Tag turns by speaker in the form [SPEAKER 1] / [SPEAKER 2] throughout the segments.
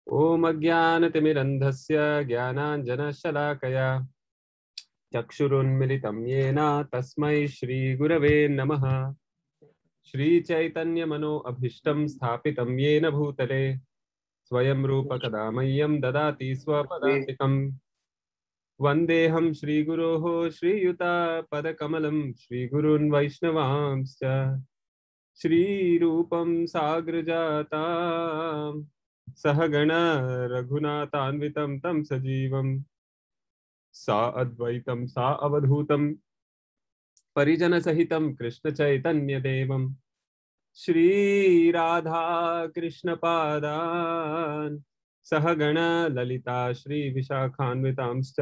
[SPEAKER 1] ॐ अज्ञानतिमिरन्धस्य ज्ञानाञ्जनशलाकया चक्षुरुन्मिलितं येन तस्मै श्रीगुरवे नमः श्रीचैतन्यमनो अभीष्टं स्थापितं येन भूतले स्वयं रूपकदा मह्यं ददाति स्वपदान्तिकम् वन्देऽहं श्रीगुरोः श्रीयुतापदकमलं श्रीगुरून् वैष्णवांश्च श्रीरूपं साग्रजाताम् सहगण रघुनाथान्वितं तं सजीवं सा अद्वैतं सा अवधूतं परिजनसहितं कृष्णचैतन्यदेवं श्रीराधा कृष्णपादान् सहगण ललिता श्रीविशाखान्वितांश्च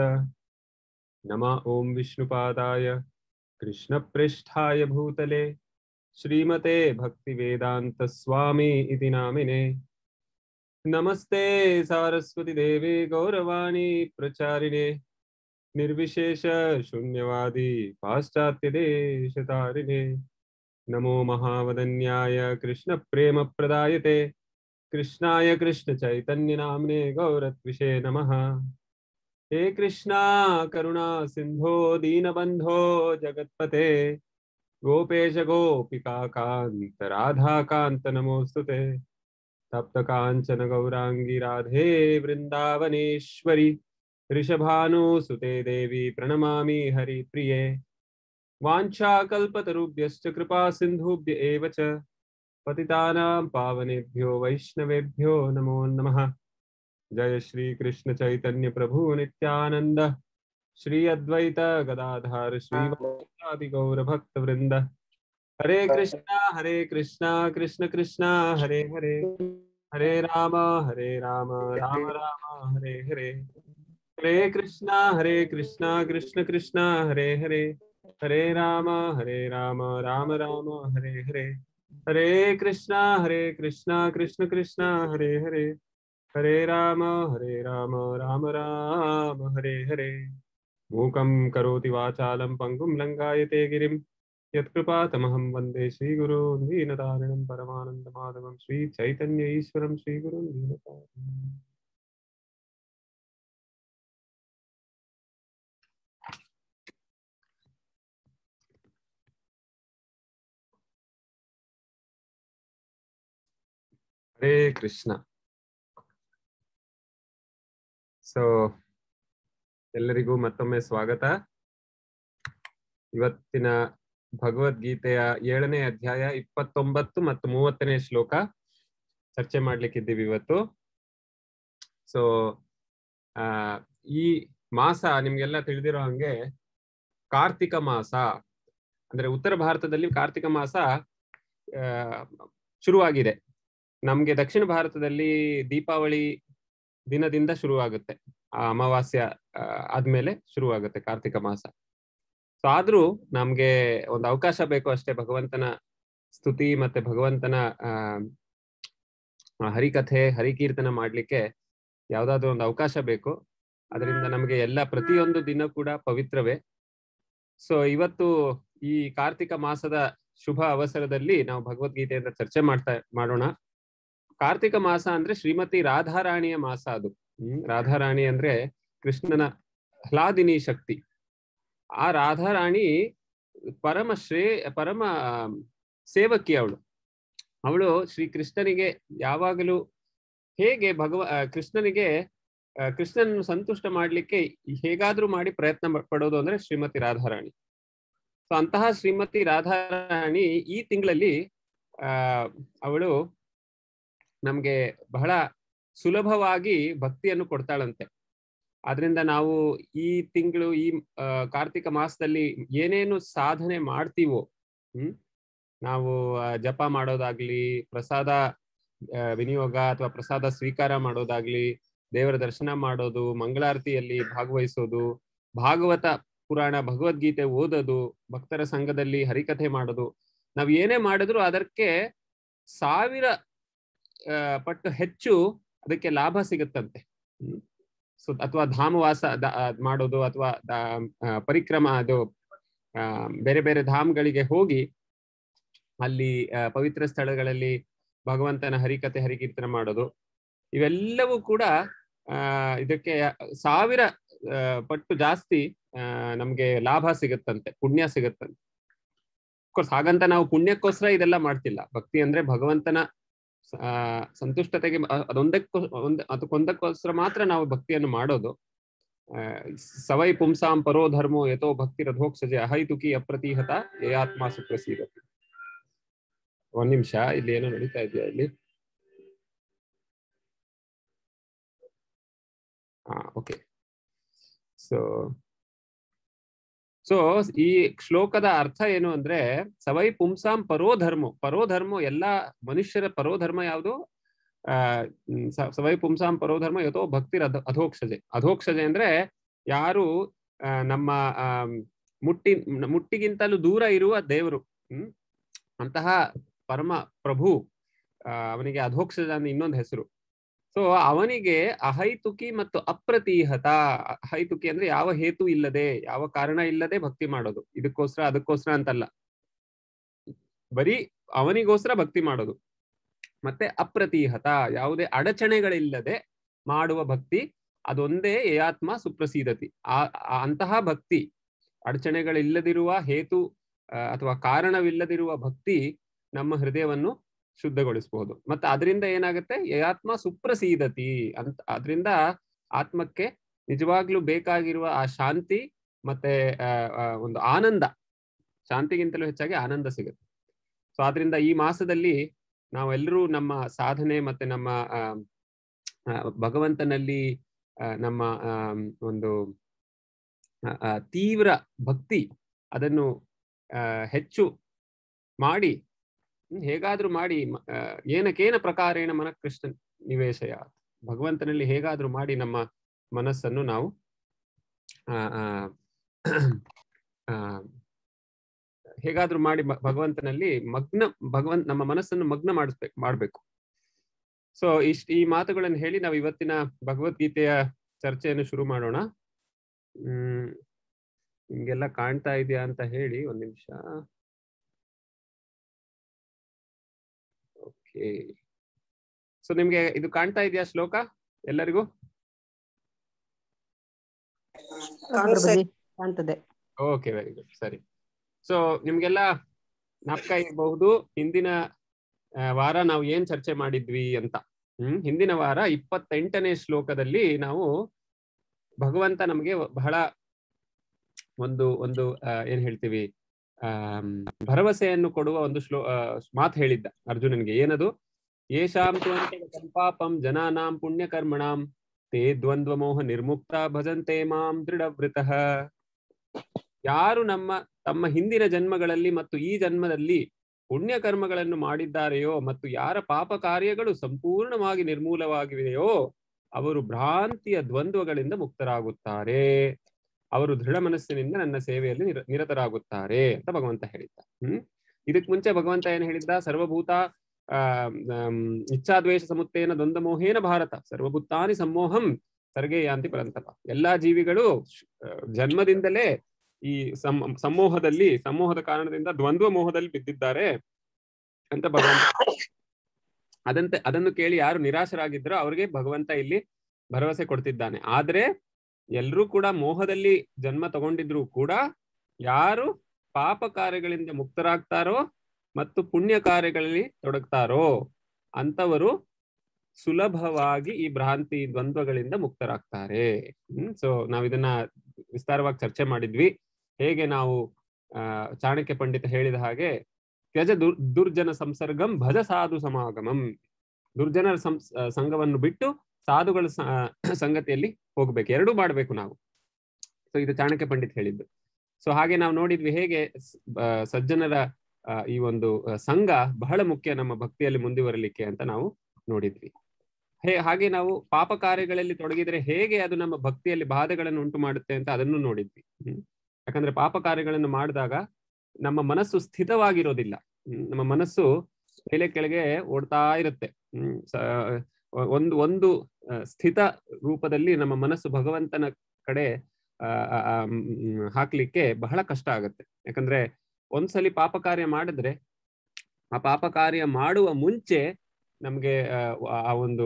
[SPEAKER 1] नमः ॐ विष्णुपादाय कृष्णपृष्ठाय भूतले श्रीमते भक्तिवेदान्तस्वामी इति नामिने नमस्ते सारस्वती देवी गौरवाणी प्रचारिणे निर्विशेष शून्यवादी पाश्चात्य देशतारिणे नमो महावदन्याय कृष्ण प्रेम प्रदायते कृष्णाय कृष्ण चैतन्य नामने गौरत्विषे नमः हे कृष्णा करुणा सिंधो दीनबंधो जगत्पते गोपेश गोपिका कांत राधा कांत नमोस्तुते तप्त कांचन गौरांगी राधे वृंदावनेश्वरी ऋषभानुसुते देवी प्रणमामि हरिप्रिये वाञ्छाकल्पतरुभ्यश्च कृपा सिन्धुभ्य एव च पतितानां पावनेभ्यो वैष्णवेभ्यो नमो नमः जय श्री कृष्ण चैतन्य प्रभु नित्यानंद श्री अद्वैत गदाधार श्री गौर भक्त वृंद हरे कृष्णा हरे कृष्णा कृष्ण कृष्णा हरे हरे हरे राम हरे राम राम राम हरे हरे हरे कृष्णा हरे कृष्णा कृष्ण कृष्णा हरे हरे हरे राम हरे राम राम राम हरे हरे हरे कृष्णा हरे कृष्णा कृष्ण कृष्णा हरे हरे हरे राम हरे राम राम राम हरे हरे मूकं करोति वाचालं पङ्गुं लङ्घायते गिरिं यत्कृपातमहं वन्दे श्रीगुरून् दीनतारिणं परमानन्दमाधवं श्रीचैतन्य ईश्वरं श्रीगुरुं दीनतारिणम् ಹರೇ ಕೃಷ್ಣ ಸೊ ಎಲ್ಲರಿಗೂ ಮತ್ತೊಮ್ಮೆ ಸ್ವಾಗತ ಇವತ್ತಿನ ಭಗವದ್ಗೀತೆಯ ಏಳನೇ ಅಧ್ಯಾಯ ಇಪ್ಪತ್ತೊಂಬತ್ತು ಮತ್ತು ಮೂವತ್ತನೇ ಶ್ಲೋಕ ಚರ್ಚೆ ಮಾಡ್ಲಿಕ್ಕಿದ್ದೀವಿ ಇವತ್ತು ಸೊ ಆ ಈ ಮಾಸ ನಿಮ್ಗೆಲ್ಲ ತಿಳಿದಿರೋ ಹಂಗೆ ಕಾರ್ತಿಕ ಮಾಸ ಅಂದ್ರೆ ಉತ್ತರ ಭಾರತದಲ್ಲಿ ಕಾರ್ತಿಕ ಮಾಸ ಆ ಶುರುವಾಗಿದೆ ನಮ್ಗೆ ದಕ್ಷಿಣ ಭಾರತದಲ್ಲಿ ದೀಪಾವಳಿ ದಿನದಿಂದ ಶುರುವಾಗುತ್ತೆ ಆ ಅಮಾವಾಸ್ಯ ಆದ್ಮೇಲೆ ಶುರುವಾಗುತ್ತೆ ಕಾರ್ತಿಕ ಮಾಸ ಸೊ ಆದ್ರೂ ನಮ್ಗೆ ಒಂದು ಅವಕಾಶ ಬೇಕು ಅಷ್ಟೇ ಭಗವಂತನ ಸ್ತುತಿ ಮತ್ತೆ ಭಗವಂತನ ಆ ಹರಿಕಥೆ ಹರಿಕೀರ್ತನ ಮಾಡ್ಲಿಕ್ಕೆ ಯಾವ್ದಾದ್ರು ಒಂದು ಅವಕಾಶ ಬೇಕು ಅದರಿಂದ ನಮಗೆ ಎಲ್ಲ ಪ್ರತಿಯೊಂದು ದಿನ ಕೂಡ ಪವಿತ್ರವೇ ಸೊ ಇವತ್ತು ಈ ಕಾರ್ತಿಕ ಮಾಸದ ಶುಭ ಅವಸರದಲ್ಲಿ ನಾವು ಭಗವದ್ಗೀತೆಯಿಂದ ಚರ್ಚೆ ಮಾಡ್ತಾ ಮಾಡೋಣ ಕಾರ್ತಿಕ ಮಾಸ ಅಂದ್ರೆ ಶ್ರೀಮತಿ ರಾಧಾರಾಣಿಯ ಮಾಸ ಅದು ಹ್ಮ್ ರಾಧಾರಾಣಿ ಅಂದ್ರೆ ಕೃಷ್ಣನ ಹ್ಲಾದಿನಿ ಶಕ್ತಿ ಆ ರಾಧಾರಾಣಿ ಪರಮ ಶ್ರೇ ಪರಮ ಸೇವಕಿ ಅವಳು ಅವಳು ಶ್ರೀ ಕೃಷ್ಣನಿಗೆ ಯಾವಾಗಲೂ ಹೇಗೆ ಭಗವ ಕೃಷ್ಣನಿಗೆ ಕೃಷ್ಣನನ್ನು ಸಂತುಷ್ಟ ಮಾಡ್ಲಿಕ್ಕೆ ಹೇಗಾದ್ರೂ ಮಾಡಿ ಪ್ರಯತ್ನ ಪಡೋದು ಅಂದ್ರೆ ಶ್ರೀಮತಿ ರಾಧಾರಾಣಿ ಸೊ ಅಂತಹ ಶ್ರೀಮತಿ ರಾಧಾರಾಣಿ ಈ ತಿಂಗಳಲ್ಲಿ ಆ ಅವಳು ನಮ್ಗೆ ಬಹಳ ಸುಲಭವಾಗಿ ಭಕ್ತಿಯನ್ನು ಕೊಡ್ತಾಳಂತೆ ಆದ್ರಿಂದ ನಾವು ಈ ತಿಂಗಳು ಈ ಕಾರ್ತಿಕ ಮಾಸದಲ್ಲಿ ಏನೇನು ಸಾಧನೆ ಮಾಡ್ತೀವೋ ಹ್ಮ್ ನಾವು ಜಪ ಮಾಡೋದಾಗ್ಲಿ ಪ್ರಸಾದ ವಿನಿಯೋಗ ಅಥವಾ ಪ್ರಸಾದ ಸ್ವೀಕಾರ ಮಾಡೋದಾಗ್ಲಿ ದೇವರ ದರ್ಶನ ಮಾಡೋದು ಮಂಗಳಾರತಿಯಲ್ಲಿ ಭಾಗವಹಿಸೋದು ಭಾಗವತ ಪುರಾಣ ಭಗವದ್ಗೀತೆ ಓದೋದು ಭಕ್ತರ ಸಂಘದಲ್ಲಿ ಹರಿಕಥೆ ಮಾಡೋದು ನಾವ್ ಏನೇ ಮಾಡಿದ್ರು ಅದಕ್ಕೆ ಸಾವಿರ ಪಟ್ಟು ಹೆಚ್ಚು ಅದಕ್ಕೆ ಲಾಭ ಸಿಗುತ್ತಂತೆ ಹ್ಮ್ ಸೊ ಅಥವಾ ಧಾಮವಾಸ ಮಾಡೋದು ಅಥವಾ ಪರಿಕ್ರಮ ಅದು ಬೇರೆ ಬೇರೆ ಧಾಮ್ಗಳಿಗೆ ಹೋಗಿ ಅಲ್ಲಿ ಪವಿತ್ರ ಸ್ಥಳಗಳಲ್ಲಿ ಭಗವಂತನ ಹರಿಕತೆ ಹರಿಕೀರ್ತನ ಮಾಡೋದು ಇವೆಲ್ಲವೂ ಕೂಡ ಆ ಇದಕ್ಕೆ ಸಾವಿರ ಆ, ಪಟ್ಟು ಜಾಸ್ತಿ ಆ, ನಮ್ಗೆ ಲಾಭ ಸಿಗುತ್ತಂತೆ ಪುಣ್ಯ ಸಿಗುತ್ತಂತೆ ಕೋರ್ಸ್ ಹಾಗಂತ ನಾವು ಪುಣ್ಯಕ್ಕೋಸ್ಕರ ಇದೆಲ್ಲ ಮಾಡ್ತಿಲ್ಲ ಭಕ್ತಿ ಅಂದ್ರೆ ಭಗವಂತನ ಆ ಸಂತುಷ್ಟತೆಗೆ ಅ- ಅದೊಂದಕ್ಕೋ ಒಂದ್ ಅದಕ್ಕೊಂದಕ್ಕೋಸ್ಕರ ಮಾತ್ರ ನಾವು ಭಕ್ತಿಯನ್ನು ಮಾಡೋದು ಆ, ಸವೈ ಪುಂಸಾಂ ಪರೋ ಧರ್ಮೋ ಯಥೋ ಭಕ್ತಿ ರಥೋಕ್ಷಜೆ ಅಹೈತುಕಿ ಅಪ್ರತಿಹತ ಯಯಾತ್ಮ ಸುಪ್ರಸೀದತಿ ಒಂದ್ ನಿಮಿಷ ಇಲ್ಲಿ ಏನೋ ನಡೀತಾ ಇದೆಯಾ ಇಲ್ಲಿ ಹಾ ಓಕೆ ಸೊ ಸೊ ಈ ಶ್ಲೋಕದ ಅರ್ಥ ಏನು ಅಂದ್ರೆ ಸವೈ ಪುಂಸಾಂ ಪರೋಧರ್ಮೋ ಪರೋಧರ್ಮೋ ಎಲ್ಲಾ ಮನುಷ್ಯರ ಪರೋಧರ್ಮ ಯಾವುದು ಆ ಮ್, ಸ- ಸವೈ ಪುಂಸಾಂ ಪರೋಧರ್ಮ ಯಥೋ ಭಕ್ತಿ ಅಧೋಕ್ಷಜೆ ಅಧೋಕ್ಷಜೆ ಅಂದ್ರೆ ಯಾರು ಆ, ನಮ್ಮ ಆ ಮುಟ್ಟಿ ಮುಟ್ಟಿಗಿಂತಲೂ ದೂರ ಇರುವ ದೇವರು ಹ್ಮ್ ಅಂತಹ ಪರಮ ಪ್ರಭು ಆ, ಅವನಿಗೆ ಅಧೋಕ್ಷಜ ಅಂದ್ರೆ ಇನ್ನೊಂದು ಹೆಸರು ಸೊ ಅವನಿಗೆ ಅಹೈತುಕಿ ಮತ್ತು ಅಪ್ರತಿಹತ ಅಹೈತುಕಿ ಅಂದ್ರೆ ಯಾವ ಹೇತು ಇಲ್ಲದೆ ಯಾವ ಕಾರಣ ಇಲ್ಲದೆ ಭಕ್ತಿ ಮಾಡೋದು ಇದಕ್ಕೋಸ್ಕರ ಅದಕ್ಕೋಸ್ಕರ ಅಂತಲ್ಲ ಬರೀ ಅವನಿಗೋಸ್ಕರ ಭಕ್ತಿ ಮಾಡೋದು ಮತ್ತೆ ಅಪ್ರತಿಹತ ಯಾವುದೇ ಅಡಚಣೆಗಳಿಲ್ಲದೆ ಮಾಡುವ ಭಕ್ತಿ ಅದೊಂದೇ ಏಯಾತ್ಮ ಸುಪ್ರಸೀದತಿ ಆ ಆ- ಅಂತಹ ಭಕ್ತಿ ಅಡಚಣೆಗಳಿಲ್ಲದಿರುವ ಹೇತು ಆ, ಅಥವಾ ಕಾರಣವಿಲ್ಲದಿರುವ ಭಕ್ತಿ ನಮ್ಮ ಹೃದಯವನ್ನು ಶುದ್ಧಗೊಳಿಸಬಹುದು ಮತ್ತೆ ಅದರಿಂದ ಏನಾಗುತ್ತೆ ಯಯಾತ್ಮ ಸುಪ್ರಸೀದತಿ ಅಂತ ಅದರಿಂದ ಆತ್ಮಕ್ಕೆ ನಿಜವಾಗ್ಲೂ ಬೇಕಾಗಿರುವ ಆ ಶಾಂತಿ ಮತ್ತೆ ಆ, ಆ, ಒಂದು ಆನಂದ ಶಾಂತಿಗಿಂತಲೂ ಹೆಚ್ಚಾಗಿ ಆನಂದ ಸಿಗುತ್ತೆ ಸೊ ಆದ್ರಿಂದ ಈ ಮಾಸದಲ್ಲಿ ನಾವೆಲ್ಲರೂ ನಮ್ಮ ಸಾಧನೆ ಮತ್ತೆ ನಮ್ಮ ಆ, ಆ, ಭಗವಂತನಲ್ಲಿ ಆ, ನಮ್ಮ ಆಮ್, ಒಂದು ಆ, ಆ, ತೀವ್ರ ಭಕ್ತಿ ಅದನ್ನು ಆ, ಹೆಚ್ಚು ಮಾಡಿ ಹ್ಮ್, ಹೇಗಾದ್ರೂ ಮಾಡಿ ಮ- ಆ, ಏನಕೇನ ಪ್ರಕಾರೇಣ ಮನ ಕೃಷ್ಣ ನಿವೇಶಯ ಭಗವಂತನಲ್ಲಿ ಹೇಗಾದ್ರೂ ಮಾಡಿ ನಮ್ಮ ಮನಸ್ಸನ್ನು ನಾವು ಆ, ಆ, ಆ, ಹೇಗಾದ್ರೂ ಮಾಡಿ ಭ- ಭಗವಂತನಲ್ಲಿ ಮಗ್ನ ಭಗವಂತ ನಮ್ಮ ಮನಸ್ಸನ್ನು ಮಗ್ನ ಮಾಡಿಸ್ಬೇಕು ಮಾಡ್ಬೇಕು ಸೊ ಇಷ್ಟ ಈ ಮಾತುಗಳನ್ನು ಹೇಳಿ ನಾವು ಇವತ್ತಿನ ಭಗವದ್ಗೀತೆಯ ಚರ್ಚೆಯನ್ನು ಶುರು ಮಾಡೋಣ ಹ್ಮ್ ನಿಮ್ಗೆಲ್ಲ ಕಾಣ್ತಾ ಇದೆಯಾ ಅಂತ ಹೇಳಿ ಒಂದ್ ನಿಮಿಷ ಓಕೆ ಸೊ ನಿಮ್ಗೆ ಇದು ಕಾಣ್ತಾ ಇದೆಯಾ ಶ್ಲೋಕ ಎಲ್ಲರಿಗೂ
[SPEAKER 2] ಪ್ರಭುಜಿ ಕಾಣ್ತದೆ
[SPEAKER 1] ಓಕೆ ವೆರಿ ಗುಡ್ ಸರಿ ಸೊ ನಿಮ್ಗೆಲ್ಲ ಜ್ಞಾಪಕ ಇರಬಹುದು ಹಿಂದಿನ ಆ, ವಾರ ನಾವು ಏನ್ ಚರ್ಚೆ ಮಾಡಿದ್ವಿ ಅಂತ ಹ್ಮ್ ಹಿಂದಿನ ವಾರ ಇಪ್ಪತ್ತೆಂಟನೇ ಶ್ಲೋಕದಲ್ಲಿ ನಾವು ಭಗವಂತ ನಮಗೆ ಬಹಳ ಒಂದು ಒಂದು ಆ, ಏನ್ ಹೇಳ್ತೀವಿ ಆಮ್, ಭರವಸೆಯನ್ನು ಕೊಡುವ ಒಂದು ಶ್ಲೋ ಆ, ಮಾತು ಹೇಳಿದ್ದ ಅರ್ಜುನನ್ಗೆ ಏನದು ಯೇಷಾಂ ತು ಅಂತ್ಯಗ ಸಂಪಾಪಂ ಜನಾನಾಂ ಪುಣ್ಯಕರ್ಮಣಾಂ ತೇ ದ್ವಂದ್ವ ಮೋಹ ನಿರ್ಮುಕ್ತ ಭಜಂತೆ ಮಾಂ ದೃಢವೃತಃ ಯಾರು ನಮ್ಮ ತಮ್ಮ ಹಿಂದಿನ ಜನ್ಮಗಳಲ್ಲಿ ಮತ್ತು ಈ ಜನ್ಮದಲ್ಲಿ ಪುಣ್ಯ ಕರ್ಮಗಳನ್ನು ಮಾಡಿದ್ದಾರೆಯೋ ಮತ್ತು ಯಾರ ಪಾಪ ಕಾರ್ಯಗಳು ಸಂಪೂರ್ಣವಾಗಿ ನಿರ್ಮೂಲವಾಗಿವೆಯೋ ಅವರು ಭ್ರಾಂತಿಯ ದ್ವಂದ್ವಗಳಿಂದ ಮುಕ್ತರಾಗುತ್ತಾರೆ ಅವರು ದೃಢ ಮನಸ್ಸಿನಿಂದ ನನ್ನ ಸೇವೆಯಲ್ಲಿ ನಿರ ನಿರತರಾಗುತ್ತಾರೆ ಅಂತ ಭಗವಂತ ಹೇಳಿದ್ದ ಹ್ಮ್ ಇದಕ್ ಮುಂಚೆ ಭಗವಂತ ಏನ್ ಹೇಳಿದ್ದ ಸರ್ವಭೂತ ಆ ಆಮ್, ಇಚ್ಛಾದ್ವೇಷ ಸಮುತ್ತೇನ ದ್ವಂದ್ವ ಮೋಹೇನ ಭಾರತ ಸರ್ವಭೂತಾನಿ ಸಮೋಹಂ ಸರ್ಗೇ ಯಾಂತಿ ಪರಂತಪ ಎಲ್ಲಾ ಜೀವಿಗಳು ಆ, ಜನ್ಮದಿಂದಲೇ ಈ ಸಮ್ ಸಮೂಹದಲ್ಲಿ ಸಮೂಹದ ಕಾರಣದಿಂದ ದ್ವಂದ್ವ ಮೋಹದಲ್ಲಿ ಬಿದ್ದಿದ್ದಾರೆ ಅಂತ ಭಗವಂತ ಅದಂತೆ ಅದನ್ನು ಕೇಳಿ ಯಾರು ನಿರಾಶರಾಗಿದ್ರೋ ಅವ್ರಿಗೆ ಭಗವಂತ ಇಲ್ಲಿ ಭರವಸೆ ಕೊಡ್ತಿದ್ದಾನೆ ಆದ್ರೆ ಎಲ್ರೂ ಕೂಡ ಮೋಹದಲ್ಲಿ ಜನ್ಮ ತಗೊಂಡಿದ್ರು ಕೂಡ ಯಾರು ಪಾಪ ಕಾರ್ಯಗಳಿಂದ ಮುಕ್ತರಾಗ್ತಾರೋ ಮತ್ತು ಪುಣ್ಯ ಕಾರ್ಯಗಳಲ್ಲಿ ತೊಡಗ್ತಾರೋ ಅಂತವರು ಸುಲಭವಾಗಿ ಈ ಭ್ರಾಂತಿ ದ್ವಂದ್ವಗಳಿಂದ ಮುಕ್ತರಾಗ್ತಾರೆ ಹ್ಮ್ ಸೊ ನಾವ್ ಇದನ್ನ ವಿಸ್ತಾರವಾಗಿ ಚರ್ಚೆ ಮಾಡಿದ್ವಿ ಹೇಗೆ ನಾವು ಆ ಚಾಣಕ್ಯ ಪಂಡಿತ ಹೇಳಿದ ಹಾಗೆ ತ್ಯಜ ದುರ್ ದುರ್ಜನ ಸಂಸರ್ಗಂ ಭಜ ಸಾಧು ಸಮಾಗಮಂ ದುರ್ಜನರ ಸಂ ಸಂಘವನ್ನು ಬಿಟ್ಟು ಸಾಧುಗಳ ಸ- ಸಂಗತಿಯಲ್ಲಿ ಹೋಗ್ಬೇಕು ಎರಡೂ ಮಾಡ್ಬೇಕು ನಾವು ಸೊ ಇದು ಚಾಣಕ್ಯ ಪಂಡಿತ್ ಹೇಳಿದ್ದು ಸೊ ಹಾಗೆ ನಾವು ನೋಡಿದ್ವಿ ಹೇಗೆ ಸ್- ಆ, ಸಜ್ಜನರ ಆ, ಈ ಒಂದು ಆ, ಸಂಘ ಬಹಳ ಮುಖ್ಯ ನಮ್ಮ ಭಕ್ತಿಯಲ್ಲಿ ಮುಂದುವರಲಿಕ್ಕೆ ಅಂತ ನಾವು ನೋಡಿದ್ವಿ ಹೇ ಹಾಗೆ ನಾವು ಪಾಪ ಕಾರ್ಯಗಳಲ್ಲಿ ತೊಡಗಿದ್ರೆ ಹೇಗೆ ಅದು ನಮ್ಮ ಭಕ್ತಿಯಲ್ಲಿ ಬಾಧೆಗಳನ್ನು ಉಂಟು ಮಾಡುತ್ತೆ ಅಂತ ಅದನ್ನು ನೋಡಿದ್ವಿ ಹ್ಮ್ ಯಾಕಂದ್ರೆ ಪಾಪ ಕಾರ್ಯಗಳನ್ನು ಮಾಡಿದಾಗ ನಮ್ಮ ಮನಸ್ಸು ಸ್ಥಿತವಾಗಿರೋದಿಲ್ಲ ಹ್ಮ್ ನಮ್ಮ ಮನಸ್ಸು ಮೇಲೆ ಕೆಳಗೆ ಓಡ್ತಾ ಇರುತ್ತೆ ಹ್ಮ್ ಸ- ಒಂದು ಒಂದು ಆ, ಸ್ಥಿತ ರೂಪದಲ್ಲಿ ನಮ್ಮ ಮನಸ್ಸು ಭಗವಂತನ ಕಡೆ ಆ, ಆ, ಆ, ಮ್, ಹಾಕ್ಲಿಕ್ಕೆ ಬಹಳ ಕಷ್ಟ ಆಗುತ್ತೆ ಯಾಕಂದ್ರೆ ಒಂದ್ಸಲಿ ಪಾಪ ಕಾರ್ಯ ಮಾಡಿದ್ರೆ ಆ ಪಾಪ ಕಾರ್ಯ ಮಾಡುವ ಮುಂಚೆ ನಮ್ಗೆ ಆ, ಆ ಒಂದು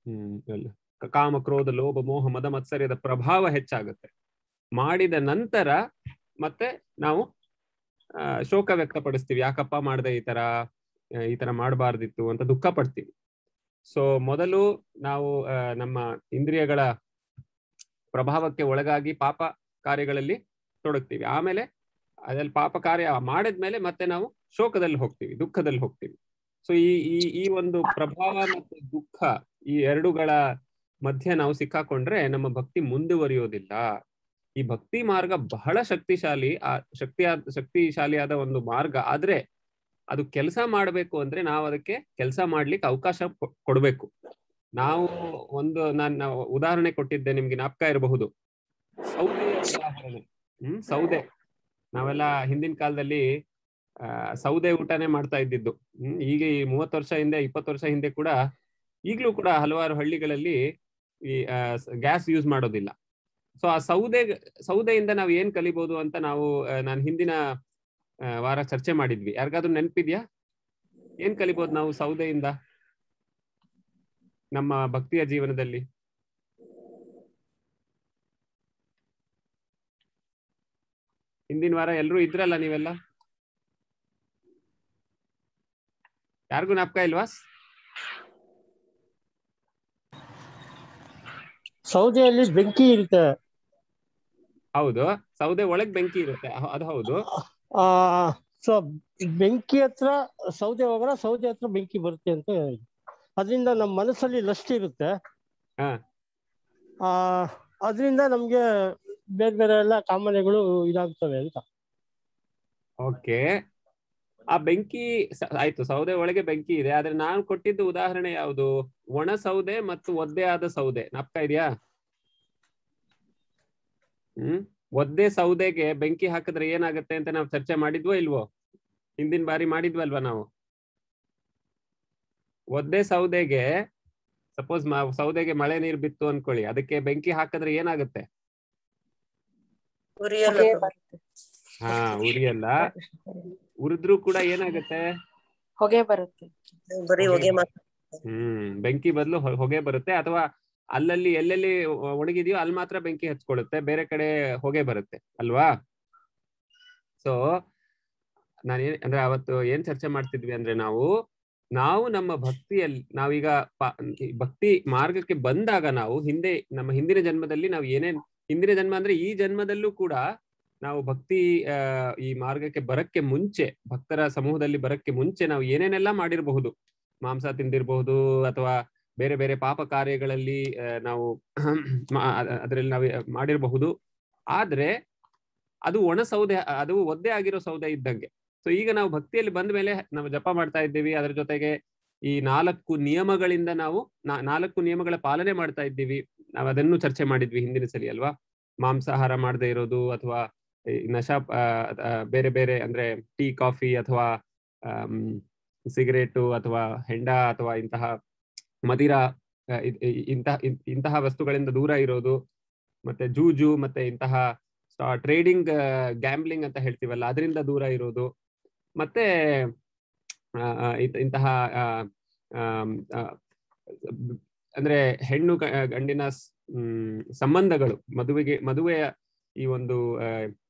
[SPEAKER 1] ಹ್ಮ್ ಎಲ್ಲ. ಕಾಮ ಕ್ರೋಧ ಲೋಭ ಮೋಹ ಮದ ಮತ್ಸರ್ಯದ ಪ್ರಭಾವ ಹೆಚ್ಚಾಗುತ್ತೆ ಮಾಡಿದ ನಂತರ ಮತ್ತೆ ನಾವು ಆ, ಶೋಕ ವ್ಯಕ್ತಪಡಿಸ್ತೀವಿ ಯಾಕಪ್ಪ ಮಾಡ್ದೆ ಈ ತರ ಆ, ಈ ತರ ಮಾಡಬಾರ್ದಿತ್ತು ಅಂತ ದುಃಖ ಪಡ್ತೀವಿ ಸೊ ಮೊದಲು ನಾವು ಆ, ನಮ್ಮ ಇಂದ್ರಿಯಗಳ ಪ್ರಭಾವಕ್ಕೆ ಒಳಗಾಗಿ ಪಾಪ ಕಾರ್ಯಗಳಲ್ಲಿ ತೊಡಗ್ತೀವಿ ಆಮೇಲೆ ಅದ್ರಲ್ಲಿ ಪಾಪ ಕಾರ್ಯ ಮಾಡಿದ್ಮೇಲೆ ಮತ್ತೆ ನಾವು ಶೋಕದಲ್ಲಿ ಹೋಗ್ತೀವಿ ದುಃಖದಲ್ಲಿ ಹೋಗ್ತೀವಿ ಸೊ ಈ ಈ ಈ ಒಂದು ಪ್ರಭಾವ ಮತ್ತು ದುಃಖ ಈ ಎರಡುಗಳ ಮಧ್ಯೆ ನಾವು ಸಿಕ್ಕಾಕೊಂಡ್ರೆ ನಮ್ಮ ಭಕ್ತಿ ಮುಂದುವರಿಯೋದಿಲ್ಲ ಈ ಭಕ್ತಿ ಮಾರ್ಗ ಬಹಳ ಶಕ್ತಿಶಾಲಿ ಆ ಶಕ್ತಿಯಾದ ಶಕ್ತಿಶಾಲಿಯಾದ ಒಂದು ಮಾರ್ಗ ಆದ್ರೆ ಅದು ಕೆಲಸ ಮಾಡಬೇಕು ಅಂದ್ರೆ ನಾವು ಅದಕ್ಕೆ ಕೆಲಸ ಮಾಡ್ಲಿಕ್ಕೆ ಅವಕಾಶ ಕೊ- ಕೊಡ್ಬೇಕು ನಾವು ಒಂದು ನಾನು ಉದಾಹರಣೆ ಕೊಟ್ಟಿದ್ದೆ ನಿಮ್ಗೆ ಜ್ಞಾಪಕ ಇರಬಹುದು ಸೌದೆಯ ಉದಾಹರಣೆ ಹ್ಮ್ ಸೌದೆ ನಾವೆಲ್ಲ ಹಿಂದಿನ ಕಾಲದಲ್ಲಿ ಆ ಸೌದೆ ಊಟನೇ ಮಾಡ್ತಾ ಇದ್ದಿದ್ದು ಹ್ಮ್ ಈಗ ಈ ಮೂವತ್ತು ವರ್ಷ ಹಿಂದೆ ಇಪ್ಪತ್ತು ವರ್ಷ ಹಿಂದೆ ಕೂಡ ಈಗಲೂ ಕೂಡ ಹಲವಾರು ಹಳ್ಳಿಗಳಲ್ಲಿ ಈ ಗ್ಯಾಸ್ ಯೂಸ್ ಮಾಡೋದಿಲ್ಲ ಸೊ ಆ ಸೌದೆ ಸೌದೆಯಿಂದ ನಾವು ಏನ್ ಕಲಿಬಹುದು ಅಂತ ನಾವು ನಾನು ಹಿಂದಿನ ಆ, ವಾರ ಚರ್ಚೆ ಮಾಡಿದ್ವಿ ಯಾರಿಗಾದ್ರೂ ನೆನಪಿದ್ಯಾ ಏನ್ ಕಲಿಬಹುದು ನಾವು ಸೌದೆಯಿಂದ ನಮ್ಮ ಭಕ್ತಿಯ ಜೀವನದಲ್ಲಿ ಹಿಂದಿನ ವಾರ ಎಲ್ರೂ ಇದ್ರಲ್ಲ ನೀವೆಲ್ಲ ಯಾರಿಗೂ ಜ್ಞಾಪಕ ಇಲ್ವಾ
[SPEAKER 3] ಸೌದೆಯಲ್ಲಿ ಬೆಂಕಿ ಇರುತ್ತೆ
[SPEAKER 1] ಹೌದು ಸೌದೆ ಒಳಗ್ ಬೆಂಕಿ ಇರುತ್ತೆ ಅಹ್- ಅದು ಹೌದು
[SPEAKER 3] ಆ ಸೊ ಬೆಂಕಿ ಹತ್ರ ಸೌದೆ ಹೋಗೋಣ ಸೌದೆ ಹತ್ರ ಬೆಂಕಿ ಬರುತ್ತೆ ಅಂತ ಹೇಳಿದ್ರು. ಅದರಿಂದ ನಮ್ಮ ಮನಸ್ಸಲ್ಲಿ ಲಸ್ಟ್ ಇರುತ್ತೆ
[SPEAKER 1] ಹಾ.
[SPEAKER 3] ಆ ಅದರಿಂದ ನಮ್ಗೆ ಬೇರೆ ಬೇರೆ ಎಲ್ಲ ಕಾಮನೆಗಳು ಇದಾಗ್ತವೆ ಅಂತ
[SPEAKER 1] ಓಕೆ ಆ ಬೆಂಕಿ ಸ- ಆಯ್ತು ಸೌದೆ ಒಳಗೆ ಬೆಂಕಿ ಇದೆ ಆದ್ರೆ ನಾನು ಕೊಟ್ಟಿದ್ದು ಉದಾಹರಣೆ ಯಾವುದು ಒಣ ಸೌದೆ ಮತ್ತು ಒದ್ದೆ ಆದ ಸೌದೆ ನಾಪ್ಕ ಇದೆಯಾ ಹ್ಮ್ ಒದ್ದೆ ಸೌದೆಗೆ ಬೆಂಕಿ ಹಾಕಿದ್ರೆ ಏನಾಗುತ್ತೆ ಅಂತ ನಾವು ಚರ್ಚೆ ಮಾಡಿದ್ವೋ ಇಲ್ವೋ ಹಿಂದಿನ ಬಾರಿ ಮಾಡಿದ್ವಲ್ವಾ ನಾವು ಒದ್ದೆ ಸೌದೆಗೆ ಸಪೋಸ್ ಸೌದೆಗೆ ಮಳೆ ನೀರು ಬಿತ್ತು ಅನ್ಕೊಳ್ಳಿ ಅದಕ್ಕೆ ಬೆಂಕಿ ಹಾಕಿದ್ರೆ ಏನಾಗುತ್ತೆ
[SPEAKER 4] ಉರಿಯಲ್ಲ
[SPEAKER 2] ಹೊಗೆ
[SPEAKER 4] ಪ್ರಭು.
[SPEAKER 2] ಬರುತ್ತೆ
[SPEAKER 1] ಹಾ ಉರಿಯಲ್ಲ ಉರಿದ್ರು ಕೂಡ ಏನಾಗುತ್ತೆ
[SPEAKER 2] ಹೊಗೆ ಬರುತ್ತೆ
[SPEAKER 4] ಬರೀ
[SPEAKER 1] ಹೊಗೆ
[SPEAKER 4] ಹೊಗೆ ಮಾತ್ರ
[SPEAKER 1] ಹ್ಮ್ ಬೆಂಕಿ ಬದಲು ಹೊಗೆ ಬರುತ್ತೆ ಅಥವಾ ಅಲ್ಲಲ್ಲಿ ಎಲ್ಲೆಲ್ಲಿ ಒ- ಒಣಗಿದೆಯೋ ಅಲ್ಲಿ ಮಾತ್ರ ಬೆಂಕಿ ಹಚ್ಕೊಳ್ಳುತ್ತೆ ಬೇರೆ ಕಡೆ ಹೊಗೆ ಬರುತ್ತೆ ಅಲ್ವಾ ಸೊ ನಾನು ಏನ್ ಅಂದ್ರೆ ಅವತ್ತು ಏನ್ ಚರ್ಚೆ ಮಾಡ್ತಿದ್ವಿ ಅಂದ್ರೆ ನಾವು ನಾವು ನಮ್ಮ ಭಕ್ತಿಯಲ್ಲಿ ನಾವೀಗ ಪ- ಈ ಭಕ್ತಿ ಮಾರ್ಗಕ್ಕೆ ಬಂದಾಗ ನಾವು ಹಿಂದೆ ನಮ್ಮ ಹಿಂದಿನ ಜನ್ಮದಲ್ಲಿ ನಾವು ಏನೇನ್ ಹಿಂದಿನ ಜನ್ಮ ಅಂದ್ರೆ ಈ ಜನ್ಮದಲ್ಲೂ ಕೂಡ ನಾವು ಭಕ್ತಿ ಆ, ಈ ಮಾರ್ಗಕ್ಕೆ ಬರಕ್ಕೆ ಮುಂಚೆ ಭಕ್ತರ ಸಮೂಹದಲ್ಲಿ ಬರಕ್ಕೆ ಮುಂಚೆ ನಾವು ಏನೇನೆಲ್ಲ ಮಾಡಿರಬಹುದು ಮಾಂಸ ತಿಂದಿರಬಹುದು ಅಥವಾ ಬೇರೆ ಬೇರೆ ಪಾಪ ಕಾರ್ಯಗಳಲ್ಲಿ ಆ, ನಾವು ಅದರಲ್ಲಿ ನಾವು ಮಾಡಿರಬಹುದು ಆದ್ರೆ ಅದು ಒಣ ಸೌದೆ ಅದು ಒದ್ದೆ ಆಗಿರೋ ಸೌದೆ ಇದ್ದಂಗೆ ಸೊ ಈಗ ನಾವು ಭಕ್ತಿಯಲ್ಲಿ ಬಂದ ಮೇಲೆ ನಾವು ಜಪ ಮಾಡ್ತಾ ಇದ್ದೀವಿ ಅದರ ಜೊತೆಗೆ ಈ ನಾಲ್ಕು ನಿಯಮಗಳಿಂದ ನಾವು ನಾ- ನಾಲ್ಕು ನಿಯಮಗಳ ಪಾಲನೆ ಮಾಡ್ತಾ ಇದ್ದೀವಿ ನಾವು ಅದನ್ನು ಚರ್ಚೆ ಮಾಡಿದ್ವಿ ಹಿಂದಿನ ಸಲ ಅಲ್ವಾ ಮಾಂಸಾಹಾರ ಮಾಡದೇ ಇರೋದು ಅಥವಾ ಈ ನಶಾ ಆ, ಆ, ಬೇರೆ ಬೇರೆ ಅಂದ್ರೆ ಟೀ ಕಾಫಿ ಅಥವಾ ಸಿಗರೇಟು ಅಥವಾ ಹೆಂಡ ಅಥವಾ ಇಂತಹ ಮದಿರ ಆ, ಇದ್- ಇ- ಇಂತಹ ಇನ್- ಇಂತಹ ವಸ್ತುಗಳಿಂದ ದೂರ ಇರೋದು ಮತ್ತೆ ಜೂಜು ಮತ್ತೆ ಇಂತಹ ಟ್ರೇಡಿಂಗ್ ಗ್ಯಾಂಬ್ಲಿಂಗ್ ಅಂತ ಹೇಳ್ತೀವಲ್ಲ ಅದರಿಂದ ದೂರ ಇರೋದು ಮತ್ತೆ ಆ, ಆ, ಇಂತ- ಇಂತಹ ಆ, ಆಮ್, ಆ, ಅಂದ್ರೆ ಹೆಣ್ಣು ಗ- ಗಂಡಿನ ಸ್- ಮ್, ಸಂಬಂಧಗಳು ಮದುವೆಗೆ ಮದುವೆಯ ಈ ಒಂದು ಆ,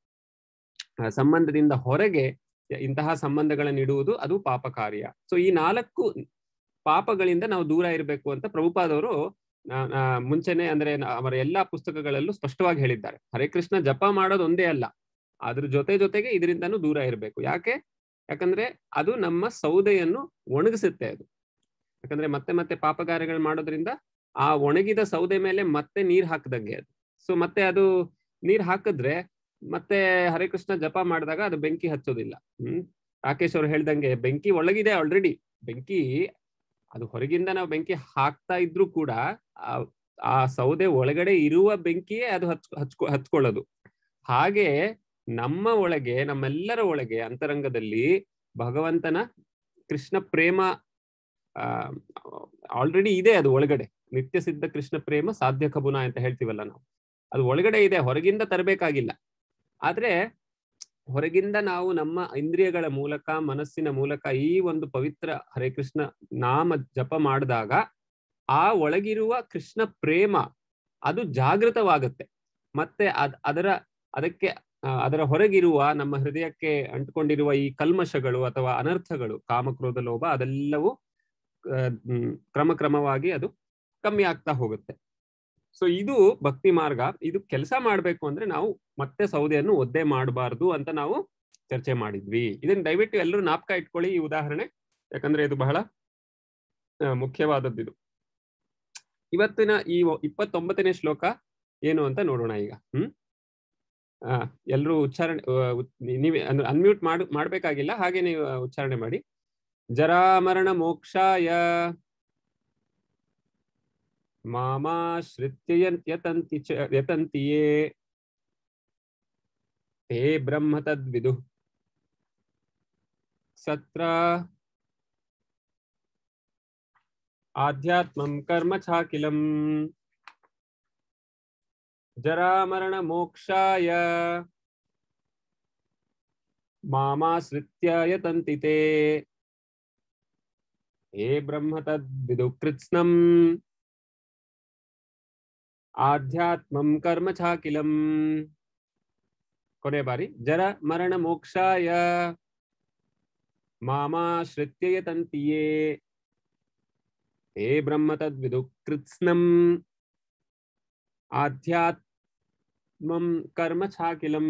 [SPEAKER 1] ಆ, ಸಂಬಂಧದಿಂದ ಹೊರಗೆ ಇಂತಹ ಸಂಬಂಧಗಳನ್ನು ಇಡುವುದು ಅದು ಪಾಪ ಕಾರ್ಯ ಸೊ ಈ ನಾಲ್ಕು ಪಾಪಗಳಿಂದ ನಾವು ದೂರ ಇರಬೇಕು ಅಂತ ಪ್ರಭುಪಾದವರು ಆ, ಆ, ಮುಂಚೆನೆ ಅಂದ್ರೆ ನ- ಅವರ ಎಲ್ಲಾ ಪುಸ್ತಕಗಳಲ್ಲೂ ಸ್ಪಷ್ಟವಾಗಿ ಹೇಳಿದ್ದಾರೆ ಹರೇ ಕೃಷ್ಣ ಜಪ ಮಾಡೋದು ಒಂದೇ ಅಲ್ಲ ಅದ್ರ ಜೊತೆ ಜೊತೆಗೆ ಇದರಿಂದನೂ ದೂರ ಇರಬೇಕು ಯಾಕೆ ಯಾಕಂದ್ರೆ ಅದು ನಮ್ಮ ಸೌದೆಯನ್ನು ಒಣಗಿಸುತ್ತೆ ಅದು ಯಾಕಂದ್ರೆ ಮತ್ತೆ ಮತ್ತೆ ಪಾಪಗಾರಗಳು ಮಾಡೋದ್ರಿಂದ ಆ ಒಣಗಿದ ಸೌದೆ ಮೇಲೆ ಮತ್ತೆ ನೀರ್ ಹಾಕದಂಗೆ ಅದು ಸೊ ಮತ್ತೆ ಅದು ನೀರ್ ಹಾಕಿದ್ರೆ ಮತ್ತೆ ಹರೇ ಕೃಷ್ಣ ಜಪ ಮಾಡಿದಾಗ ಅದು ಬೆಂಕಿ ಹಚ್ಚೋದಿಲ್ಲ ಹ್ಮ್ ರಾಕೇಶ್ ಅವ್ರು ಹೇಳ್ದಂಗೆ ಬೆಂಕಿ ಒಳಗಿದೆ ಆಲ್ರೆಡಿ ಬೆಂಕಿ ಅದು ಹೊರಗಿಂದ ನಾವು ಬೆಂಕಿ ಹಾಕ್ತಾ ಇದ್ರು ಕೂಡ ಆ- ಆ ಸೌದೆ ಒಳಗಡೆ ಇರುವ ಬೆಂಕಿಯೇ ಅದು ಹಚ್ ಹಚ್ಕೊ ಹಚ್ಕೊಳ್ಳೋದು ಹಾಗೆ ನಮ್ಮ ಒಳಗೆ ನಮ್ಮೆಲ್ಲರ ಒಳಗೆ ಅಂತರಂಗದಲ್ಲಿ ಭಗವಂತನ ಕೃಷ್ಣ ಪ್ರೇಮ ಆ ಆಲ್ರೆಡಿ ಇದೆ ಅದು ಒಳಗಡೆ ನಿತ್ಯ ಸಿದ್ಧ ಕೃಷ್ಣ ಪ್ರೇಮ ಸಾಧ್ಯ ಕಬುನ ಅಂತ ಹೇಳ್ತೀವಲ್ಲ ನಾವು ಅದು ಒಳಗಡೆ ಇದೆ ಹೊರಗಿಂದ ತರಬೇಕಾಗಿಲ್ಲ ಆದ್ರೆ ಹೊರಗಿಂದ ನಾವು ನಮ್ಮ ಇಂದ್ರಿಯಗಳ ಮೂಲಕ ಮನಸ್ಸಿನ ಮೂಲಕ ಈ ಒಂದು ಪವಿತ್ರ ಹರೇ ಕೃಷ್ಣ ನಾಮ ಜಪ ಮಾಡಿದಾಗ ಆ ಒಳಗಿರುವ ಕೃಷ್ಣ ಪ್ರೇಮ ಅದು ಜಾಗೃತವಾಗುತ್ತೆ ಮತ್ತೆ ಅದ್ ಅದರ ಅದಕ್ಕೆ ಆ, ಅದರ ಹೊರಗಿರುವ ನಮ್ಮ ಹೃದಯಕ್ಕೆ ಅಂಟ್ಕೊಂಡಿರುವ ಈ ಕಲ್ಮಶಗಳು ಅಥವಾ ಅನರ್ಥಗಳು ಕಾಮಕ್ರೋಧ ಲೋಭ ಅದೆಲ್ಲವೂ ಆ, ಮ್, ಕ್ರಮ ಕ್ರಮವಾಗಿ ಅದು ಕಮ್ಮಿ ಆಗ್ತಾ ಹೋಗುತ್ತೆ ಸೊ ಇದು ಭಕ್ತಿ ಮಾರ್ಗ ಇದು ಕೆಲಸ ಮಾಡ್ಬೇಕು ಅಂದ್ರೆ ನಾವು ಮತ್ತೆ ಸೌದೆಯನ್ನು ಒದ್ದೆ ಮಾಡಬಾರ್ದು ಅಂತ ನಾವು ಚರ್ಚೆ ಮಾಡಿದ್ವಿ ಇದನ್ನ ದಯವಿಟ್ಟು ಎಲ್ಲರೂ ನಾಪಕ ಇಟ್ಕೊಳ್ಳಿ ಈ ಉದಾಹರಣೆ ಯಾಕಂದ್ರೆ ಇದು ಬಹಳ ಆ, ಮುಖ್ಯವಾದದ್ದು ಇದು ಇವತ್ತಿನ ಈ ಒ- ಇಪ್ಪತ್ತೊಂಬತ್ತನೇ ಶ್ಲೋಕ ಏನು ಅಂತ ನೋಡೋಣ ಈಗ ಹ್ಮ್ ಆ ಎಲ್ರೂ ಉಚ್ಚಾರಣೆ ಆ, ಉತ್- ನೀವೇ ಅನ್ಮ್ಯೂಟ್ ಮಾಡ್ ಮಾಡ್ಬೇಕಾಗಿಲ್ಲ ಹಾಗೆ ನೀವು ಆ, ಉಚ್ಚಾರಣೆ ಮಾಡಿ ಜರಾಮರಣ ಮೋಕ್ಷಾಯ ಮಾಮಾಶ್ರಿತ್ಯ ಯನ್- ಯತಂತಿ ಚ ಯತಂತಿಯೇ ತೇ ಬ್ರಹ್ಮ ತದ್ವಿದು ಸತ್ರ ಆಧ್ಯಾತ್ಮಂ ಕರ್ಮ ಚಾಕಿಲಂ ಜರಾಮರಣ ಮೋಕ್ಷಾಯ ಮಾಮಾಶ್ರಿತ್ಯ ಯತಂತಿ ತೇ ಹೇ ಬ್ರಹ್ಮ ತದ್ವಿದು ಕೃತ್ಸ್ನಂ ಆಧ್ಯಾತ್ಮಂ ಕರ್ಮ ಚಾಕಿಲಂ ಕೊನೆ ಬಾರಿ ಜರ ಮರಣ ಮೋಕ್ಷಾಯ ಮಾಮಾಶ್ರಿತ್ಯ ಯತಂತಿಯೇ ಹೇ ಬ್ರಹ್ಮ ತದ್ವಿದು ಕೃತ್ಸ್ನಂ ಆಧ್ಯಾತ್ಮಂ ಕರ್ಮ ಚಾಕಿಲಂ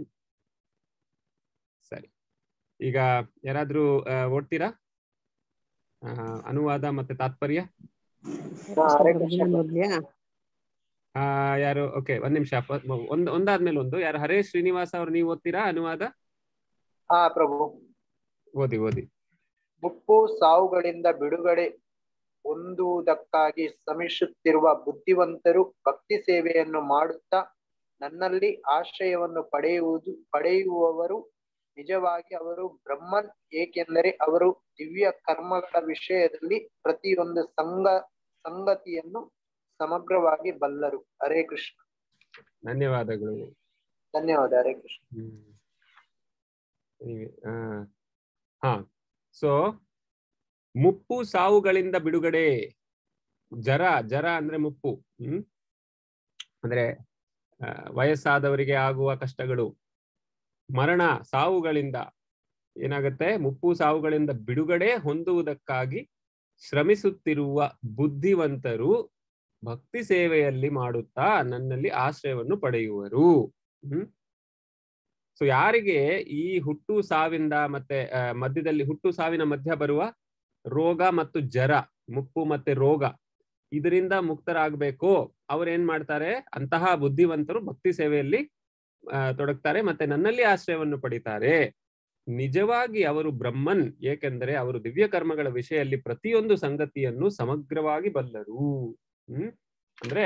[SPEAKER 1] ಸರಿ ಈಗ ಯಾರಾದ್ರೂ ಆ, ಓದ್ತೀರಾ ಆ, ಅನುವಾದ ಮತ್ತೆ ತಾತ್ಪರ್ಯ
[SPEAKER 4] ಹರೇ ಕೃಷ್ಣ ಮೊದ್ಲಾ?
[SPEAKER 1] ಆ, ಯಾರು ಓಕೆ ಒಂದ್ ನಿಮಿಷ ಪ- ಒಂದ್ ಒಂದಾದ್ಮೇಲೆ ಒಂದು ಯಾರು ಹರೇಶ್ ಶ್ರೀನಿವಾಸ ಅವ್ರು ನೀವು ಓದ್ತೀರಾ ಅನುವಾದ
[SPEAKER 4] ಹಾ ಪ್ರಭು
[SPEAKER 1] ಓದಿ ಓದಿ
[SPEAKER 4] ಮುಪ್ಪು ಸಾವುಗಳಿಂದ ಬಿಡುಗಡೆ ಹೊಂದುವುದಕ್ಕಾಗಿ ಶ್ರಮಿಸುತ್ತಿರುವ ಬುದ್ಧಿವಂತರು ಭಕ್ತಿ ಸೇವೆಯನ್ನು ಮಾಡುತ್ತಾ ನನ್ನಲ್ಲಿ ಆಶ್ರಯವನ್ನು ಪಡೆಯುವುದು ಪಡೆಯುವವರು ನಿಜವಾಗಿ ಅವರು ಬ್ರಹ್ಮನ್ ಏಕೆಂದರೆ ಅವರು ದಿವ್ಯ ಕರ್ಮಗಳ ವಿಷಯದಲ್ಲಿ ಪ್ರತಿಯೊಂದು ಸಂಗ ಸಂಗತಿಯನ್ನು ಸಮಗ್ರವಾಗಿ ಬಲ್ಲರು ಹರೇ ಕೃಷ್ಣ
[SPEAKER 1] ಧನ್ಯವಾದಗಳು
[SPEAKER 4] ಧನ್ಯವಾದ ಹರೇ ಕೃಷ್ಣ
[SPEAKER 1] ಹ್ಮ್. Anyway, ಆ, ಹಾ ಸೊ ಮುಪ್ಪು ಸಾವುಗಳಿಂದ ಬಿಡುಗಡೆ ಜರ ಜರ ಅಂದ್ರೆ ಮುಪ್ಪು ಹ್ಮ್ ಅಂದ್ರೆ ಆ, ವಯಸ್ಸಾದವರಿಗೆ ಆಗುವ ಕಷ್ಟಗಳು ಮರಣ ಸಾವುಗಳಿಂದ ಏನಾಗುತ್ತೆ ಮುಪ್ಪು ಸಾವುಗಳಿಂದ ಬಿಡುಗಡೆ ಹೊಂದುವುದಕ್ಕಾಗಿ ಶ್ರಮಿಸುತ್ತಿರುವ ಬುದ್ಧಿವಂತರು ಭಕ್ತಿ ಸೇವೆಯಲ್ಲಿ ಮಾಡುತ್ತಾ ನನ್ನಲ್ಲಿ ಆಶ್ರಯವನ್ನು ಪಡೆಯುವರು ಹ್ಮ್ ಸೊ ಯಾರಿಗೆ ಈ ಹುಟ್ಟು ಸಾವಿಂದ ಮತ್ತೆ ಆ, ಮಧ್ಯದಲ್ಲಿ ಹುಟ್ಟು ಸಾವಿನ ಮಧ್ಯ ಬರುವ ರೋಗ ಮತ್ತು ಜರ ಮುಪ್ಪು ಮತ್ತೆ ರೋಗ ಇದರಿಂದ ಮುಕ್ತರಾಗಬೇಕು ಅವ್ರು ಏನ್ ಮಾಡ್ತಾರೆ ಅಂತಹ ಬುದ್ಧಿವಂತರು ಭಕ್ತಿ ಸೇವೆಯಲ್ಲಿ ಆ, ತೊಡಗ್ತಾರೆ ಮತ್ತೆ ನನ್ನಲ್ಲಿ ಆಶ್ರಯವನ್ನು ಪಡಿತಾರೆ ನಿಜವಾಗಿ ಅವರು ಬ್ರಹ್ಮನ್ ಏಕೆಂದರೆ ಅವರು ದಿವ್ಯ ಕರ್ಮಗಳ ವಿಷಯದಲ್ಲಿ ಪ್ರತಿಯೊಂದು ಸಂಗತಿಯನ್ನು ಸಮಗ್ರವಾಗಿ ಬಲ್ಲರು ಹ್ಮ್ ಅಂದ್ರೆ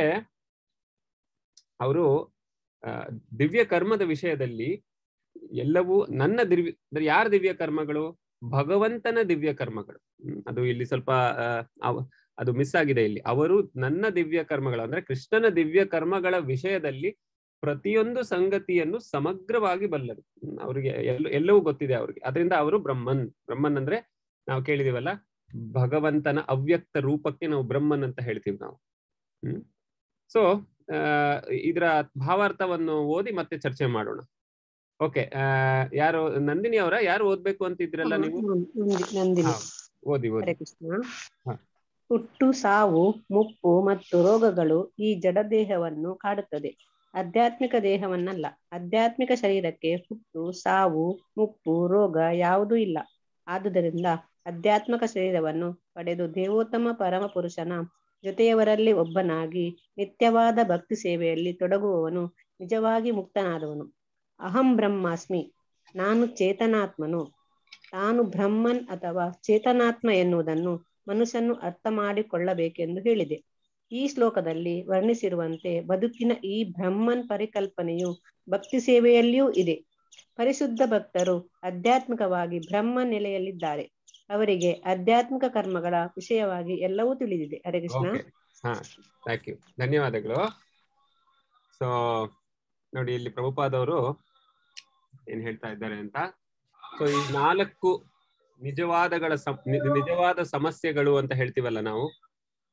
[SPEAKER 1] ಅವರು ದಿವ್ಯ ಕರ್ಮದ ವಿಷಯದಲ್ಲಿ ಎಲ್ಲವೂ ನನ್ನ ದಿವ್ಯ ಅಂದ್ರೆ ಯಾರ ದಿವ್ಯ ಕರ್ಮಗಳು ಭಗವಂತನ ದಿವ್ಯ ಕರ್ಮಗಳು ಹ್ಮ್, ಅದು ಇಲ್ಲಿ ಸ್ವಲ್ಪ ಆ, ಅವ- ಅದು ಮಿಸ್ ಆಗಿದೆ ಇಲ್ಲಿ ಅವರು ನನ್ನ ದಿವ್ಯ ಕರ್ಮಗಳು ಅಂದ್ರೆ ಕೃಷ್ಣನ ದಿವ್ಯ ಕರ್ಮಗಳ ವಿಷಯದಲ್ಲಿ ಪ್ರತಿಯೊಂದು ಸಂಗತಿಯನ್ನು ಸಮಗ್ರವಾಗಿ ಬಲ್ಲರು ಹ್ಮ್, ಅವ್ರಿಗೆ ಎಲ್ಲ ಎಲ್ಲವೂ ಗೊತ್ತಿದೆ ಅವ್ರಿಗೆ ಅದರಿಂದ ಅವರು ಬ್ರಹ್ಮನ್ ಬ್ರಹ್ಮನ್ ಅಂದ್ರೆ ನಾವು ಕೇಳಿದೀವಲ್ಲ ಭಗವಂತನ ಅವ್ಯಕ್ತ ರೂಪಕ್ಕೆ ನಾವು ಬ್ರಹ್ಮನ್ ಅಂತ ಹೇಳ್ತೀವಿ ನಾವು ಹ್ಮ್ ಸೊ ಇದರ ಭಾವಾರ್ಥವನ್ನು ಓದಿ ಮತ್ತೆ ಚರ್ಚೆ ಮಾಡೋಣ ಓಕೆ ಯಾರು ನಂದಿನಿ ಅವರ ಯಾರು ಓದ್ಬೇಕು ಅಂತಿದ್ರಲ್ಲ ನೀವು
[SPEAKER 5] ನಂದಿ- ನಂದಿನಿ
[SPEAKER 1] ಹಾ, ಓದಿ ಓದಿ
[SPEAKER 5] ಹರೇ ಕೃಷ್ಣ
[SPEAKER 1] ಹಾ.
[SPEAKER 5] ಹುಟ್ಟು ಸಾವು ಮುಪ್ಪು ಮತ್ತು ರೋಗಗಳು ಈ ಜಡದೇಹವನ್ನು ಕಾಡುತ್ತದೆ ಆಧ್ಯಾತ್ಮಿಕ ದೇಹವನ್ನಲ್ಲ ಆಧ್ಯಾತ್ಮಿಕ ಶರೀರಕ್ಕೆ ಹುಟ್ಟು ಸಾವು ಮುಪ್ಪು ರೋಗ ಯಾವುದೂ ಇಲ್ಲ ಆದುದರಿಂದ ಆಧ್ಯಾತ್ಮಿಕ ಶರೀರವನ್ನು ಪಡೆದು ದೇವೋತ್ತಮ ಪರಮ ಪುರುಷನ ಜೊತೆಯವರಲ್ಲಿ ಒಬ್ಬನಾಗಿ ನಿತ್ಯವಾದ ಭಕ್ತಿ ಸೇವೆಯಲ್ಲಿ ತೊಡಗುವವನು ನಿಜವಾಗಿ ಮುಕ್ತನಾದವನು ಅಹಂ ಬ್ರಹ್ಮಾಸ್ಮಿ ನಾನು ಚೇತನಾತ್ಮನು ತಾನು ಬ್ರಹ್ಮನ್ ಅಥವಾ ಚೇತನಾತ್ಮ ಎನ್ನುವುದನ್ನು ಮನುಷ್ಯನು ಅರ್ಥ ಮಾಡಿಕೊಳ್ಳಬೇಕೆಂದು ಹೇಳಿದೆ ಈ ಶ್ಲೋಕದಲ್ಲಿ ವರ್ಣಿಸಿರುವಂತೆ ಬದುಕಿನ ಈ ಬ್ರಹ್ಮನ್ ಪರಿಕಲ್ಪನೆಯು ಭಕ್ತಿ ಸೇವೆಯಲ್ಲಿಯೂ ಇದೆ ಪರಿಶುದ್ಧ ಭಕ್ತರು ಆಧ್ಯಾತ್ಮಿಕವಾಗಿ ಬ್ರಹ್ಮ ನೆಲೆಯಲ್ಲಿದ್ದಾರೆ ಅವರಿಗೆ ಆಧ್ಯಾತ್ಮಿಕ ಕರ್ಮಗಳ ವಿಷಯವಾಗಿ ಎಲ್ಲವೂ ತಿಳಿದಿದೆ ಹರೇ ಕೃಷ್ಣ
[SPEAKER 1] ಓಕೆ ಹಾ ಥ್ಯಾಂಕ್ ಯು ಧನ್ಯವಾದಗಳು ಸೊ ನೋಡಿ ಇಲ್ಲಿ ಪ್ರಭುಪಾದವರು ಏನ್ ಹೇಳ್ತಾ ಇದ್ದಾರೆ ಅಂತ ಸೊ ಈ ನಾಲ್ಕು ನಿಜವಾದಗಳ ಸಮ್- ನಿ- ನಿಜವಾದ ಸಮಸ್ಯೆಗಳು ಅಂತ ಹೇಳ್ತೀವಲ್ಲ ನಾವು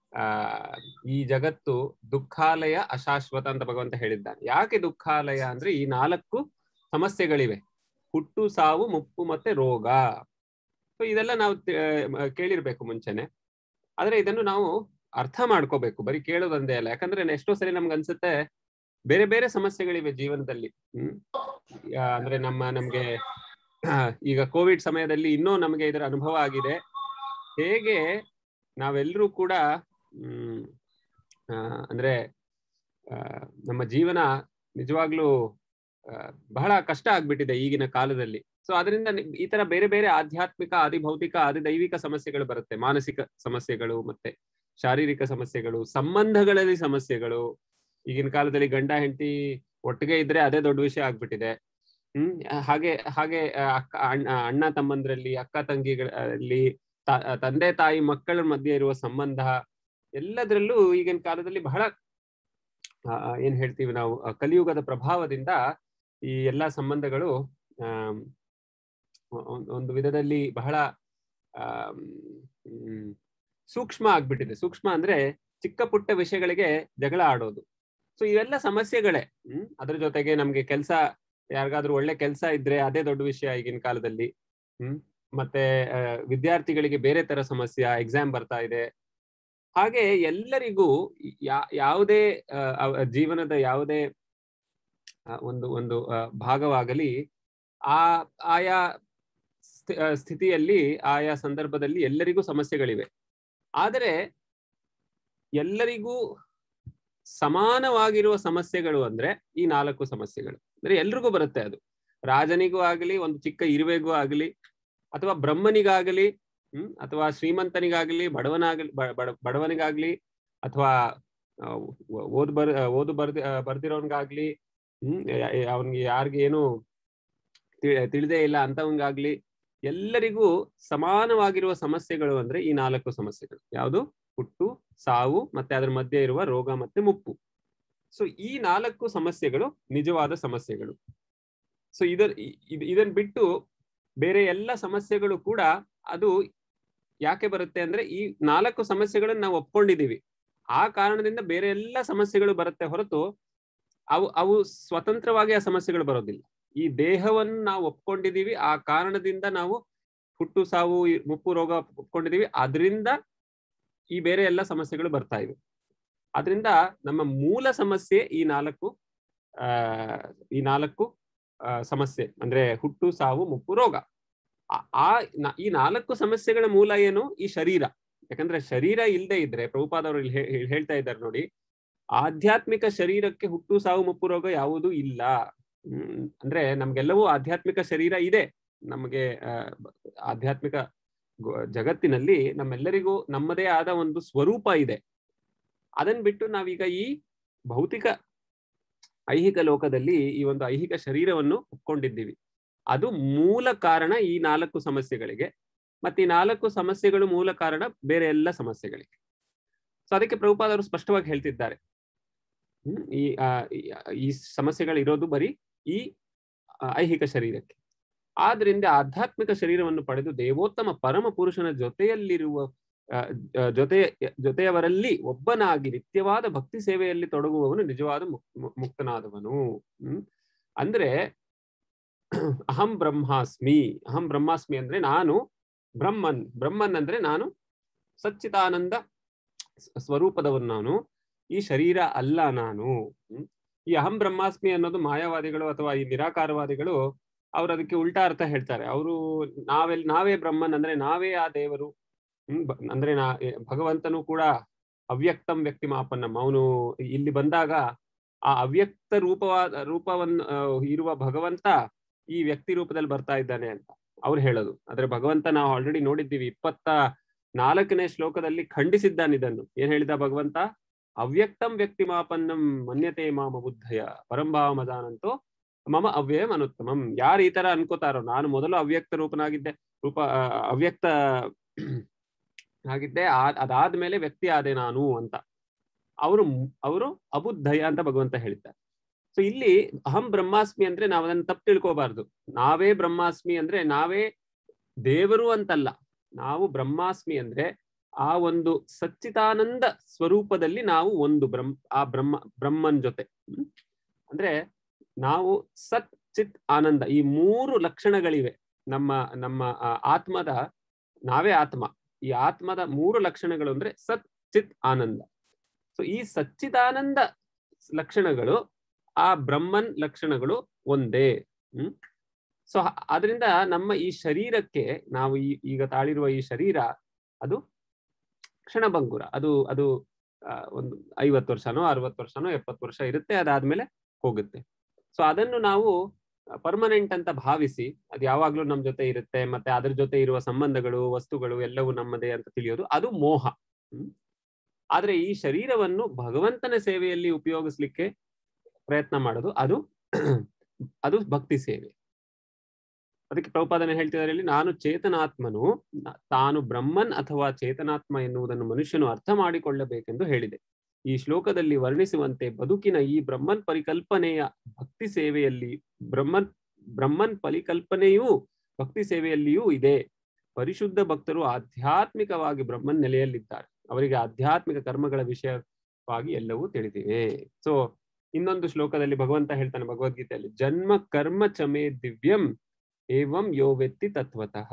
[SPEAKER 1] ಆ ಈ ಜಗತ್ತು ದುಃಖಾಲಯ ಅಶಾಶ್ವತ ಅಂತ ಭಗವಂತ ಹೇಳಿದ್ದಾನೆ ಯಾಕೆ ದುಃಖಾಲಯ ಅಂದ್ರೆ ಈ ನಾಲ್ಕು ಸಮಸ್ಯೆಗಳಿವೆ ಹುಟ್ಟು ಸಾವು ಮುಪ್ಪು ಮತ್ತೆ ರೋಗ ಸೊ ಇದೆಲ್ಲ ನಾವು ತಿ- ಆ, ಕೇಳಿರ್ಬೇಕು ಮುಂಚೆನೆ ಆದ್ರೆ ಇದನ್ನು ನಾವು ಅರ್ಥ ಮಾಡ್ಕೋಬೇಕು ಬರೀ ಕೇಳೋದೊಂದೇ ಅಲ್ಲ ಯಾಕಂದ್ರೆ ಎಷ್ಟೋ ಸರಿ ನಮ್ಗೆ ಅನ್ಸುತ್ತೆ ಬೇರೆ ಬೇರೆ ಸಮಸ್ಯೆಗಳಿವೆ ಜೀವನದಲ್ಲಿ ಹ್ಮ್ ಆ, ಅಂದ್ರೆ ನಮ್ಮ ನಮ್ಗೆ ಆ, ಈಗ ಕೋವಿಡ್ ಸಮಯದಲ್ಲಿ ಇನ್ನೂ ನಮಗೆ ಇದರ ಅನುಭವ ಆಗಿದೆ ಹೇಗೆ ನಾವೆಲ್ಲರೂ ಕೂಡ ಹ್ಮ್ ಆ, ಅಂದ್ರೆ ಆ, ನಮ್ಮ ಜೀವನ ನಿಜವಾಗ್ಲೂ ಆ, ಬಹಳ ಕಷ್ಟ ಆಗ್ಬಿಟ್ಟಿದೆ ಈಗಿನ ಕಾಲದಲ್ಲಿ ಸೊ ಅದರಿಂದ ನಿ- ಈ ತರ ಬೇರೆ ಬೇರೆ ಆಧ್ಯಾತ್ಮಿಕ ಆದಿಭೌತಿಕ ಆದಿದೈವಿಕ ಸಮಸ್ಯೆಗಳು ಬರುತ್ತೆ ಮಾನಸಿಕ ಸಮಸ್ಯೆಗಳು ಮತ್ತೆ ಶಾರೀರಿಕ ಸಮಸ್ಯೆಗಳು ಸಂಬಂಧಗಳಲ್ಲಿ ಸಮಸ್ಯೆಗಳು ಈಗಿನ ಕಾಲದಲ್ಲಿ ಗಂಡ ಹೆಂಡತಿ ಒಟ್ಟಿಗೆ ಇದ್ರೆ ಅದೇ ದೊಡ್ಡ ವಿಷಯ ಆಗ್ಬಿಟ್ಟಿದೆ ಹ್ಮ್ ಹಾಗೆ ಹಾಗೆ ಆ, ಅಕ್ಕ ಅಣ್ಣ ಅಣ್ಣ ತಮ್ಮಂದ್ರಲ್ಲಿ ಅಕ್ಕ ತಂಗಿಗಳಲ್ಲಿ ತ- ತಂದೆ ತಾಯಿ ಮಕ್ಕಳ ಮಧ್ಯೆ ಇರುವ ಸಂಬಂಧ ಎಲ್ಲದರಲ್ಲೂ ಈಗಿನ ಕಾಲದಲ್ಲಿ ಬಹಳ ಆ, ಏನ್ ಹೇಳ್ತೀವಿ ನಾವು ಆ, ಕಲಿಯುಗದ ಪ್ರಭಾವದಿಂದ ಈ ಎಲ್ಲಾ ಸಂಬಂಧಗಳು ಆಮ್, ಒ- ಒಂದು ವಿಧದಲ್ಲಿ ಬಹಳ ಆಮ್, ಹ್ಮ್, ಸೂಕ್ಷ್ಮ ಆಗ್ಬಿಟ್ಟಿದೆ ಸೂಕ್ಷ್ಮ ಅಂದ್ರೆ ಚಿಕ್ಕ ಪುಟ್ಟ ವಿಷಯಗಳಿಗೆ ಜಗಳ ಆಡೋದು ಸೊ ಇವೆಲ್ಲ ಸಮಸ್ಯೆಗಳೇ ಹ್ಮ್ ಅದ್ರ ಜೊತೆಗೆ ನಮ್ಗೆ ಕೆಲಸ ಯಾರಿಗಾದ್ರೂ ಒಳ್ಳೆ ಕೆಲಸ ಇದ್ರೆ ಅದೇ ದೊಡ್ಡ ವಿಷಯ ಈಗಿನ ಕಾಲದಲ್ಲಿ ಹ್ಮ್ ಮತ್ತೆ ಆ, ವಿದ್ಯಾರ್ಥಿಗಳಿಗೆ ಬೇರೆ ತರ ಸಮಸ್ಯೆ ಎಕ್ಸಾಮ್ ಬರ್ತಾ ಇದೆ ಹಾಗೆ ಎಲ್ಲರಿಗೂ ಯಾ ಯಾವುದೇ ಆ, ಅವ- ಜೀವನದ ಯಾವುದೇ ಆ, ಒಂದು ಒಂದು ಆ, ಭಾಗವಾಗಲಿ ಆ ಆಯಾ ಸ್ಥಿ- ಆ, ಸ್ಥಿತಿಯಲ್ಲಿ ಆಯಾ ಸಂದರ್ಭದಲ್ಲಿ ಎಲ್ಲರಿಗೂ ಸಮಸ್ಯೆಗಳಿವೆ ಆದರೆ ಎಲ್ಲರಿಗೂ ಸಮಾನವಾಗಿರುವ ಸಮಸ್ಯೆಗಳು ಅಂದ್ರೆ ಈ ನಾಲ್ಕು ಸಮಸ್ಯೆಗಳು ಅಂದ್ರೆ ಎಲ್ರಿಗೂ ಬರುತ್ತೆ ಅದು ರಾಜನಿಗೂ ಆಗಲಿ ಒಂದು ಚಿಕ್ಕ ಇರುವೆಗೂ ಆಗಲಿ ಅಥವಾ ಬ್ರಹ್ಮನಿಗಾಗಲಿ ಹ್ಮ್ ಅಥವಾ ಶ್ರೀಮಂತನಿಗಾಗಲಿ ಬಡವನಾಗಲಿ ಬ- ಬಡ- ಬಡವನಿಗಾಗ್ಲಿ ಅಥವಾ ಆ, ಓ- ಓದ್ ಬರ್ ಓದು ಬರ್ದಿ ಬರ್ದಿರೋನ್ಗಾಗ್ಲಿ ಹ್ಮ್ ಅವನಿಗೆ ಯಾರಿಗೆ ಏನು ತಿಳಿದೇ ಇಲ್ಲ ಅಂತವಂಗಾಗ್ಲಿ ಎಲ್ಲರಿಗೂ ಸಮಾನವಾಗಿರುವ ಸಮಸ್ಯೆಗಳು ಅಂದ್ರೆ ಈ ನಾಲ್ಕು ಸಮಸ್ಯೆಗಳು ಯಾವುದು ಹುಟ್ಟು ಸಾವು ಮತ್ತೆ ಅದ್ರ ಮಧ್ಯೆ ಇರುವ ರೋಗ ಮತ್ತೆ ಮುಪ್ಪು ಸೊ ಈ ನಾಲ್ಕು ಸಮಸ್ಯೆಗಳು ನಿಜವಾದ ಸಮಸ್ಯೆಗಳು ಸೊ ಇದರ್ ಇದ್- ಇದನ್ ಬಿಟ್ಟು ಬೇರೆ ಎಲ್ಲ ಸಮಸ್ಯೆಗಳು ಕೂಡ ಅದು ಯಾಕೆ ಬರುತ್ತೆ ಅಂದ್ರೆ ಈ ನಾಲ್ಕು ಸಮಸ್ಯೆಗಳನ್ನ ನಾವು ಒಪ್ಕೊಂಡಿದೀವಿ ಆ ಕಾರಣದಿಂದ ಬೇರೆ ಎಲ್ಲ ಸಮಸ್ಯೆಗಳು ಬರುತ್ತೆ ಹೊರತು ಅವು ಅವು ಸ್ವತಂತ್ರವಾಗಿ ಆ ಸಮಸ್ಯೆಗಳು ಬರೋದಿಲ್ಲ ಈ ದೇಹವನ್ನು ನಾವು ಒಪ್ಕೊಂಡಿದೀವಿ ಆ ಕಾರಣದಿಂದ ನಾವು ಹುಟ್ಟು ಸಾವು ಈ ಮುಪ್ಪು ರೋಗ ಒಪ್ಕೊಂಡಿದೀವಿ ಅದರಿಂದ ಈ ಬೇರೆ ಎಲ್ಲ ಸಮಸ್ಯೆಗಳು ಬರ್ತಾ ಇವೆ ಅದರಿಂದ ನಮ್ಮ ಮೂಲ ಸಮಸ್ಯೆ ಈ ನಾಲ್ಕು ಆ ಈ ನಾಲ್ಕು ಆ, ಸಮಸ್ಯೆ ಅಂದ್ರೆ ಹುಟ್ಟು ಸಾವು ಮುಪ್ಪು ರೋಗ ಆ- ಆ ನ- ಈ ನಾಲ್ಕು ಸಮಸ್ಯೆಗಳ ಮೂಲ ಏನು ಈ ಶರೀರ ಯಾಕಂದ್ರೆ ಶರೀರ ಇಲ್ಲದೆ ಇದ್ರೆ ಪ್ರಭುಪಾದವರು ಇಲ್ಲಿ ಹೇ- ಹೇ- ಹೇಳ್ತಾ ಇದ್ದಾರೆ ನೋಡಿ ಆಧ್ಯಾತ್ಮಿಕ ಶರೀರಕ್ಕೆ ಹುಟ್ಟು ಸಾವು ಮುಪ್ಪು ರೋಗ ಯಾವುದೂ ಇಲ್ಲ ಹ್ಮ್ ಅಂದ್ರೆ ನಮ್ಗೆಲ್ಲವೂ ಆಧ್ಯಾತ್ಮಿಕ ಶರೀರ ಇದೆ ನಮಗೆ ಆ, ಬ- ಆಧ್ಯಾತ್ಮಿಕ ಗೊ- ಜಗತ್ತಿನಲ್ಲಿ ನಮ್ಮೆಲ್ಲರಿಗೂ ನಮ್ಮದೇ ಆದ ಒಂದು ಸ್ವರೂಪ ಇದೆ ಅದನ್ ಬಿಟ್ಟು ನಾವೀಗ ಈ ಭೌತಿಕ ಐಹಿಕ ಲೋಕದಲ್ಲಿ ಈ ಒಂದು ಐಹಿಕ ಶರೀರವನ್ನು ಒಪ್ಕೊಂಡಿದ್ದೀವಿ ಅದು ಮೂಲ ಕಾರಣ ಈ ನಾಲ್ಕು ಸಮಸ್ಯೆಗಳಿಗೆ ಮತ್ತೆ ಈ ನಾಲ್ಕು ಸಮಸ್ಯೆಗಳು ಮೂಲ ಕಾರಣ ಬೇರೆ ಎಲ್ಲ ಸಮಸ್ಯೆಗಳಿಗೆ ಸೊ ಅದಕ್ಕೆ ಪ್ರಭುಪಾದರು ಸ್ಪಷ್ಟವಾಗಿ ಹೇಳ್ತಿದ್ದಾರೆ ಹ್ಮ್ ಈ ಆ, ಈ- ಈ ಸಮಸ್ಯೆಗಳು ಇರೋದು ಬರೀ ಈ ಆ, ಐಹಿಕ ಶರೀರಕ್ಕೆ ಆದ್ರಿಂದ ಆಧ್ಯಾತ್ಮಿಕ ಶರೀರವನ್ನು ಪಡೆದು ದೇವೋತ್ತಮ ಪರಮ ಪುರುಷನ ಜೊತೆಯಲ್ಲಿರುವ ಆ, ಆ, ಜೊತೆ ಜೊತೆಯವರಲ್ಲಿ ಒಬ್ಬನಾಗಿ ನಿತ್ಯವಾದ ಭಕ್ತಿ ಸೇವೆಯಲ್ಲಿ ತೊಡಗುವವನು ನಿಜವಾದ ಮುಕ್- ಮು- ಮುಕ್ತನಾದವನು ಹ್ಮ್ ಅಂದ್ರೆ ಅಹಂ ಬ್ರಹ್ಮಾಸ್ಮಿ ಅಹಂ ಬ್ರಹ್ಮಾಸ್ಮಿ ಅಂದ್ರೆ ನಾನು ಬ್ರಹ್ಮನ್ ಬ್ರಹ್ಮನ್ ಅಂದ್ರೆ ನಾನು ಸಚ್ಚಿದಾನಂದ ಸ್- ಸ್ವರೂಪದವನು ನಾನು ಈ ಶರೀರ ಅಲ್ಲ ನಾನು ಹ್ಮ್? ಈ ಅಹಂ ಬ್ರಹ್ಮಾಸ್ಮಿ ಅನ್ನೋದು ಮಾಯಾವಾದಿಗಳು ಅಥವಾ ಈ ನಿರಾಕಾರವಾದಿಗಳು ಅವ್ರು ಅದಕ್ಕೆ ಉಲ್ಟಾ ಅರ್ಥ ಹೇಳ್ತಾರೆ ಅವರು ನಾವೆಲ್ ನಾವೇ ಬ್ರಹ್ಮನ್ ಅಂದ್ರೆ ನಾವೇ ಆ ದೇವರು ಹ್ಮ್ ಬ- ಅಂದ್ರೆ ನಾ ಎ- ಭಗವಂತನು ಕೂಡ ಅವ್ಯಕ್ತಂ ವ್ಯಕ್ತಿ ಮಾಪನ್ನಂ ಅವನು ಇಲ್ಲಿ ಬಂದಾಗ ಆ ಅವ್ಯಕ್ತ ರೂಪವಾದ ರೂಪವನ್ನು ಆ, ಇರುವ ಭಗವಂತ ಈ ವ್ಯಕ್ತಿ ರೂಪದಲ್ಲಿ ಬರ್ತಾ ಇದ್ದಾನೆ ಅಂತ ಅವ್ರು ಹೇಳೋದು ಆದ್ರೆ ಭಗವಂತ ನಾವು ಆಲ್ರೆಡಿ ನೋಡಿದ್ದೀವಿ ಇಪ್ಪತ್ತ ನಾಲ್ಕನೇ ಶ್ಲೋಕದಲ್ಲಿ ಖಂಡಿಸಿದ್ದಾನೆ ಇದನ್ನು ಏನ್ ಹೇಳಿದ ಭಗವಂತ ಅವ್ಯಕ್ತಂ ವ್ಯಕ್ತಿ ಮಾಪನ್ನಂ ಮನ್ಯತೆ ಮಾಮ ಬುದ್ಧಯ ಪರಂಭಾವ ಮದಾನಂತೋ ಮಮ ಅವ್ಯಯಂ ಅನುತ್ತಮಂ ಯಾರು ಈ ತರ ಅನ್ಕೋತಾರೋ ನಾನು ಮೊದಲು ಅವ್ಯಕ್ತ ರೂಪನಾಗಿದ್ದೆ ರೂಪ ಆ, ಅವ್ಯಕ್ತ ಆಗಿದ್ದೆ ಆ- ಅದಾದ್ಮೇಲೆ ವ್ಯಕ್ತಿ ಆದೆ ನಾನು ಅಂತ ಅವರು ಅವರು ಅಬುದ್ಧಯ ಅಂತ ಭಗವಂತ ಹೇಳಿದ್ದಾರೆ ಸೊ ಇಲ್ಲಿ ಅಹಂ ಬ್ರಹ್ಮಾಸ್ಮಿ ಅಂದ್ರೆ ನಾವು ಅದನ್ನ ತಪ್ಪು ತಿಳ್ಕೋಬಾರ್ದು ನಾವೇ ಬ್ರಹ್ಮಾಸ್ಮಿ ಅಂದ್ರೆ ನಾವೇ ದೇವರು ಅಂತಲ್ಲ ನಾವು ಬ್ರಹ್ಮಾಸ್ಮಿ ಅಂದ್ರೆ ಆ ಒಂದು ಸಚ್ಚಿದಾನಂದ ಸ್ವರೂಪದಲ್ಲಿ ನಾವು ಒಂದು ಬ್ರಹ್ಮ ಆ ಬ್ರಹ್ಮ ಬ್ರಹ್ಮನ್ ಜೊತೆ ಹ್ಮ್? ಅಂದ್ರೆ ನಾವು ಸತ್ ಚಿತ್ ಆನಂದ ಈ ಮೂರು ಲಕ್ಷಣಗಳಿವೆ ನಮ್ಮ ನಮ್ಮ ಆ ಆತ್ಮದ ನಾವೇ ಆತ್ಮ ಈ ಆತ್ಮದ ಮೂರು ಲಕ್ಷಣಗಳು ಅಂದ್ರೆ ಸತ್ ಚಿತ್ ಆನಂದ ಸೊ ಈ ಸಚ್ಚಿದಾನಂದ ಲಕ್ಷಣಗಳು ಆ ಬ್ರಹ್ಮನ್ ಲಕ್ಷಣಗಳು ಒಂದೇ ಹ್ಮ್ ಸೊ ಅದರಿಂದ ನಮ್ಮ ಈ ಶರೀರಕ್ಕೆ ನಾವು ಈ ಈಗ ತಾಳಿರುವ ಈ ಶರೀರ ಅದು ಕ್ಷಣಭಂಗುರ ಅದು ಅದು ಆ, ಒಂದು ಐವತ್ತು ವರ್ಷನೋ ಅರವತ್ತು ವರ್ಷನೋ ಎಪ್ಪತ್ತು ವರ್ಷ ಇರುತ್ತೆ ಅದಾದ್ಮೇಲೆ ಹೋಗುತ್ತೆ ಸೊ ಅದನ್ನು ನಾವು ಪರ್ಮನೆಂಟ್ ಅಂತ ಭಾವಿಸಿ ಅದು ಯಾವಾಗ್ಲೂ ನಮ್ ಜೊತೆ ಇರುತ್ತೆ ಮತ್ತೆ ಅದ್ರ ಜೊತೆ ಇರುವ ಸಂಬಂಧಗಳು ವಸ್ತುಗಳು ಎಲ್ಲವೂ ನಮ್ಮದೇ ಅಂತ ತಿಳಿಯೋದು ಅದು ಮೋಹ ಹ್ಮ್ ಆದ್ರೆ ಈ ಶರೀರವನ್ನು ಭಗವಂತನ ಸೇವೆಯಲ್ಲಿ ಉಪಯೋಗಿಸ್ಲಿಕ್ಕೆ ಪ್ರಯತ್ನ ಮಾಡೋದು ಅದು ಅದು ಭಕ್ತಿ ಸೇವೆ ಅದಕ್ಕೆ ಪ್ರಭುಪಾದನೆ ಹೇಳ್ತಿದ್ದಾರೆ ಇಲ್ಲಿ ನಾನು ಚೇತನಾತ್ಮನು ನ- ತಾನು ಬ್ರಹ್ಮನ್ ಅಥವಾ ಚೇತನಾತ್ಮ ಎನ್ನುವುದನ್ನು ಮನುಷ್ಯನು ಅರ್ಥ ಮಾಡಿಕೊಳ್ಳಬೇಕೆಂದು ಹೇಳಿದೆ ಈ ಶ್ಲೋಕದಲ್ಲಿ ವರ್ಣಿಸುವಂತೆ ಬದುಕಿನ ಈ ಬ್ರಹ್ಮನ್ ಪರಿಕಲ್ಪನೆಯ ಭಕ್ತಿ ಸೇವೆಯಲ್ಲಿ ಬ್ರಹ್ಮನ್ ಬ್ರಹ್ಮನ್ ಪರಿಕಲ್ಪನೆಯೂ ಭಕ್ತಿ ಸೇವೆಯಲ್ಲಿಯೂ ಇದೆ ಪರಿಶುದ್ಧ ಭಕ್ತರು ಆಧ್ಯಾತ್ಮಿಕವಾಗಿ ಬ್ರಹ್ಮನ್ ನೆಲೆಯಲ್ಲಿದ್ದಾರೆ ಅವರಿಗೆ ಆಧ್ಯಾತ್ಮಿಕ ಕರ್ಮಗಳ ವಿಷಯವಾಗಿ ಎಲ್ಲವೂ ತಿಳಿದಿವೆ ಸೊ ಇನ್ನೊಂದು ಶ್ಲೋಕದಲ್ಲಿ ಭಗವಂತ ಹೇಳ್ತಾನೆ ಭಗವದ್ಗೀತೆಯಲ್ಲಿ ಜನ್ಮ ಕರ್ಮ ಚಮೇ ದಿವ್ಯಂ ಏವಂ ಯೋ ವ್ಯಕ್ತಿ ತತ್ವತಃ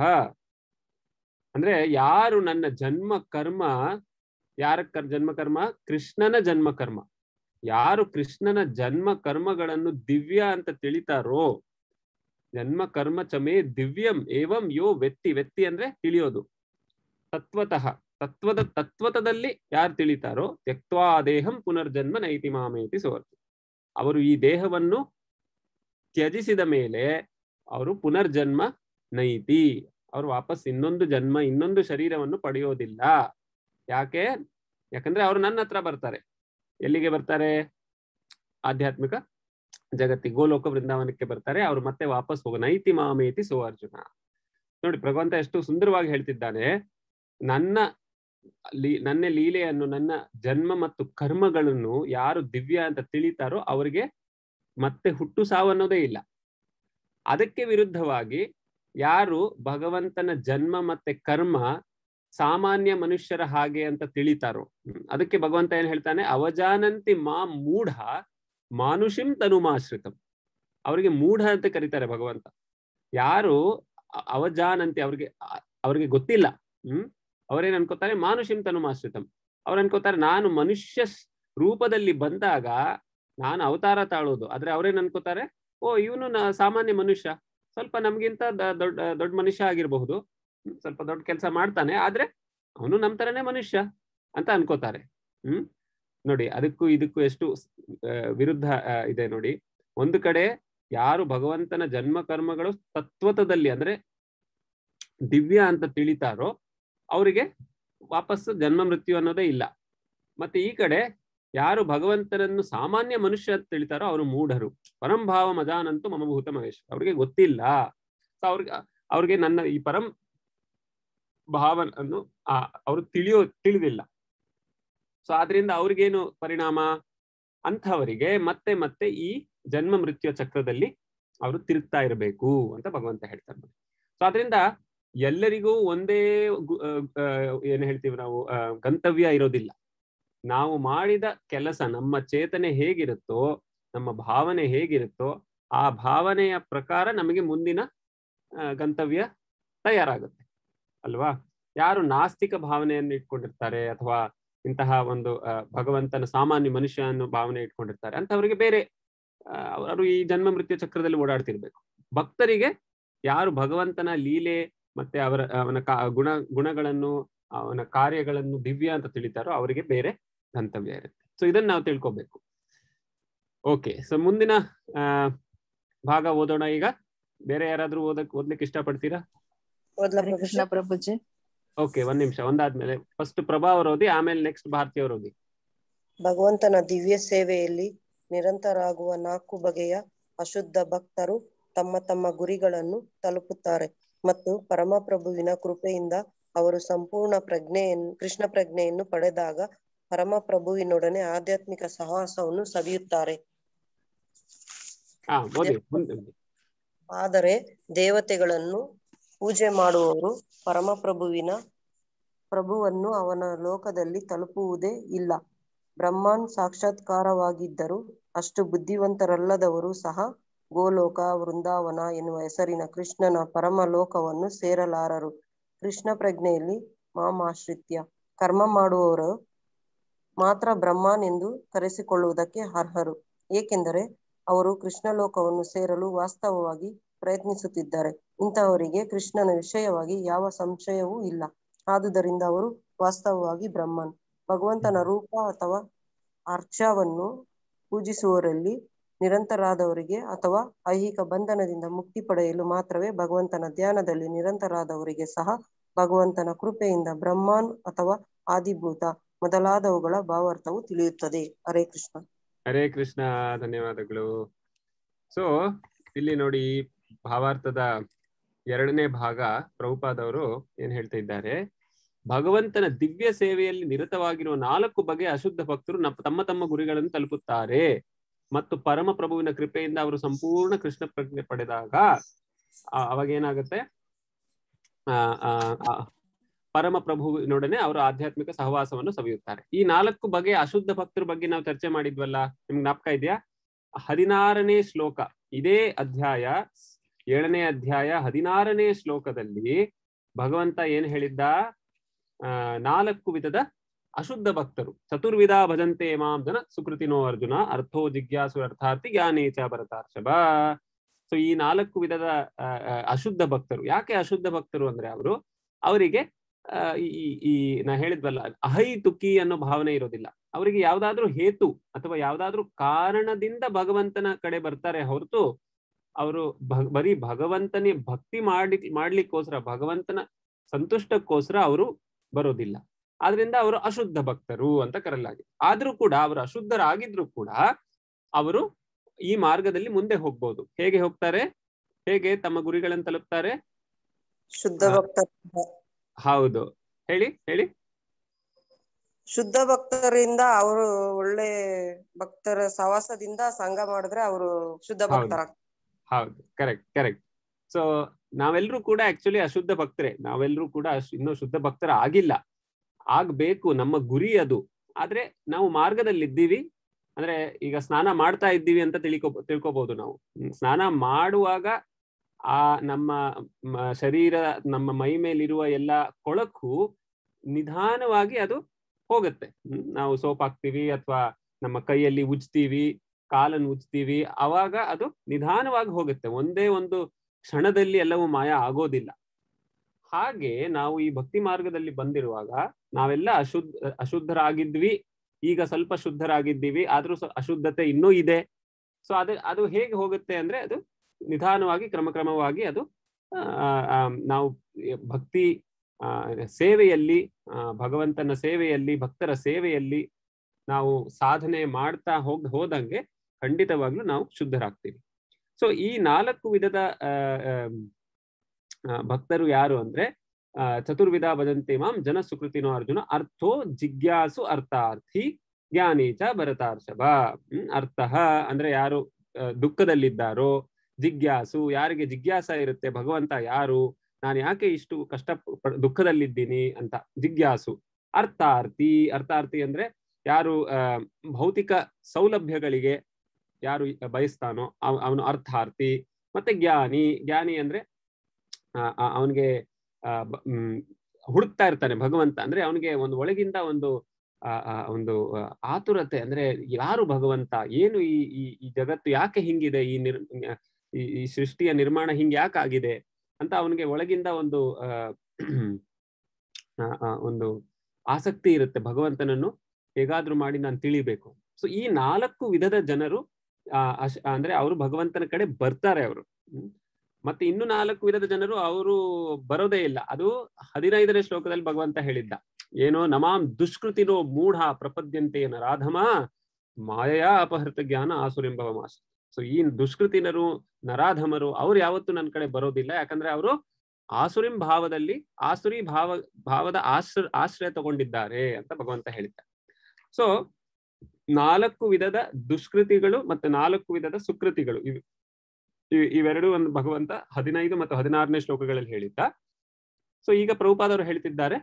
[SPEAKER 1] ಅಂದ್ರೆ ಯಾರು ನನ್ನ ಜನ್ಮ ಕರ್ಮ ಯಾರ ಕರ್ ಜನ್ಮ ಕರ್ಮ ಕೃಷ್ಣನ ಜನ್ಮ ಕರ್ಮ ಯಾರು ಕೃಷ್ಣನ ಜನ್ಮ ಕರ್ಮಗಳನ್ನು ದಿವ್ಯ ಅಂತ ತಿಳಿತಾರೋ ಜನ್ಮ ಕರ್ಮ ಚಮೇ ದಿವ್ಯಂ ಏವಂ ಯೋ ವ್ಯಕ್ತಿ ವ್ಯಕ್ತಿ ಅಂದ್ರೆ ತಿಳಿಯೋದು ತತ್ವತಃ ತತ್ವದ ತತ್ವತದಲ್ಲಿ ಯಾರು ತಿಳಿತಾರೋ ತ್ಯಕ್ವಾ ದೇಹಂ ಪುನರ್ಜನ್ಮ ನೈತಿ ಮಾಮೇತಿ ಸೋರ್ತಿ ಅವರು ಈ ದೇಹವನ್ನು ತ್ಯಜಿಸಿದ ಮೇಲೆ ಅವರು ಪುನರ್ಜನ್ಮ ನೈತಿ ಅವರು ವಾಪಸ್ ಇನ್ನೊಂದು ಜನ್ಮ ಇನ್ನೊಂದು ಶರೀರವನ್ನು ಪಡೆಯೋದಿಲ್ಲ ಯಾಕೆ ಯಾಕಂದ್ರೆ ಅವರು ನನ್ನ ಹತ್ರ ಬರ್ತಾರೆ ಎಲ್ಲಿಗೆ ಬರ್ತಾರೆ ಆಧ್ಯಾತ್ಮಿಕ ಜಗತ್ತಿಗೆ ಗೋಲೋಕ ವೃಂದಾವನಕ್ಕೆ ಬರ್ತಾರೆ ಅವ್ರು ಮತ್ತೆ ವಾಪಸ್ ಹೋಗೋ ನೈತಿ ಮಾಮೇತಿ ಸೋ ಅರ್ಜುನ ನೋಡಿ ಭಗವಂತ ಎಷ್ಟು ಸುಂದರವಾಗಿ ಹೇಳ್ತಿದ್ದಾನೆ ನನ್ನ ಲೀ ನನ್ನ ಲೀಲೆಯನ್ನು ನನ್ನ ಜನ್ಮ ಮತ್ತು ಕರ್ಮಗಳನ್ನು ಯಾರು ದಿವ್ಯ ಅಂತ ತಿಳಿತಾರೋ ಅವರಿಗೆ ಮತ್ತೆ ಹುಟ್ಟು ಸಾವು ಅನ್ನೋದೇ ಇಲ್ಲ ಅದಕ್ಕೆ ವಿರುದ್ಧವಾಗಿ ಯಾರು ಭಗವಂತನ ಜನ್ಮ ಮತ್ತೆ ಕರ್ಮ ಸಾಮಾನ್ಯ ಮನುಷ್ಯರ ಹಾಗೆ ಅಂತ ತಿಳಿತಾರೋ ಹ್ಮ್. ಅದಕ್ಕೆ ಭಗವಂತ ಏನ್ ಹೇಳ್ತಾನೆ ಅವಜಾನಂತಿ ಮಾ ಮೂಢ ಮಾನುಷಿಂ ತನುಮಾಶ್ರಿತಂ ಅವರಿಗೆ ಮೂಢ ಅಂತ ಕರೀತಾರೆ ಭಗವಂತ ಯಾರು ಅ- ಅವಜಾನಂತಿ ಅವ್ರಿಗೆ ಅ- ಅವ್ರಿಗೆ ಗೊತ್ತಿಲ್ಲ ಹ್ಮ್ ಅವರೇನ್ ಅನ್ಕೋತಾರೆ ಮಾನುಷಿಂ ತನುಮಾಶ್ರಿತಂ ಅವ್ರು ಅನ್ಕೋತಾರೆ ನಾನು ಮನುಷ್ಯ ಸ್- ರೂಪದಲ್ಲಿ ಬಂದಾಗ ನಾನು ಅವತಾರ ತಾಳೋದು ಆದ್ರೆ ಅವ್ರೇನ್ ಅನ್ಕೋತಾರೆ ಓ ಇವನು ಸಾಮಾನ್ಯ ಮನುಷ್ಯ ಸ್ವಲ್ಪ ನಮ್ಗಿಂತ ದ- ದೊಡ್ಡ ದೊಡ್ಡ ಮನುಷ್ಯ ಆಗಿರಬಹುದು ಹ್ಮ್, ಸ್ವಲ್ಪ ದೊಡ್ಡ ಕೆಲಸ ಮಾಡ್ತಾನೆ ಆದ್ರೆ ಅವನು ನಮ್ ತರನೇ ಮನುಷ್ಯ ಅಂತ ಅನ್ಕೋತಾರೆ ಹ್ಮ್ ನೋಡಿ ಅದಕ್ಕೂ ಇದಕ್ಕೂ ಎಷ್ಟು ಆ, ವಿರುದ್ಧ ಆ, ಇದೆ ನೋಡಿ ಒಂದು ಕಡೆ ಯಾರು ಭಗವಂತನ ಜನ್ಮ ಕರ್ಮಗಳು ತತ್ವತದಲ್ಲಿ ಅಂದ್ರೆ ದಿವ್ಯ ಅಂತ ತಿಳಿತಾರೋ ಅವರಿಗೆ ವಾಪಸ್ಸು ಜನ್ಮ ಮೃತ್ಯು ಅನ್ನೋದೇ ಇಲ್ಲ ಮತ್ತೆ ಈ ಕಡೆ ಯಾರು ಭಗವಂತನನ್ನು ಸಾಮಾನ್ಯ ಮನುಷ್ಯ ಅಂತ ತಿಳಿತಾರೋ ಅವರು ಮೂಢರು ಪರಂಭಾವ ಮಜಾನಂತೂ ಮಮ ಭೂತ ಮಹೇಶ್ ಅವ್ರಿಗೆ ಗೊತ್ತಿಲ್ಲ ಸೊ ಅವ್ರಿಗೆ ಅವ್ರಿಗೆ ನನ್ನ ಈ ಪರಂ ಭಾವನನ್ನು ಅವರು ತಿಳಿಯೋ ತಿಳಿದಿಲ್ಲ ಸೊ ಆದ್ರಿಂದ ಅವ್ರಿಗೇನು ಪರಿಣಾಮ ಅಂಥವರಿಗೆ ಮತ್ತೆ ಮತ್ತೆ ಈ ಜನ್ಮ ಮೃತ್ಯು ಚಕ್ರದಲ್ಲಿ ಅವರು ತಿರುಗ್ತಾ ಇರಬೇಕು ಅಂತ ಭಗವಂತ ಹೇಳ್ತಾರೆ ಸೊ ಆದ್ರಿಂದ ಎಲ್ಲರಿಗೂ ಒಂದೇ ಗು- ಆ, ಆ, ಏನ್ ಹೇಳ್ತೀವಿ ನಾವು ಆ, ಗಂತವ್ಯ ಇರೋದಿಲ್ಲ ನಾವು ಮಾಡಿದ ಕೆಲಸ ನಮ್ಮ ಚೇತನೆ ಹೇಗಿರುತ್ತೋ ನಮ್ಮ ಭಾವನೆ ಹೇಗಿರುತ್ತೋ ಆ ಭಾವನೆಯ ಪ್ರಕಾರ ನಮಗೆ ಮುಂದಿನ ಆ, ಗಂತವ್ಯ ತಯಾರಾಗುತ್ತೆ ಅಲ್ವಾ ಯಾರು ನಾಸ್ತಿಕ ಭಾವನೆಯನ್ನು ಇಟ್ಕೊಂಡಿರ್ತಾರೆ ಅಥವಾ ಇಂತಹ ಒಂದು ಆ, ಭಗವಂತನ ಸಾಮಾನ್ಯ ಮನುಷ್ಯ ಅನ್ನೋ ಭಾವನೆ ಇಟ್ಕೊಂಡಿರ್ತಾರೆ ಅಂತವರಿಗೆ ಬೇರೆ ಆ, ಅವರು ಈ ಜನ್ಮ ಮೃತ್ಯು ಚಕ್ರದಲ್ಲಿ ಓಡಾಡ್ತಿರ್ಬೇಕು ಭಕ್ತರಿಗೆ ಯಾರು ಭಗವಂತನ ಲೀಲೆ ಮತ್ತೆ ಅವರ ಅವನ ಕಾ ಗುಣ ಗುಣಗಳನ್ನು ಅವನ ಕಾರ್ಯಗಳನ್ನು ದಿವ್ಯ ಅಂತ ತಿಳಿತಾರೋ ಅವರಿಗೆ ಬೇರೆ ಗಂತವ್ಯ ಇರುತ್ತೆ ಸೊ ಇದನ್ನ ನಾವು ತಿಳ್ಕೊಬೇಕು ಓಕೆ ಸೊ ಮುಂದಿನ ಆ ಭಾಗ ಓದೋಣ ಈಗ ಬೇರೆ ಯಾರಾದ್ರೂ ಓದಕ್ ಓದ್ಲಿಕ್ಕೆ ಇಷ್ಟಪಡ್ತೀರಾ
[SPEAKER 2] ಓದ್ಲಾ ಕೃಷ್ಣ ಪ್ರಭುಜಿ
[SPEAKER 1] ಓಕೆ ಒಂದ್ ನಿಮಿಷ ಒಂದಾದ್ಮೇಲೆ ಫಸ್ಟ್ ಪ್ರಭಾ ಅವ್ರು ಓದಿ ಆಮೇಲೆ ನೆಕ್ಸ್ಟ್ ಭಾರತಿ ಅವ್ರು ಓದಿ
[SPEAKER 6] ಭಗವಂತನ ದಿವ್ಯ ಸೇವೆಯಲ್ಲಿ ನಿರಂತರಾಗುವ ನಾಲ್ಕು ಬಗೆಯ ಅಶುದ್ಧ ಭಕ್ತರು ತಮ್ಮ ತಮ್ಮ ಗುರಿಗಳನ್ನು ತಲುಪುತ್ತಾರೆ ಮತ್ತು ಪರಮಪ್ರಭುವಿನ ಕೃಪೆಯಿಂದ ಅವರು ಸಂಪೂರ್ಣ ಪ್ರಜ್ಞೆಯನ್ನು ಕೃಷ್ಣ ಪ್ರಜ್ಞೆಯನ್ನು ಪಡೆದಾಗ ಪರಮಪ್ರಭುವಿನೊಡನೆ ಆಧ್ಯಾತ್ಮಿಕ ಸಹವಾಸವನ್ನು ಸವಿಯುತ್ತಾರೆ
[SPEAKER 1] ಹಾ ಓದಿ ಮುಂದೆ ಓದಿ.
[SPEAKER 6] ಆದರೆ ದೇವತೆಗಳನ್ನು ಪೂಜೆ ಮಾಡುವವರು ಪರಮಪ್ರಭುವಿನ ಪ್ರಭುವನ್ನು ಅವನ ಲೋಕದಲ್ಲಿ ತಲುಪುವುದೇ ಇಲ್ಲ ಬ್ರಹ್ಮಾನ್ ಸಾಕ್ಷಾತ್ಕಾರವಾಗಿದ್ದರೂ ಅಷ್ಟು ಬುದ್ಧಿವಂತರಲ್ಲದವರು ಸಹ ಗೋಲೋಕ ವೃಂದಾವನ ಎನ್ನುವ ಹೆಸರಿನ ಕೃಷ್ಣನ ಪರಮ ಲೋಕವನ್ನು ಸೇರಲಾರರು ಕೃಷ್ಣ ಪ್ರಜ್ಞೆಯಲ್ಲಿ ಮಾಮಾಶ್ರಿತ್ಯ ಕರ್ಮ ಮಾಡುವವರು ಮಾತ್ರ ಬ್ರಹ್ಮಾನ್ ಎಂದು ಕರೆಸಿಕೊಳ್ಳುವುದಕ್ಕೆ ಅರ್ಹರು ಏಕೆಂದರೆ ಅವರು ಕೃಷ್ಣ ಲೋಕವನ್ನು ಸೇರಲು ವಾಸ್ತವವಾಗಿ ಪ್ರಯತ್ನಿಸುತ್ತಿದ್ದಾರೆ ಇಂತಹವರಿಗೆ ಕೃಷ್ಣನ ವಿಷಯವಾಗಿ ಯಾವ ಸಂಶಯವೂ ಇಲ್ಲ ಆದುದರಿಂದ ಅವರು ವಾಸ್ತವವಾಗಿ ಬ್ರಹ್ಮನ್ ಭಗವಂತನ ರೂಪ ಅಥವಾ ಅರ್ಚವನ್ನು ಪೂಜಿಸುವವರಲ್ಲಿ ನಿರಂತರಾದವರಿಗೆ ಅಥವಾ ಐಹಿಕ ಬಂಧನದಿಂದ ಮುಕ್ತಿ ಪಡೆಯಲು ಮಾತ್ರವೇ ಭಗವಂತನ ಧ್ಯಾನದಲ್ಲಿ ನಿರಂತರಾದವರಿಗೆ ಸಹ ಭಗವಂತನ ಕೃಪೆಯಿಂದ ಬ್ರಹ್ಮಾನ್ ಅಥವಾ ಆದಿಭೂತ ಮೊದಲಾದವುಗಳ ಭಾವಾರ್ಥವು ತಿಳಿಯುತ್ತದೆ ಹರೇ ಕೃಷ್ಣ
[SPEAKER 1] ಹರೇ ಕೃಷ್ಣ ಧನ್ಯವಾದಗಳು ಸೊ ಇಲ್ಲಿ ನೋಡಿ ಭಾವಾರ್ಥದ ಎರಡನೇ ಭಾಗ ಪ್ರಭುಪಾದವರು ಏನ್ ಹೇಳ್ತಾ ಇದ್ದಾರೆ ಭಗವಂತನ ದಿವ್ಯ ಸೇವೆಯಲ್ಲಿ ನಿರತವಾಗಿರುವ ನಾಲ್ಕು ಬಗೆಯ ಅಶುದ್ಧ ಭಕ್ತರು ನಮ್ಮ ತಮ್ಮ ತಮ್ಮ ಗುರಿಗಳನ್ನು ತಲುಪುತ್ತಾರೆ ಮತ್ತು ಪರಮ ಪ್ರಭುವಿನ ಕೃಪೆಯಿಂದ ಅವರು ಸಂಪೂರ್ಣ ಕೃಷ್ಣ ಪ್ರಜ್ಞೆ ಪಡೆದಾಗ ಆ- ಅವಾಗ ಏನಾಗುತ್ತೆ ಆ ಆ ಆ, ಪರಮ ಪ್ರಭುವಿನೊಡನೆ ಅವರು ಆಧ್ಯಾತ್ಮಿಕ ಸಹವಾಸವನ್ನು ಸವಿಯುತ್ತಾರೆ ಈ ನಾಲ್ಕು ಬಗೆಯ ಅಶುದ್ಧ ಭಕ್ತರ ಬಗ್ಗೆ ನಾವು ಚರ್ಚೆ ಮಾಡಿದ್ವಲ್ಲ ನಿಮ್ಗೆ ಜ್ಞಾಪಕ ಇದೆಯಾ ಹದಿನಾರನೇ ಶ್ಲೋಕ ಇದೇ ಅಧ್ಯಾಯ ಏಳನೇ ಅಧ್ಯಾಯ ಹದಿನಾರನೇ ಶ್ಲೋಕದಲ್ಲಿ ಭಗವಂತ ಏನ್ ಹೇಳಿದ್ದ ಆ ನಾಲ್ಕು ವಿಧದ ಅಶುದ್ಧ ಭಕ್ತರು ಚತುರ್ವಿಧ ಭಜಂತೆ ಮಾಂ ಜನ ಸುಕೃತಿನೋ ಅರ್ಜುನ ಅರ್ಥೋ ಜಿಜ್ಞಾಸು ಅರ್ಥಾರ್ಥಿ ಜ್ಞಾನೇಚ ಭರತಾರ್ಷಭ ಸೊ ಈ ನಾಲ್ಕು ವಿಧದ ಆ, ಆ, ಅಶುದ್ಧ ಭಕ್ತರು ಯಾಕೆ ಅಶುದ್ಧ ಭಕ್ತರು ಅಂದ್ರೆ ಅವರು ಅವರಿಗೆ ಆ, ಈ ಈ- ಈ ನಾ ಹೇಳಿದ್ವಲ್ಲ ಅಹೈತುಕಿ ಅನ್ನೋ ಭಾವನೆ ಇರೋದಿಲ್ಲ ಅವರಿಗೆ ಯಾವ್ದಾದ್ರೂ ಹೇತು ಅಥವಾ ಯಾವ್ದಾದ್ರೂ ಕಾರಣದಿಂದ ಭಗವಂತನ ಕಡೆ ಬರ್ತಾರೆ ಹೊರತು ಅವರು ಭ- ಬರೀ ಭಗವಂತನೇ ಭಕ್ತಿ ಮಾಡಿ ಮಾಡ್ಲಿಕ್ಕೋಸ್ಕರ ಭಗವಂತನ ಸಂತುಷ್ಟಕ್ಕೋಸ್ಕರ ಅವರು ಬರೋದಿಲ್ಲ ಆದ್ರಿಂದ ಅವರು ಅಶುದ್ಧ ಭಕ್ತರು ಅಂತ ಕರೆಯಲಾಗಿದೆ ಆದ್ರೂ ಕೂಡ ಅವರು ಅಶುದ್ಧರಾಗಿದ್ರು ಕೂಡ ಅವರು ಈ ಮಾರ್ಗದಲ್ಲಿ ಮುಂದೆ ಹೋಗ್ಬೋದು ಹೇಗೆ ಹೋಗ್ತಾರೆ ಹೇಗೆ ತಮ್ಮ ಗುರಿಗಳನ್ನು ತಲುಪ್ತಾರೆ
[SPEAKER 6] ಶುದ್ಧ
[SPEAKER 1] ಹಾ.
[SPEAKER 6] ಭಕ್ತರಿಂದ
[SPEAKER 1] ಹೌದು ಹೇಳಿ ಹೇಳಿ
[SPEAKER 6] ಶುದ್ಧ ಭಕ್ತರಿಂದ ಅವರು ಒಳ್ಳೆ ಭಕ್ತರ ಸವಾಸದಿಂದ ಸಂಘ ಮಾಡಿದ್ರೆ ಅವರು ಶುದ್ಧ
[SPEAKER 1] ಹೌದು.
[SPEAKER 6] ಭಕ್ತರ
[SPEAKER 1] ಹೌದು ಕರೆಕ್ಟ್ ಕರೆಕ್ಟ್ ಸೊ ನಾವೆಲ್ಲರೂ ಕೂಡ ಆಕ್ಚುಲಿ ಅಶುದ್ಧ ಭಕ್ತರೇ ನಾವೆಲ್ಲರೂ ಕೂಡ ಅಶ್- ಇನ್ನೂ ಶುದ್ಧ ಭಕ್ತರ ಆಗಿಲ್ಲ ಆಗ್ಬೇಕು ನಮ್ಮ ಗುರಿ ಅದು ಆದ್ರೆ ನಾವು ಮಾರ್ಗದಲ್ಲಿದ್ದೀವಿ ಅಂದ್ರೆ ಈಗ ಸ್ನಾನ ಮಾಡ್ತಾ ಇದ್ದೀವಿ ಅಂತ ತಿಳ್ಕೊ ತಿಳ್ಕೊಬಹುದು ನಾವು ಹ್ಮ್, ಸ್ನಾನ ಮಾಡುವಾಗ ಆ ನಮ್ಮ ಮ- ಶರೀರ ನಮ್ಮ ಮೈ ಮೇಲಿರುವ ಎಲ್ಲ ಕೊಳಕು ನಿಧಾನವಾಗಿ ಅದು ಹೋಗುತ್ತೆ ಹ್ಮ್, ನಾವು ಸೋಪ್ ಹಾಕ್ತಿವಿ ಅಥವಾ ನಮ್ಮ ಕೈಯಲ್ಲಿ ಉಜ್ತೀವಿ ಕಾಲನ್ನು ಉಜ್ತೀವಿ ಅವಾಗ ಅದು ನಿಧಾನವಾಗಿ ಹೋಗುತ್ತೆ ಒಂದೇ ಒಂದು ಕ್ಷಣದಲ್ಲಿ ಎಲ್ಲವೂ ಮಾಯ ಆಗೋದಿಲ್ಲ ಹಾಗೆ ನಾವು ಈ ಭಕ್ತಿ ಮಾರ್ಗದಲ್ಲಿ ಬಂದಿರುವಾಗ ನಾವೆಲ್ಲ ಅಶುದ್ಧ ಅಶುದ್ಧರಾಗಿದ್ವಿ ಈಗ ಸ್ವಲ್ಪ ಶುದ್ಧರಾಗಿದ್ದೀವಿ ಆದ್ರೂ ಸ- ಅಶುದ್ಧತೆ ಇನ್ನೂ ಇದೆ ಸೊ ಅದು ಅದು ಹೇಗೆ ಹೋಗುತ್ತೆ ಅಂದ್ರೆ ಅದು ನಿಧಾನವಾಗಿ ಕ್ರಮಕ್ರಮವಾಗಿ ಅದು ಆ, ಆ, ನಾವು ಭಕ್ತಿ ಆ, ಸೇವೆಯಲ್ಲಿ ಆ, ಭಗವಂತನ ಸೇವೆಯಲ್ಲಿ ಭಕ್ತರ ಸೇವೆಯಲ್ಲಿ ನಾವು ಸಾಧನೆ ಮಾಡ್ತಾ ಹೋಗ್ ಹೋದಂಗೆ ಖಂಡಿತವಾಗ್ಲೂ ನಾವು ಶುದ್ಧರಾಗ್ತೀವಿ ಸೊ ಈ ನಾಲ್ಕು ವಿಧದ ಆ, ಆಮ್, ಆ, ಭಕ್ತರು ಯಾರು ಅಂದ್ರೆ ಆ, ಚತುರ್ವಿಧ ಭಜಂತೆ ಮಾಂ ಜನ ಸುಕೃತಿನೋ ಅರ್ಜುನ ಅರ್ಥೋ ಜಿಜ್ಞಾಸು ಅರ್ಥಾರ್ಥಿ ಜ್ಞಾನೀಚ ಭರತಾರ್ಷಭ ಹ್ಮ್ ಅರ್ಥ ಅಂದ್ರೆ ಯಾರು ಆ, ದುಃಖದಲ್ಲಿದ್ದಾರೋ ಜಿಜ್ಞಾಸು ಯಾರಿಗೆ ಜಿಜ್ಞಾಸ ಇರುತ್ತೆ ಭಗವಂತ ಯಾರು ನಾನು ಯಾಕೆ ಇಷ್ಟು ಕಷ್ಟ ಪ- ದುಃಖದಲ್ಲಿದ್ದೀನಿ ಅಂತ ಜಿಜ್ಞಾಸು ಅರ್ಥಾರ್ಥಿ ಅರ್ಥಾರ್ಥಿ ಅಂದ್ರೆ ಯಾರು ಆ, ಭೌತಿಕ ಸೌಲಭ್ಯಗಳಿಗೆ ಯಾರು ಬಯಸ್ತಾನೋ ಅವ- ಅವನು ಅರ್ಥಾರ್ಥಿ ಮತ್ತೆ ಜ್ಞಾನಿ ಜ್ಞಾನಿ ಅಂದ್ರೆ ಅವನಿಗೆ ಹುಡುಕ್ತಾ ಇರ್ತಾನೆ ಭಗವಂತ ಅಂದ್ರೆ ಅವನಿಗೆ ಒಂದು ಒಳಗಿಂದ ಒಂದು ಆ, ಆ, ಒಂದು ಆ, ಆತುರತೆ ಅಂದ್ರೆ ಯಾರು ಭಗವಂತ ಏನು ಈ ಈ ಈ ಜಗತ್ತು ಯಾಕೆ ಹಿಂಗಿದೆ ಈ ನಿರ್ ಈ ಈ ಸೃಷ್ಟಿಯ ನಿರ್ಮಾಣ ಹಿಂಗ್ ಯಾಕೆ ಆಗಿದೆ ಅಂತ ಅವನಿಗೆ ಒಳಗಿಂದ ಒಂದು ಆ, ಆ, ಆ, ಒಂದು ಆಸಕ್ತಿ ಇರುತ್ತೆ ಭಗವಂತನನ್ನು ಹೇಗಾದ್ರೂ ಮಾಡಿ ನಾನು ತಿಳಿಬೇಕು ಸೊ ಈ ನಾಲ್ಕು ವಿಧದ ಜನರು ಆ ಅಶ್- ಅಂದ್ರೆ ಅವರು ಭಗವಂತನ ಕಡೆ ಬರ್ತಾರೆ ಅವರು ಮತ್ತೆ ಇನ್ನು ನಾಲ್ಕು ವಿಧದ ಜನರು ಅವರು ಬರೋದೇ ಇಲ್ಲ ಅದು ಹದಿನೈದನೇ ಶ್ಲೋಕದಲ್ಲಿ ಭಗವಂತ ಹೇಳಿದ್ದ ಏನೋ ನಮಾಂ ದುಷ್ಕೃತಿನೋ ಮೂಢ ಪ್ರಪದ್ಯಂತೆ ನರಾಧಮ ಮಾಯಾ ಅಪಹೃತ ಜ್ಞಾನ ಆಸುರೆಂಬವ ಮಾಸ ಸೊ ಈ ದುಷ್ಕೃತಿನರು ನರಾಧಮರು ಅವ್ರು ಯಾವತ್ತೂ ನನ್ನ ಕಡೆ ಬರೋದಿಲ್ಲ ಯಾಕಂದ್ರೆ ಅವರು ಆಸುರಿಂ ಭಾವದಲ್ಲಿ ಆಸುರಿ ಭಾವ ಭಾವದ ಆಶ್ರ ಆಶ್ರಯ ತಗೊಂಡಿದ್ದಾರೆ ಅಂತ ಭಗವಂತ ಹೇಳಿದ್ದ ಸೊ ನಾಲ್ಕು ವಿಧದ ದುಷ್ಕೃತಿಗಳು ಮತ್ತು ನಾಲ್ಕು ವಿಧದ ಸುಕೃತಿಗಳು ಇವ್ ಇವ್- ಇವೆರಡು ಒಂದು ಭಗವಂತ ಹದಿನೈದು ಮತ್ತು ಹದಿನಾರನೇ ಶ್ಲೋಕಗಳಲ್ಲಿ ಹೇಳಿದ್ದ ಸೊ ಈಗ ಪ್ರಭುಪಾದವರು ಹೇಳ್ತಿದ್ದಾರೆ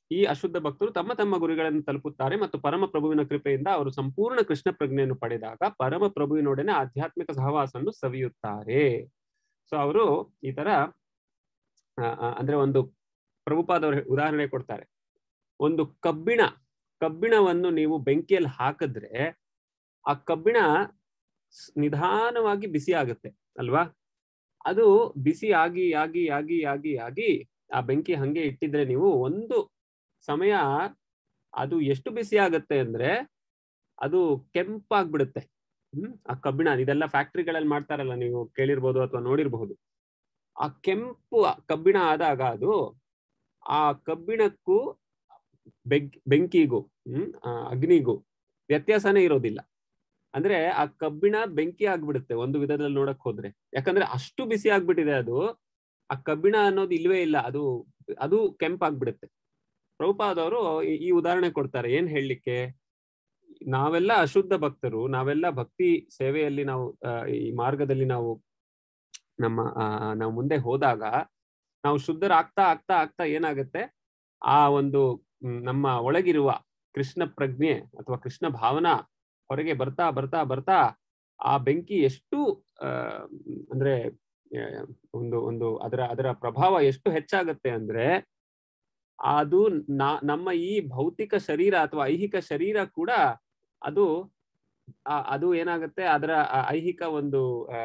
[SPEAKER 1] ಈ ಅಶುದ್ಧ ಭಕ್ತರು ತಮ್ಮ ತಮ್ಮ ಗುರಿಗಳನ್ನು ತಲುಪುತ್ತಾರೆ ಮತ್ತು ಪರಮ ಪ್ರಭುವಿನ ಕೃಪೆಯಿಂದ ಅವರು ಸಂಪೂರ್ಣ ಕೃಷ್ಣ ಪ್ರಜ್ಞೆಯನ್ನು ಪಡೆದಾಗ ಪರಮ ಪ್ರಭುವಿನೊಡನೆ ಆಧ್ಯಾತ್ಮಿಕ ಸಹವಾಸವನ್ನು ಸವಿಯುತ್ತಾರೆ ಸೊ ಅವರು ಈ ತರ ಆ, ಆ, ಅಂದ್ರೆ ಒಂದು ಪ್ರಭುಪಾದವರು ಉದಾಹರಣೆ ಕೊಡ್ತಾರೆ ಒಂದು ಕಬ್ಬಿಣ ಕಬ್ಬಿಣವನ್ನು ನೀವು ಬೆಂಕಿಯಲ್ಲಿ ಹಾಕಿದ್ರೆ ಆ ಕಬ್ಬಿಣ ಸ್- ನಿಧಾನವಾಗಿ ಬಿಸಿ ಆಗುತ್ತೆ ಅಲ್ವಾ ಅದು ಬಿಸಿ ಆಗಿ ಆಗಿ ಆಗಿ ಆಗಿ ಆಗಿ ಆ ಬೆಂಕಿ ಹಂಗೆ ಇಟ್ಟಿದ್ರೆ ನೀವು ಒಂದು ಸಮಯ ಅದು ಎಷ್ಟು ಬಿಸಿ ಆಗುತ್ತೆ ಅಂದ್ರೆ ಅದು ಕೆಂಪಾಗ್ಬಿಡುತ್ತೆ ಹ್ಮ್ ಆ ಕಬ್ಬಿಣ ಇದೆಲ್ಲ ಫ್ಯಾಕ್ಟ್ರಿಗಳಲ್ಲಿ ಮಾಡ್ತಾರಲ್ಲ ನೀವು ಕೇಳಿರ್ಬೋದು ಅಥವಾ ನೋಡಿರ್ಬಹುದು ಆ ಕೆಂಪು ಕಬ್ಬಿಣ ಆದಾಗ ಅದು ಆ ಕಬ್ಬಿಣಕ್ಕೂ ಬೆಂಕ್ ಬೆಂಕಿಗೂ ಹ್ಮ್ ಆ ಅಗ್ನಿಗೂ ವ್ಯತ್ಯಾಸನೇ ಇರೋದಿಲ್ಲ ಅಂದ್ರೆ ಆ ಕಬ್ಬಿಣ ಬೆಂಕಿ ಆಗ್ಬಿಡುತ್ತೆ ಒಂದು ವಿಧದಲ್ಲಿ ನೋಡಕ್ ಹೋದ್ರೆ ಯಾಕಂದ್ರೆ ಅಷ್ಟು ಬಿಸಿ ಆಗ್ಬಿಟ್ಟಿದೆ ಅದು ಆ ಕಬ್ಬಿಣ ಅನ್ನೋದು ಇಲ್ವೇ ಇಲ್ಲ ಅದು ಅದು ಕೆಂಪಾಗ್ಬಿಡುತ್ತೆ ಪ್ರಭುಪಾದವರು ಈ- ಈ ಉದಾಹರಣೆ ಕೊಡ್ತಾರೆ ಏನ್ ಹೇಳಲಿಕ್ಕೆ ನಾವೆಲ್ಲ ಅಶುದ್ಧ ಭಕ್ತರು ನಾವೆಲ್ಲ ಭಕ್ತಿ ಸೇವೆಯಲ್ಲಿ ನಾವು ಆ, ಈ ಮಾರ್ಗದಲ್ಲಿ ನಾವು ನಮ್ಮ ಆ, ನಾವು ಮುಂದೆ ಹೋದಾಗ ನಾವು ಶುದ್ಧರಾಗ್ತಾ ಆಗ್ತಾ ಆಗ್ತಾ ಏನಾಗುತ್ತೆ ಆ ಒಂದು ಮ್, ನಮ್ಮ ಒಳಗಿರುವ ಕೃಷ್ಣ ಪ್ರಜ್ಞೆ ಅಥವಾ ಕೃಷ್ಣ ಭಾವನಾ ಹೊರಗೆ ಬರ್ತಾ ಬರ್ತಾ ಬರ್ತಾ ಆ ಬೆಂಕಿ ಎಷ್ಟು ಆ ಅಂದ್ರೆ ಆ, ಒಂದು ಒಂದು ಅದರ ಅದರ ಪ್ರಭಾವ ಎಷ್ಟು ಹೆಚ್ಚಾಗತ್ತೆ ಅಂದ್ರೆ ಅದು ನಾ ನಮ್ಮ ಈ ಭೌತಿಕ ಶರೀರ ಅಥವಾ ಐಹಿಕ ಶರೀರ ಕೂಡ ಅದು ಆ- ಅದು ಏನಾಗುತ್ತೆ ಅದರ ಆ ಐಹಿಕ ಒಂದು ಆ,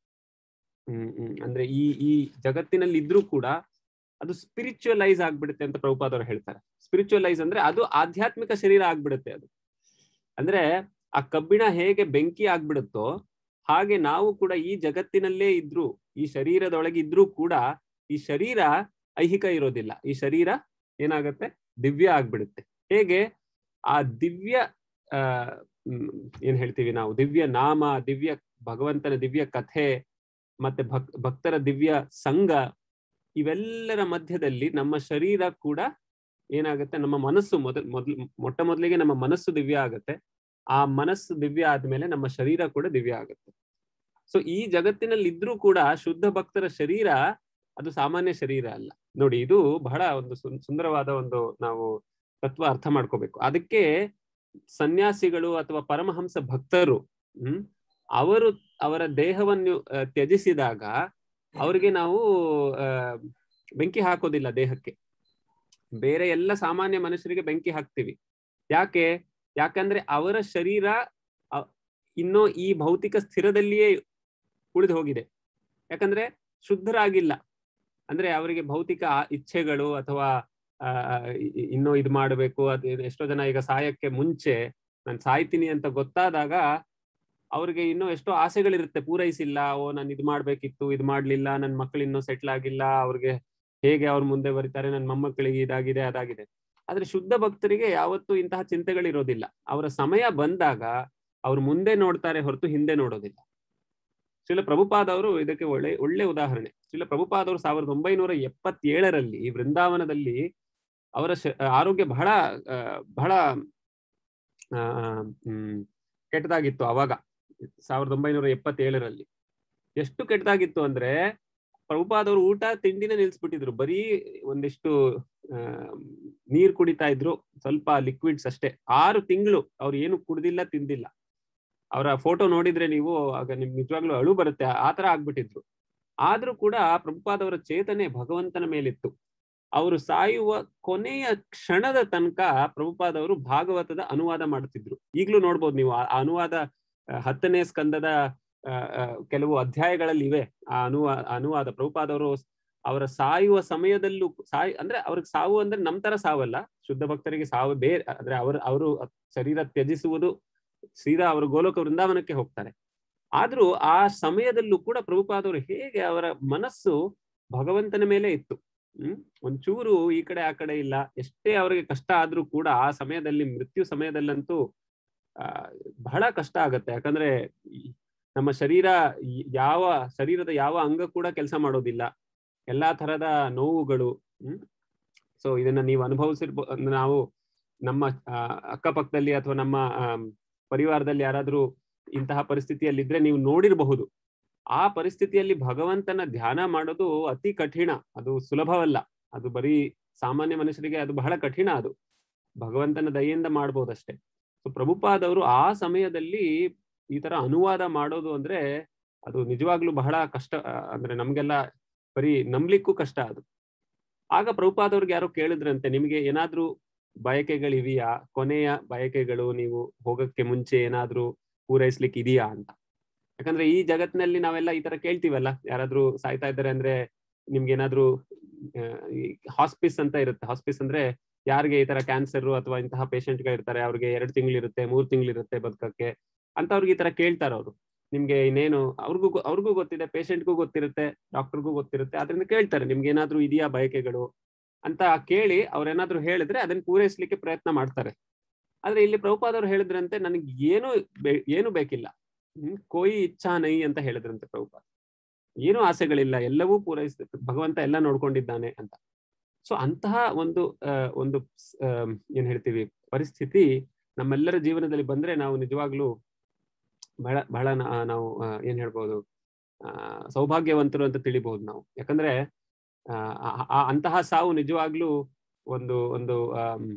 [SPEAKER 1] ಹ್ಮ್ ಹ್ಮ್ ಅಂದ್ರೆ ಈ ಈ ಜಗತ್ತಿನಲ್ಲಿ ಇದ್ರೂ ಕೂಡ ಅದು ಸ್ಪಿರಿಚುವಲೈಸ್ ಆಗ್ಬಿಡುತ್ತೆ ಅಂತ ಪ್ರಭುಪಾದವರು ಹೇಳ್ತಾರೆ ಸ್ಪಿರಿಚುವಲೈಸ್ ಅಂದ್ರೆ ಅದು ಆಧ್ಯಾತ್ಮಿಕ ಶರೀರ ಆಗ್ಬಿಡುತ್ತೆ ಅದು ಅಂದ್ರೆ ಆ ಕಬ್ಬಿಣ ಹೇಗೆ ಬೆಂಕಿ ಆಗ್ಬಿಡುತ್ತೋ ಹಾಗೆ ನಾವು ಕೂಡ ಈ ಜಗತ್ತಿನಲ್ಲೇ ಇದ್ರು ಈ ಶರೀರದೊಳಗೆ ಇದ್ರೂ ಕೂಡ ಈ ಶರೀರ ಐಹಿಕ ಇರೋದಿಲ್ಲ ಈ ಶರೀರ ಏನಾಗುತ್ತೆ ದಿವ್ಯ ಆಗ್ಬಿಡುತ್ತೆ ಹೇಗೆ ಆ ದಿವ್ಯ ಆ ಹ್ಮ್, ಏನ್ ಹೇಳ್ತೀವಿ ನಾವು ದಿವ್ಯ ನಾಮ ದಿವ್ಯ ಭಗವಂತನ ದಿವ್ಯ ಕಥೆ ಮತ್ತೆ ಭಕ್ ಭಕ್ತರ ದಿವ್ಯ ಸಂಘ ಇವೆಲ್ಲರ ಮಧ್ಯದಲ್ಲಿ ನಮ್ಮ ಶರೀರ ಕೂಡ ಏನಾಗುತ್ತೆ ನಮ್ಮ ಮನಸ್ಸು ಮೊದಲ್ ಮೊದಲ್ ಮೊಟ್ಟ ಮೊದಲಿಗೆ ನಮ್ಮ ಮನಸ್ಸು ದಿವ್ಯ ಆಗುತ್ತೆ ಆ ಮನಸ್ಸು ದಿವ್ಯ ಆದ್ಮೇಲೆ ನಮ್ಮ ಶರೀರ ಕೂಡ ದಿವ್ಯ ಆಗುತ್ತೆ ಸೊ ಈ ಜಗತ್ತಿನಲ್ಲಿ ಇದ್ರೂ ಕೂಡ ಶುದ್ಧ ಭಕ್ತರ ಶರೀರ ಅದು ಸಾಮಾನ್ಯ ಶರೀರ ಅಲ್ಲ ನೋಡಿ ಇದು ಬಹಳ ಒಂದು ಸುನ್- ಸುಂದರವಾದ ಒಂದು ನಾವು ತತ್ವ ಅರ್ಥ ಮಾಡ್ಕೋಬೇಕು ಅದಕ್ಕೆ ಸನ್ಯಾಸಿಗಳು ಅಥವಾ ಪರಮಹಂಸ ಭಕ್ತರು ಹ್ಮ್ ಅವರು ಅವರ ದೇಹವನ್ನು ಆ, ತ್ಯಜಿಸಿದಾಗ ಅವರಿಗೆ ನಾವು ಆ ಬೆಂಕಿ ಹಾಕೋದಿಲ್ಲ ದೇಹಕ್ಕೆ ಬೇರೆ ಎಲ್ಲ ಸಾಮಾನ್ಯ ಮನುಷ್ಯರಿಗೆ ಬೆಂಕಿ ಹಾಕ್ತಿವಿ ಯಾಕೆ ಯಾಕಂದ್ರೆ ಅವರ ಶರೀರ ಅ- ಇನ್ನೂ ಈ ಭೌತಿಕ ಸ್ಥಿರದಲ್ಲಿಯೇ ಉಳಿದು ಹೋಗಿದೆ ಯಾಕಂದ್ರೆ ಶುದ್ಧರಾಗಿಲ್ಲ ಅಂದ್ರೆ ಅವರಿಗೆ ಭೌತಿಕ ಆ- ಇಚ್ಛೆಗಳು ಅಥವಾ ಆ, ಇ- ಇ- ಇನ್ನೂ ಇದು ಮಾಡಬೇಕು ಅದು ಇದು ಎಷ್ಟೋ ಜನ ಈಗ ಸಾಯಕ್ಕೆ ಮುಂಚೆ ನಾನು ಸಾಯ್ತೀನಿ ಅಂತ ಗೊತ್ತಾದಾಗ ಅವ್ರಿಗೆ ಇನ್ನೂ ಎಷ್ಟೋ ಆಸೆಗಳಿರುತ್ತೆ ಪೂರೈಸಿಲ್ಲ ಓ ನಾನು ಇದು ಮಾಡ್ಬೇಕಿತ್ತು ಇದು ಮಾಡ್ಲಿಲ್ಲ ನನ್ನ ಮಕ್ಕಳು ಇನ್ನೂ ಸೆಟ್ಲ್ ಆಗಿಲ್ಲ ಅವ್ರಿಗೆ ಹೇಗೆ ಅವ್ರು ಮುಂದೆ ಬರೀತಾರೆ ನನ್ನ ಮೊಮ್ಮಕ್ಕಳಿಗೆ ಇದಾಗಿದೆ ಅದಾಗಿದೆ ಆದ್ರೆ ಶುದ್ಧ ಭಕ್ತರಿಗೆ ಯಾವತ್ತೂ ಇಂತಹ ಚಿಂತೆಗಳಿರೋದಿಲ್ಲ ಅವರ ಸಮಯ ಬಂದಾಗ ಅವ್ರು ಮುಂದೆ ನೋಡ್ತಾರೆ ಹೊರತು ಹಿಂದೆ ನೋಡೋದಿಲ್ಲ ಶ್ರೀಲ ಪ್ರಭುಪಾದ್ ಅವರು ಇದಕ್ಕೆ ಒಳ್ಳೆ ಒಳ್ಳೆ ಉದಾಹರಣೆ ಶ್ರೀಲ ಪ್ರಭುಪಾದ್ ಅವರು ಸಾವಿರದ ಒಂಬೈನೂರ ಎಪ್ಪತ್ತೇಳರಲ್ಲಿ ವೃಂದಾವನದಲ್ಲಿ ಅವರ ಶ- ಆರೋಗ್ಯ ಬಹಳ ಆ, ಬಹಳ ಆ, ಹ್ಮ್ ಕೆಟ್ಟದಾಗಿತ್ತು ಅವಾಗ ಸಾವಿರದ ಒಂಬೈನೂರ ಎಪ್ಪತ್ತೇಳರಲ್ಲಿ ಎಷ್ಟು ಕೆಟ್ಟದಾಗಿತ್ತು ಅಂದ್ರೆ ಪ್ರಭುಪಾದ್ ಅವರು ಊಟ ತಿಂಡಿನ ನಿಲ್ಸ್ಬಿಟ್ಟಿದ್ರು ಬರೀ ಒಂದಿಷ್ಟು ಆ ನೀರ್ ಕುಡಿತಾ ಇದ್ರು ಸ್ವಲ್ಪ ಲಿಕ್ವಿಡ್ಸ್ ಅಷ್ಟೇ ಆರು ತಿಂಗಳು ಅವ್ರು ಏನು ಕುಡ್ದಿಲ್ಲ ತಿಂದಿಲ್ಲ ಅವರ ಫೋಟೋ ನೋಡಿದ್ರೆ ನೀವು ಆಗ ನಿಮ್ ನಿಜವಾಗ್ಲೂ ಅಳು ಬರುತ್ತೆ ಆ ತರ ಆಗ್ಬಿಟ್ಟಿದ್ರು ಆದ್ರೂ ಕೂಡ ಪ್ರಭುಪಾದ್ ಅವರ ಚೇತನೆ ಭಗವಂತನ ಮೇಲಿತ್ತು ಅವರು ಸಾಯುವ ಕೊನೆಯ ಕ್ಷಣದ ತನಕ ಪ್ರಭುಪಾದ್ ಅವರು ಭಾಗವತದ ಅನುವಾದ ಮಾಡ್ತಿದ್ರು ಈಗ್ಲೂ ನೋಡ್ಬೋದು ನೀವು ಆ ಆ ಅನುವಾದ ಆ, ಹತ್ತನೇ ಸ್ಕಂದದ ಆ, ಆ, ಕೆಲವು ಅಧ್ಯಾಯಗಳಲ್ಲಿ ಇವೆ ಆ ಅನುವಾ ಅನುವಾದ ಪ್ರಭುಪಾದ್ ಅವರು ಅವರ ಸಾಯುವ ಸಮಯದಲ್ಲೂ ಸಾಯ್ ಅಂದ್ರೆ ಅವ್ರಿಗೆ ಸಾವು ಅಂದ್ರೆ ನಮ್ ತರ ಸಾವಲ್ಲ ಶುದ್ಧ ಭಕ್ತರಿಗೆ ಸಾವು ಬೇರೆ ಅಂದ್ರೆ ಅವರು ಅವರು ಶರೀರ ತ್ಯಜಿಸುವುದು ಸೀದಾ ಅವರು ಗೋಲೋಕ ವೃಂದಾವನಕ್ಕೆ ಹೋಗ್ತಾರೆ ಆದ್ರೂ ಆ ಸಮಯದಲ್ಲೂ ಕೂಡ ಪ್ರಭುಪಾದವರು ಹೇಗೆ ಅವರ ಮನಸ್ಸು ಭಗವಂತನ ಮೇಲೆ ಇತ್ತು ಹ್ಮ್ ಒಂಚೂರು ಈ ಕಡೆ ಆ ಕಡೆ ಇಲ್ಲ ಎಷ್ಟೇ ಅವರಿಗೆ ಕಷ್ಟ ಆದ್ರೂ ಕೂಡ ಆ ಸಮಯದಲ್ಲಿ ಮೃತ್ಯು ಸಮಯದಲ್ಲಂತೂ ಆ ಬಹಳ ಕಷ್ಟ ಆಗತ್ತೆ ಯಾಕಂದ್ರೆ ಈ ನಮ್ಮ ಶರೀರ ಈ- ಯಾವ ಶರೀರದ ಯಾವ ಅಂಗ ಕೂಡ ಕೆಲಸ ಮಾಡೋದಿಲ್ಲ ಎಲ್ಲಾ ತರದ ನೋವುಗಳು ಹ್ಮ್ ಸೊ ಇದನ್ನ ನೀವು ಅನುಭವಿಸಿರ್ಬೋ ನಾವು ನಮ್ಮ ಆ, ಅಕ್ಕಪಕ್ಕದಲ್ಲಿ ಅಥವಾ ನಮ್ಮ ಆಮ್, ಪರಿವಾರದಲ್ಲಿ ಯಾರಾದ್ರೂ ಇಂತಹ ಪರಿಸ್ಥಿತಿಯಲ್ಲಿದ್ರೆ ನೀವು ನೋಡಿರಬಹುದು ಆ ಪರಿಸ್ಥಿತಿಯಲ್ಲಿ ಭಗವಂತನ ಧ್ಯಾನ ಮಾಡೋದು ಅತಿ ಕಠಿಣ ಅದು ಸುಲಭವಲ್ಲ ಅದು ಬರೀ ಸಾಮಾನ್ಯ ಮನುಷ್ಯರಿಗೆ ಅದು ಬಹಳ ಕಠಿಣ ಅದು ಭಗವಂತನ ದಯೆಯಿಂದ ಮಾಡ್ಬೋದಷ್ಟೇ ಸೊ ಪ್ರಭುಪಾದವರು ಆ ಸಮಯದಲ್ಲಿ ಈ ತರ ಅನುವಾದ ಮಾಡೋದು ಅಂದ್ರೆ ಅದು ನಿಜವಾಗ್ಲೂ ಬಹಳ ಕಷ್ಟ ಆ, ಅಂದ್ರೆ ನಮ್ಗೆಲ್ಲ ಬರೀ ನಂಬ್ಲಿಕ್ಕೂ ಕಷ್ಟ ಅದು ಆಗ ಪ್ರಭುಪಾದವ್ರಿಗೆ ಯಾರೋ ಕೇಳಿದ್ರಂತೆ ನಿಮಗೆ ಏನಾದ್ರೂ ಬಯಕೆಗಳಿವೆಯಾ ಕೊನೆಯ ಬಯಕೆಗಳು ನೀವು ಹೋಗಕ್ಕೆ ಮುಂಚೆ ಏನಾದ್ರೂ ಪೂರೈಸ್ಲಿಕ್ಕೆ ಇದೆಯಾ ಅಂತ ಯಾಕಂದ್ರೆ ಈ ಜಗತ್ತಿನಲ್ಲಿ ನಾವೆಲ್ಲ ಈ ತರ ಕೇಳ್ತೀವಲ್ಲ ಯಾರಾದ್ರೂ ಸಾಯ್ತಾ ಇದ್ದಾರೆ ಅಂದ್ರೆ ನಿಮ್ಗೆ ಏನಾದ್ರೂ ಹಾಸ್ಪಿಸ್ ಅಂತ ಇರುತ್ತೆ ಹಾಸ್ಪಿಸ್ ಅಂದ್ರೆ ಯಾರಿಗೆ ಈ ತರ ಕ್ಯಾನ್ಸರ್ ಅಥವಾ ಇಂತಹ patient ಗಳು ಇರ್ತಾರೆ ಅವ್ರಿಗೆ ಎರಡು ತಿಂಗಳಿರುತ್ತೆ ಮೂರ್ ತಿಂಗಳಿರುತ್ತೆ ಬದುಕಕ್ಕೆ ಅಂತವ್ರಿಗೆ ಈ ತರ ಕೇಳ್ತಾರೆ ಅವರು ನಿಮ್ಗೆ ಇನ್ನೇನು ಅವ್ರಿಗೂ ಗೊ- ಅವ್ರಿಗೂ ಗೊತ್ತಿದೆ ಪೇಷಂಟ್ಗೂ ಗೊತ್ತಿರುತ್ತೆ ಡಾಕ್ಟರ್ಗೂ ಗೊತ್ತಿರುತ್ತೆ ಅದರಿಂದ ಕೇಳ್ತಾರೆ ನಿಮ್ಗೆ ಏನಾದ್ರೂ ಇದೆಯಾ ಬಯಕೆಗಳು ಅಂತ ಕೇಳಿ ಅವ್ರೇನಾದ್ರೂ ಹೇಳಿದ್ರೆ ಅದನ್ನ ಪೂರೈಸ್ಲಿಕ್ಕೆ ಪ್ರಯತ್ನ ಮಾಡ್ತಾರೆ ಆದ್ರೆ ಇಲ್ಲಿ ಪ್ರಭುಪಾದವ್ರು ಹೇಳಿದ್ರಂತೆ ನನಗೆ ಏನು ಬೇ- ಏನು ಬೇಕಿಲ್ಲ ಹ್ಮ್ ಕೋಯಿ ಇಚ್ಛಾ ನೈ ಅಂತ ಹೇಳಿದ್ರಂತೆ ಪ್ರಭುಪಾದ ಏನು ಆಸೆಗಳಿಲ್ಲ ಎಲ್ಲವೂ ಪೂರೈಸ್ ಭಗವಂತ ಎಲ್ಲ ನೋಡ್ಕೊಂಡಿದ್ದಾನೆ ಅಂತ ಸೊ ಅಂತಹ ಒಂದು ಆ, ಒಂದು ಸ್- ಆಮ್, ಏನ್ ಹೇಳ್ತೀವಿ ಪರಿಸ್ಥಿತಿ ನಮ್ಮೆಲ್ಲರ ಜೀವನದಲ್ಲಿ ಬಂದ್ರೆ ನಾವು ನಿಜವಾಗ್ಲೂ ಬಹಳ ಬಹಳ ನಾ- ನಾವು ಆ, ಏನ್ ಹೇಳ್ಬೋದು ಆ ಸೌಭಾಗ್ಯವಂತರು ಅಂತ ತಿಳಿಬಹುದು ನಾವು ಯಾಕಂದ್ರೆ ಆ, ಆ- ಆ- ಅಂತಹ ಸಾವು ನಿಜವಾಗ್ಲೂ ಒಂದು ಒಂದು ಆಮ್,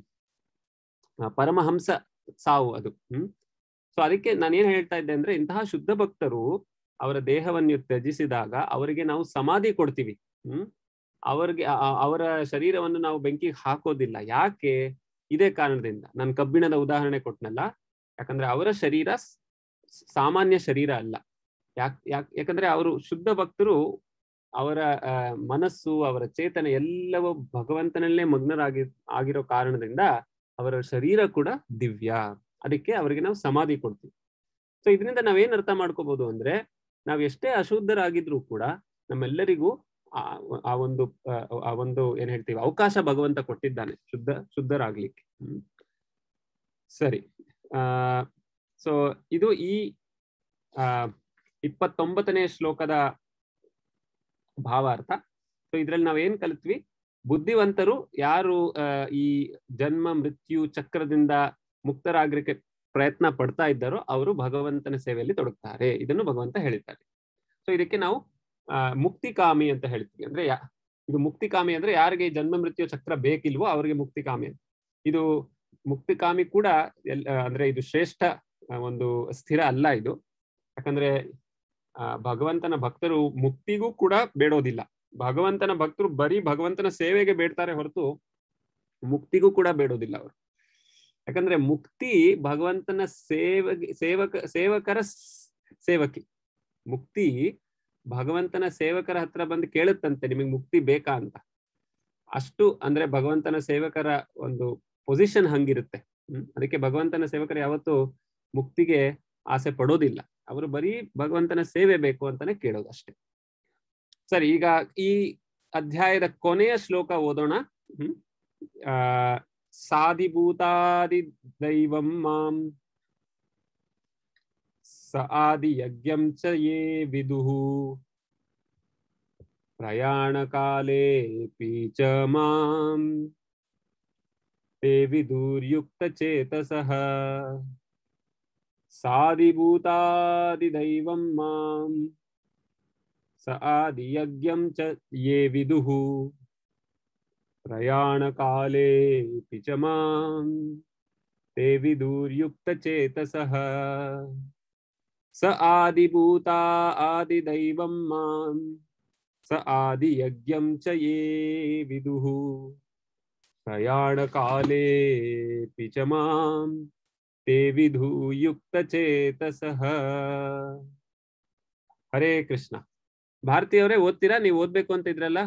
[SPEAKER 1] ಆ, ಪರಮಹಂಸ ಸಾವು ಅದು ಹ್ಮ್ ಸೊ ಅದಕ್ಕೆ ನಾನು ಏನ್ ಹೇಳ್ತಾ ಇದ್ದೆ ಅಂದ್ರೆ ಇಂತಹ ಶುದ್ಧ ಭಕ್ತರು ಅವರ ದೇಹವನ್ನು ತ್ಯಜಿಸಿದಾಗ ಅವರಿಗೆ ನಾವು ಸಮಾಧಿ ಕೊಡ್ತೀವಿ ಹ್ಮ್ ಅವರಿಗೆ ಆ- ಆ- ಅವರ ಶರೀರವನ್ನು ನಾವು ಬೆಂಕಿಗೆ ಹಾಕೋದಿಲ್ಲ ಯಾಕೆ ಇದೇ ಕಾರಣದಿಂದ ನಾನು ಕಬ್ಬಿಣದ ಉದಾಹರಣೆ ಕೊಟ್ನಲ್ಲ ಯಾಕಂದ್ರೆ ಅವರ ಶರೀರ ಸ್- ಸಾಮಾನ್ಯ ಶರೀರ ಅಲ್ಲ ಯಾಕ್ ಯಾಕ್ ಯಾಕಂದ್ರೆ ಅವರು ಶುದ್ಧ ಭಕ್ತರು ಅವರ ಆ, ಮನಸ್ಸು ಅವರ ಚೇತನ ಎಲ್ಲವೂ ಭಗವಂತನಲ್ಲೇ ಮಗ್ನರಾಗಿ ಆಗಿರೋ ಕಾರಣದಿಂದ ಅವರ ಶರೀರ ಕೂಡ ದಿವ್ಯ ಅದಕ್ಕೆ ಅವರಿಗೆ ನಾವು ಸಮಾಧಿ ಕೊಡ್ತೀವಿ ಸೊ ಇದರಿಂದ ನಾವೇನ್ ಅರ್ಥ ಮಾಡ್ಕೋಬಹುದು ಅಂದ್ರೆ ನಾವ್ ಎಷ್ಟೇ ಅಶುದ್ಧರಾಗಿದ್ರು ಕೂಡ ನಮ್ಮೆಲ್ಲರಿಗೂ ಆ ಆ ಒಂದು ಆ, ಆ ಒಂದು ಏನ್ ಹೇಳ್ತೀವಿ ಅವಕಾಶ ಭಗವಂತ ಕೊಟ್ಟಿದ್ದಾನೆ ಶುದ್ಧ ಶುದ್ಧರಾಗ್ಲಿಕ್ಕೆ ಹ್ಮ್. ಸರಿ ಆ ಸೊ ಇದು ಈ ಆ ಇಪ್ಪತ್ತೊಂಬತ್ತನೇ ಶ್ಲೋಕದ ಭಾವಾರ್ಥ ಸೊ ಇದ್ರಲ್ಲಿ ನಾವೇನ್ ಕಲಿತ್ವಿ ಬುದ್ಧಿವಂತರು ಯಾರು ಆ, ಈ ಜನ್ಮ ಮೃತ್ಯು ಚಕ್ರದಿಂದ ಮುಕ್ತರಾಗ್ಲಿಕ್ಕೆ ಪ್ರಯತ್ನ ಪಡ್ತಾ ಇದ್ದಾರೋ ಅವರು ಭಗವಂತನ ಸೇವೆಯಲ್ಲಿ ತೊಡಗ್ತಾರೆ ಇದನ್ನು ಭಗವಂತ ಹೇಳಿದ್ದಾರೆ ಸೊ ಇದಕ್ಕೆ ನಾವು ಆ, ಮುಕ್ತಿಕಾಮಿ ಅಂತ ಹೇಳ್ತೀವಿ ಅಂದ್ರೆ ಯಾ- ಇದು ಮುಕ್ತಿಕಾಮಿ ಅಂದ್ರೆ ಯಾರಿಗೆ ಈ ಜನ್ಮ ಮೃತ್ಯು ಚಕ್ರ ಬೇಕಿಲ್ವೋ ಅವರಿಗೆ ಮುಕ್ತಿಕಾಮಿ ಅಂತ ಇದು ಮುಕ್ತಿಕಾಮಿ ಕೂಡ ಎಲ್ ಆ, ಅಂದ್ರೆ ಇದು ಶ್ರೇಷ್ಠ ಆ, ಒಂದು ಸ್ಥಿರ ಅಲ್ಲ ಇದು ಯಾಕಂದ್ರೆ ಆ, ಭಗವಂತನ ಭಕ್ತರು ಮುಕ್ತಿಗೂ ಕೂಡ ಬೇಡೋದಿಲ್ಲ ಭಗವಂತನ ಭಕ್ತರು ಬರೀ ಭಗವಂತನ ಸೇವೆಗೆ ಬೇಡ್ತಾರೆ ಹೊರತು ಮುಕ್ತಿಗೂ ಕೂಡ ಬೇಡೋದಿಲ್ಲ ಅವರು ಯಾಕಂದ್ರೆ ಮುಕ್ತಿ ಭಗವಂತನ ಸೇವಗೆ ಸೇವಕ ಸೇವಕರ ಸ್- ಸೇವಕಿ ಮುಕ್ತಿ ಭಗವಂತನ ಸೇವಕರ ಹತ್ರ ಬಂದು ಕೇಳುತ್ತಂತೆ ನಿಮಗೆ ಮುಕ್ತಿ ಬೇಕಾ ಅಂತ ಅಷ್ಟು ಅಂದ್ರೆ ಭಗವಂತನ ಸೇವಕರ ಒಂದು ಪೊಸಿಷನ್ ಹಂಗಿರುತ್ತೆ ಹ್ಮ್ ಅದಕ್ಕೆ ಭಗವಂತನ ಸೇವಕರು ಯಾವತ್ತು ಮುಕ್ತಿಗೆ ಆಸೆ ಪಡೋದಿಲ್ಲ ಅವರು ಬರೀ ಭಗವಂತನ ಸೇವೆ ಬೇಕು ಅಂತಾನೆ ಕೇಳೋದು ಅಷ್ಟೇ ಸರಿ ಈಗ ಈ ಅಧ್ಯಾಯದ ಕೊನೆಯ ಶ್ಲೋಕ ಓದೋಣ ಹ್ಮ್ ಆ ಸಾಧಿಭೂತಾದಿ ದೈವಂ ಮಾಂ ಸ ಆದಿ ಯಜ್ಞಂ ಚ ಯೇ ವಿದುಃ ಪ್ರಯಾಣಕಾಲೇಪಿ ಚ ಮಾಂ ते विदुर्युक्तचेतसः सादिभूतादिदैवं मां स आदियज्ञं च ये विदुः प्रयाणकालेऽपि च मां ते विदुर्युक्तचेतसः स आदिभूता आदिदैवं मां स आदियज्ञं च ये विदुः प्रयाणकालेऽपि च मां ते ವಿಧೂಯುಕ್ತಚೇತಸಃ ಹರೇ ಕೃಷ್ಣ ಭಾರತೀಯವರೇ ಓದ್ತೀರಾ ನೀವು ಓದ್ಬೇಕು ಅಂತ ಇದ್ರಲ್ಲ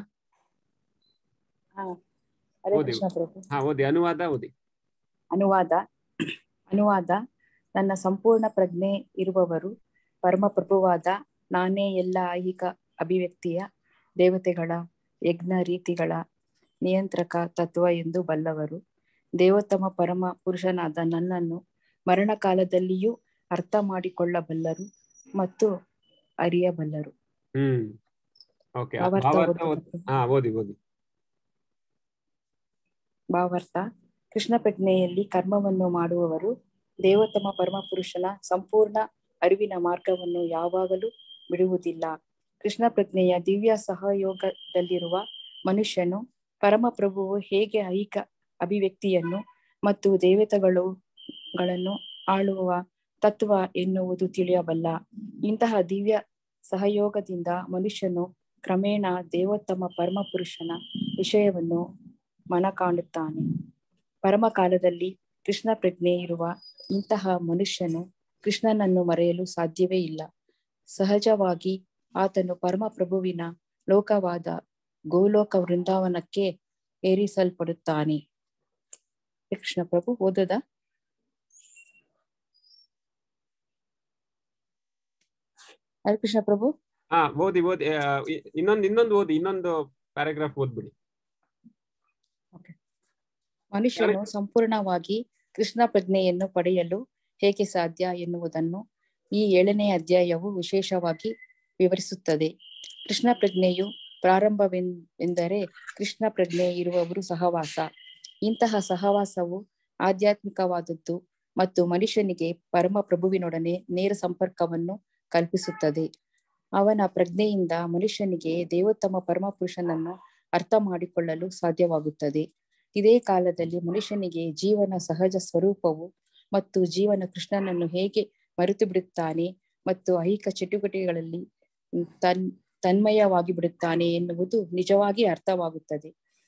[SPEAKER 2] ಹರೇ
[SPEAKER 1] ಓದಿ.
[SPEAKER 2] ಕೃಷ್ಣ ಪ್ರಭು
[SPEAKER 1] ಹಾ ಓದಿ ಅನುವಾದ ಓದಿ
[SPEAKER 2] ಅನುವಾದ ಅನುವಾದ ನನ್ನ ಸಂಪೂರ್ಣ ಪ್ರಜ್ಞೆ ಇರುವವರು ಪರಮಪ್ರಭುವಾದ ನಾನೇ ಎಲ್ಲ ಐಹಿಕ ಅಭಿವ್ಯಕ್ತಿಯ ದೇವತೆಗಳ ಯಜ್ಞ ರೀತಿಗಳ ನಿಯಂತ್ರಕ ತತ್ವ ಎಂದು ಬಲ್ಲವರು ದೇವೋತ್ತಮ ಪರಮ ಪುರುಷನಾದ ನನ್ನನ್ನು ಮರಣಕಾಲದಲ್ಲಿಯೂ ಅರ್ಥ ಮಾಡಿಕೊಳ್ಳಬಲ್ಲರು ಮತ್ತು ಅರಿಯಬಲ್ಲರು
[SPEAKER 1] ಹ್ಮ್ ಓಕೆ
[SPEAKER 2] ಭಾವಾರ್ಥ
[SPEAKER 1] ಭಾವಾರ್ಥ
[SPEAKER 2] ಓದ್ಬೋದಾ
[SPEAKER 1] ಓದ್-
[SPEAKER 2] ಪ್ರಭು?
[SPEAKER 1] ಹಾ ಓದಿ ಓದಿ
[SPEAKER 2] ಭಾವಾರ್ಥ ಕೃಷ್ಣ ಪ್ರಜ್ಞೆಯಲ್ಲಿ ಕರ್ಮವನ್ನು ಮಾಡುವವರು ದೇವೋತ್ತಮ ಪರಮಪುರುಷನ ಸಂಪೂರ್ಣ ಅರಿವಿನ ಮಾರ್ಗವನ್ನು ಯಾವಾಗಲೂ ಬಿಡುವುದಿಲ್ಲ ಕೃಷ್ಣ ಪ್ರಜ್ಞೆಯ ದಿವ್ಯ ಸಹಯೋಗದಲ್ಲಿರುವ ಮನುಷ್ಯನು ಪರಮಪ್ರಭುವು ಹೇಗೆ ಐಕ ಅಭಿವ್ಯಕ್ತಿಯನ್ನು ಮತ್ತು ದೇವತೆಗಳು ಗಳನ್ನು ಆಳುವ ತತ್ವ ಎನ್ನುವುದು ತಿಳಿಯಬಲ್ಲ ಇಂತಹ ದಿವ್ಯ ಸಹಯೋಗದಿಂದ ಮನುಷ್ಯನು ಕ್ರಮೇಣ ದೇವೋತ್ತಮ ಪರಮಪುರುಷನ ವಿಷಯವನ್ನು ಮನ ಕಾಣುತ್ತಾನೆ ಪರಮ ಕಾಲದಲ್ಲಿ ಕೃಷ್ಣ ಪ್ರಜ್ಞೆ ಇರುವ ಇಂತಹ ಮನುಷ್ಯನು ಕೃಷ್ಣನನ್ನು ಮರೆಯಲು ಸಾಧ್ಯವೇ ಇಲ್ಲ ಸಹಜವಾಗಿ ಆತನು ಪರಮಪ್ರಭುವಿನ ಲೋಕವಾದ ಗೋಲೋಕ ವೃಂದಾವನಕ್ಕೆ ಏರಿಸಲ್ಪಡುತ್ತಾನೆ ಕೃಷ್ಣ ಪ್ರಭು ಓದದ ಹರೇ ಕೃಷ್ಣ ಪ್ರಭು
[SPEAKER 1] ಹಾ ಓದಿ ಓದಿ ಆ, ಇ- ಇನ್ನೊಂದು ಇನ್ನೊಂದು ಓದಿ ಇನ್ನೊಂದು ಪ್ಯಾರಾಗ್ರಾಫ್ ಓದ್ಬಿಡಿ
[SPEAKER 2] ಮನುಷ್ಯನು ಸಂಪೂರ್ಣವಾಗಿ ಕೃಷ್ಣ ಪ್ರಜ್ಞೆಯನ್ನು ಪಡೆಯಲು ಹೇಗೆ ಸಾಧ್ಯ ಎನ್ನುವುದನ್ನು ಈ ಏಳನೇ ಅಧ್ಯಾಯವು ವಿಶೇಷವಾಗಿ ವಿವರಿಸುತ್ತದೆ ಕೃಷ್ಣ ಪ್ರಜ್ಞೆಯು ಪ್ರಾರಂಭವೆಂದರೆ ಕೃಷ್ಣ ಪ್ರಜ್ಞೆ ಇರುವವರು ಸಹವಾಸ ಇಂತಹ ಸಹವಾಸವು ಆಧ್ಯಾತ್ಮಿಕವಾದದ್ದು ಮತ್ತು ಮನುಷ್ಯನಿಗೆ ಪರಮ ಪ್ರಭುವಿನೊಡನೆ ನೇರ ಸಂಪರ್ಕವನ್ನು ಕಲ್ಪಿಸುತ್ತದೆ ಅವನ ಪ್ರಜ್ಞೆಯಿಂದ ಮನುಷ್ಯನಿಗೆ ದೇವೋತ್ತಮ ಪರಮಪುರುಷನನ್ನು ಅರ್ಥ ಮಾಡಿಕೊಳ್ಳಲು ಸಾಧ್ಯವಾಗುತ್ತದೆ ಇದೇ ಕಾಲದಲ್ಲಿ ಮನುಷ್ಯನಿಗೆ ಜೀವನ ಸಹಜ ಸ್ವರೂಪವು ಮತ್ತು ಜೀವನ ಕೃಷ್ಣನನ್ನು ಹೇಗೆ ಮರೆತು ಬಿಡುತ್ತಾನೆ ಮತ್ತು ಐಹಿಕ ಚಟುವಟಿಕೆಗಳಲ್ಲಿ ತನ್ ತನ್ಮಯವಾಗಿ ಬಿಡುತ್ತಾನೆ ಎನ್ನುವುದು ನಿಜವಾಗಿ ಅರ್ಥವಾಗುತ್ತದೆ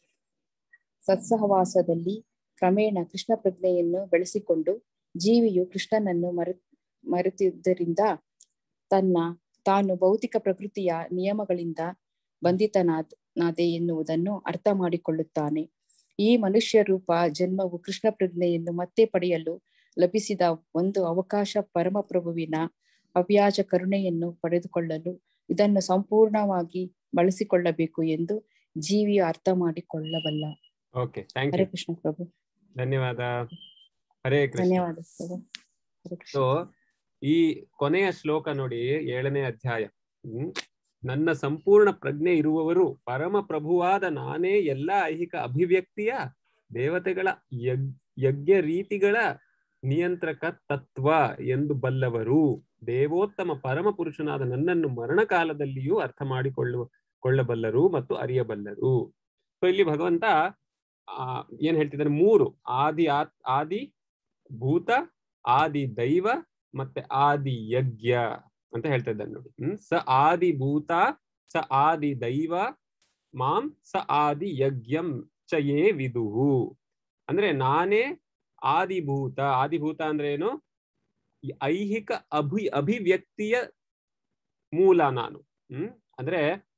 [SPEAKER 2] ಸತ್ಸಹವಾಸದಲ್ಲಿ ಕ್ರಮೇಣ ಕೃಷ್ಣ ಪ್ರಜ್ಞೆಯನ್ನು ಬೆಳೆಸಿಕೊಂಡು ಜೀವಿಯು ಕೃಷ್ಣನನ್ನು ಮರೆ ಮರೆತಿದ್ದರಿಂದ ತನ್ನ ತಾನು ಭೌತಿಕ ಪ್ರಕೃತಿಯ ನಿಯಮಗಳಿಂದ ಬಂಧಿತನಾದ ನಾದೆ ಎನ್ನುವುದನ್ನು ಅರ್ಥ ಮಾಡಿಕೊಳ್ಳುತ್ತಾನೆ ಈ ಮನುಷ್ಯ ರೂಪ ಜನ್ಮವು ಕೃಷ್ಣ ಪ್ರಜ್ಞೆಯನ್ನು ಮತ್ತೆ ಪಡೆಯಲು ಲಭಿಸಿದ ಒಂದು ಅವಕಾಶ ಪರಮಪ್ರಭುವಿನ ಅವ್ಯಾಜ ಕರುಣೆಯನ್ನು ಪಡೆದುಕೊಳ್ಳಲು ಇದನ್ನು ಸಂಪೂರ್ಣವಾಗಿ ಬಳಸಿಕೊಳ್ಳಬೇಕು ಎಂದು ಜೀವಿಯು ಅರ್ಥ ಮಾಡಿಕೊಳ್ಳಬಲ್ಲ
[SPEAKER 1] okay thank
[SPEAKER 2] Hare
[SPEAKER 1] you
[SPEAKER 2] Krishna Prabhu
[SPEAKER 1] ಧನ್ಯವಾದ ಹರೇ ಕೃಷ್ಣ
[SPEAKER 2] ಧನ್ಯವಾದ ಪ್ರಭು ಹರೇ ಕೃಷ್ಣ
[SPEAKER 1] ಸೊ ಈ ಕೊನೆಯ ಶ್ಲೋಕ ನೋಡಿ ಏಳನೇ ಅಧ್ಯಾಯ ಹ್ಮ್ ನನ್ನ ಸಂಪೂರ್ಣ ಪ್ರಜ್ಞೆ ಇರುವವರು ಪರಮ ಪ್ರಭುವಾದ ನಾನೇ ಎಲ್ಲಾ ಐಹಿಕ ಅಭಿವ್ಯಕ್ತಿಯ ದೇವತೆಗಳ ಯಗ್ ಯಜ್ಞ ರೀತಿಗಳ ನಿಯಂತ್ರಕ ತತ್ವ ಎಂದು ಬಲ್ಲವರು ದೇವೋತ್ತಮ ಪರಮ ಪುರುಷನಾದ ನನ್ನನ್ನು ಮರಣಕಾಲದಲ್ಲಿಯೂ ಅರ್ಥ ಮಾಡಿಕೊಳ್ಳುವ ಕೊಳ್ಳಬಲ್ಲರು ಮತ್ತು ಅರಿಯಬಲ್ಲರು ಸೊ ಇಲ್ಲಿ ಭಗವಂತ ಆ ಏನ್ ಹೇಳ್ತಿದ್ದಾನೆ ಮೂರು ಆದಿ ಆತ್ ಆದಿ ಭೂತ ಆದಿ ದೈವ ಮತ್ತೆ ಆದಿ ಯಜ್ಞ ಅಂತ ಹೇಳ್ತಾ ಇದ್ದಾನೆ ನೋಡಿ ಹ್ಮ್ ಸ ಆದಿ ಭೂತ ಸ ಆದಿ ದೈವ ಮಾಂ ಸ ಆದಿ ಯಜ್ಞಂ ಚಯೇ ವಿದುಹು ಅಂದ್ರೆ ನಾನೇ ಆದಿಭೂತ ಆದಿಭೂತ ಅಂದ್ರೆ ಏನು ಈ ಐಹಿಕ ಅಭಿ ಅಭಿವ್ಯಕ್ತಿಯ ಮೂಲ ನಾನು ಹ್ಮ್ ಅಂದ್ರೆ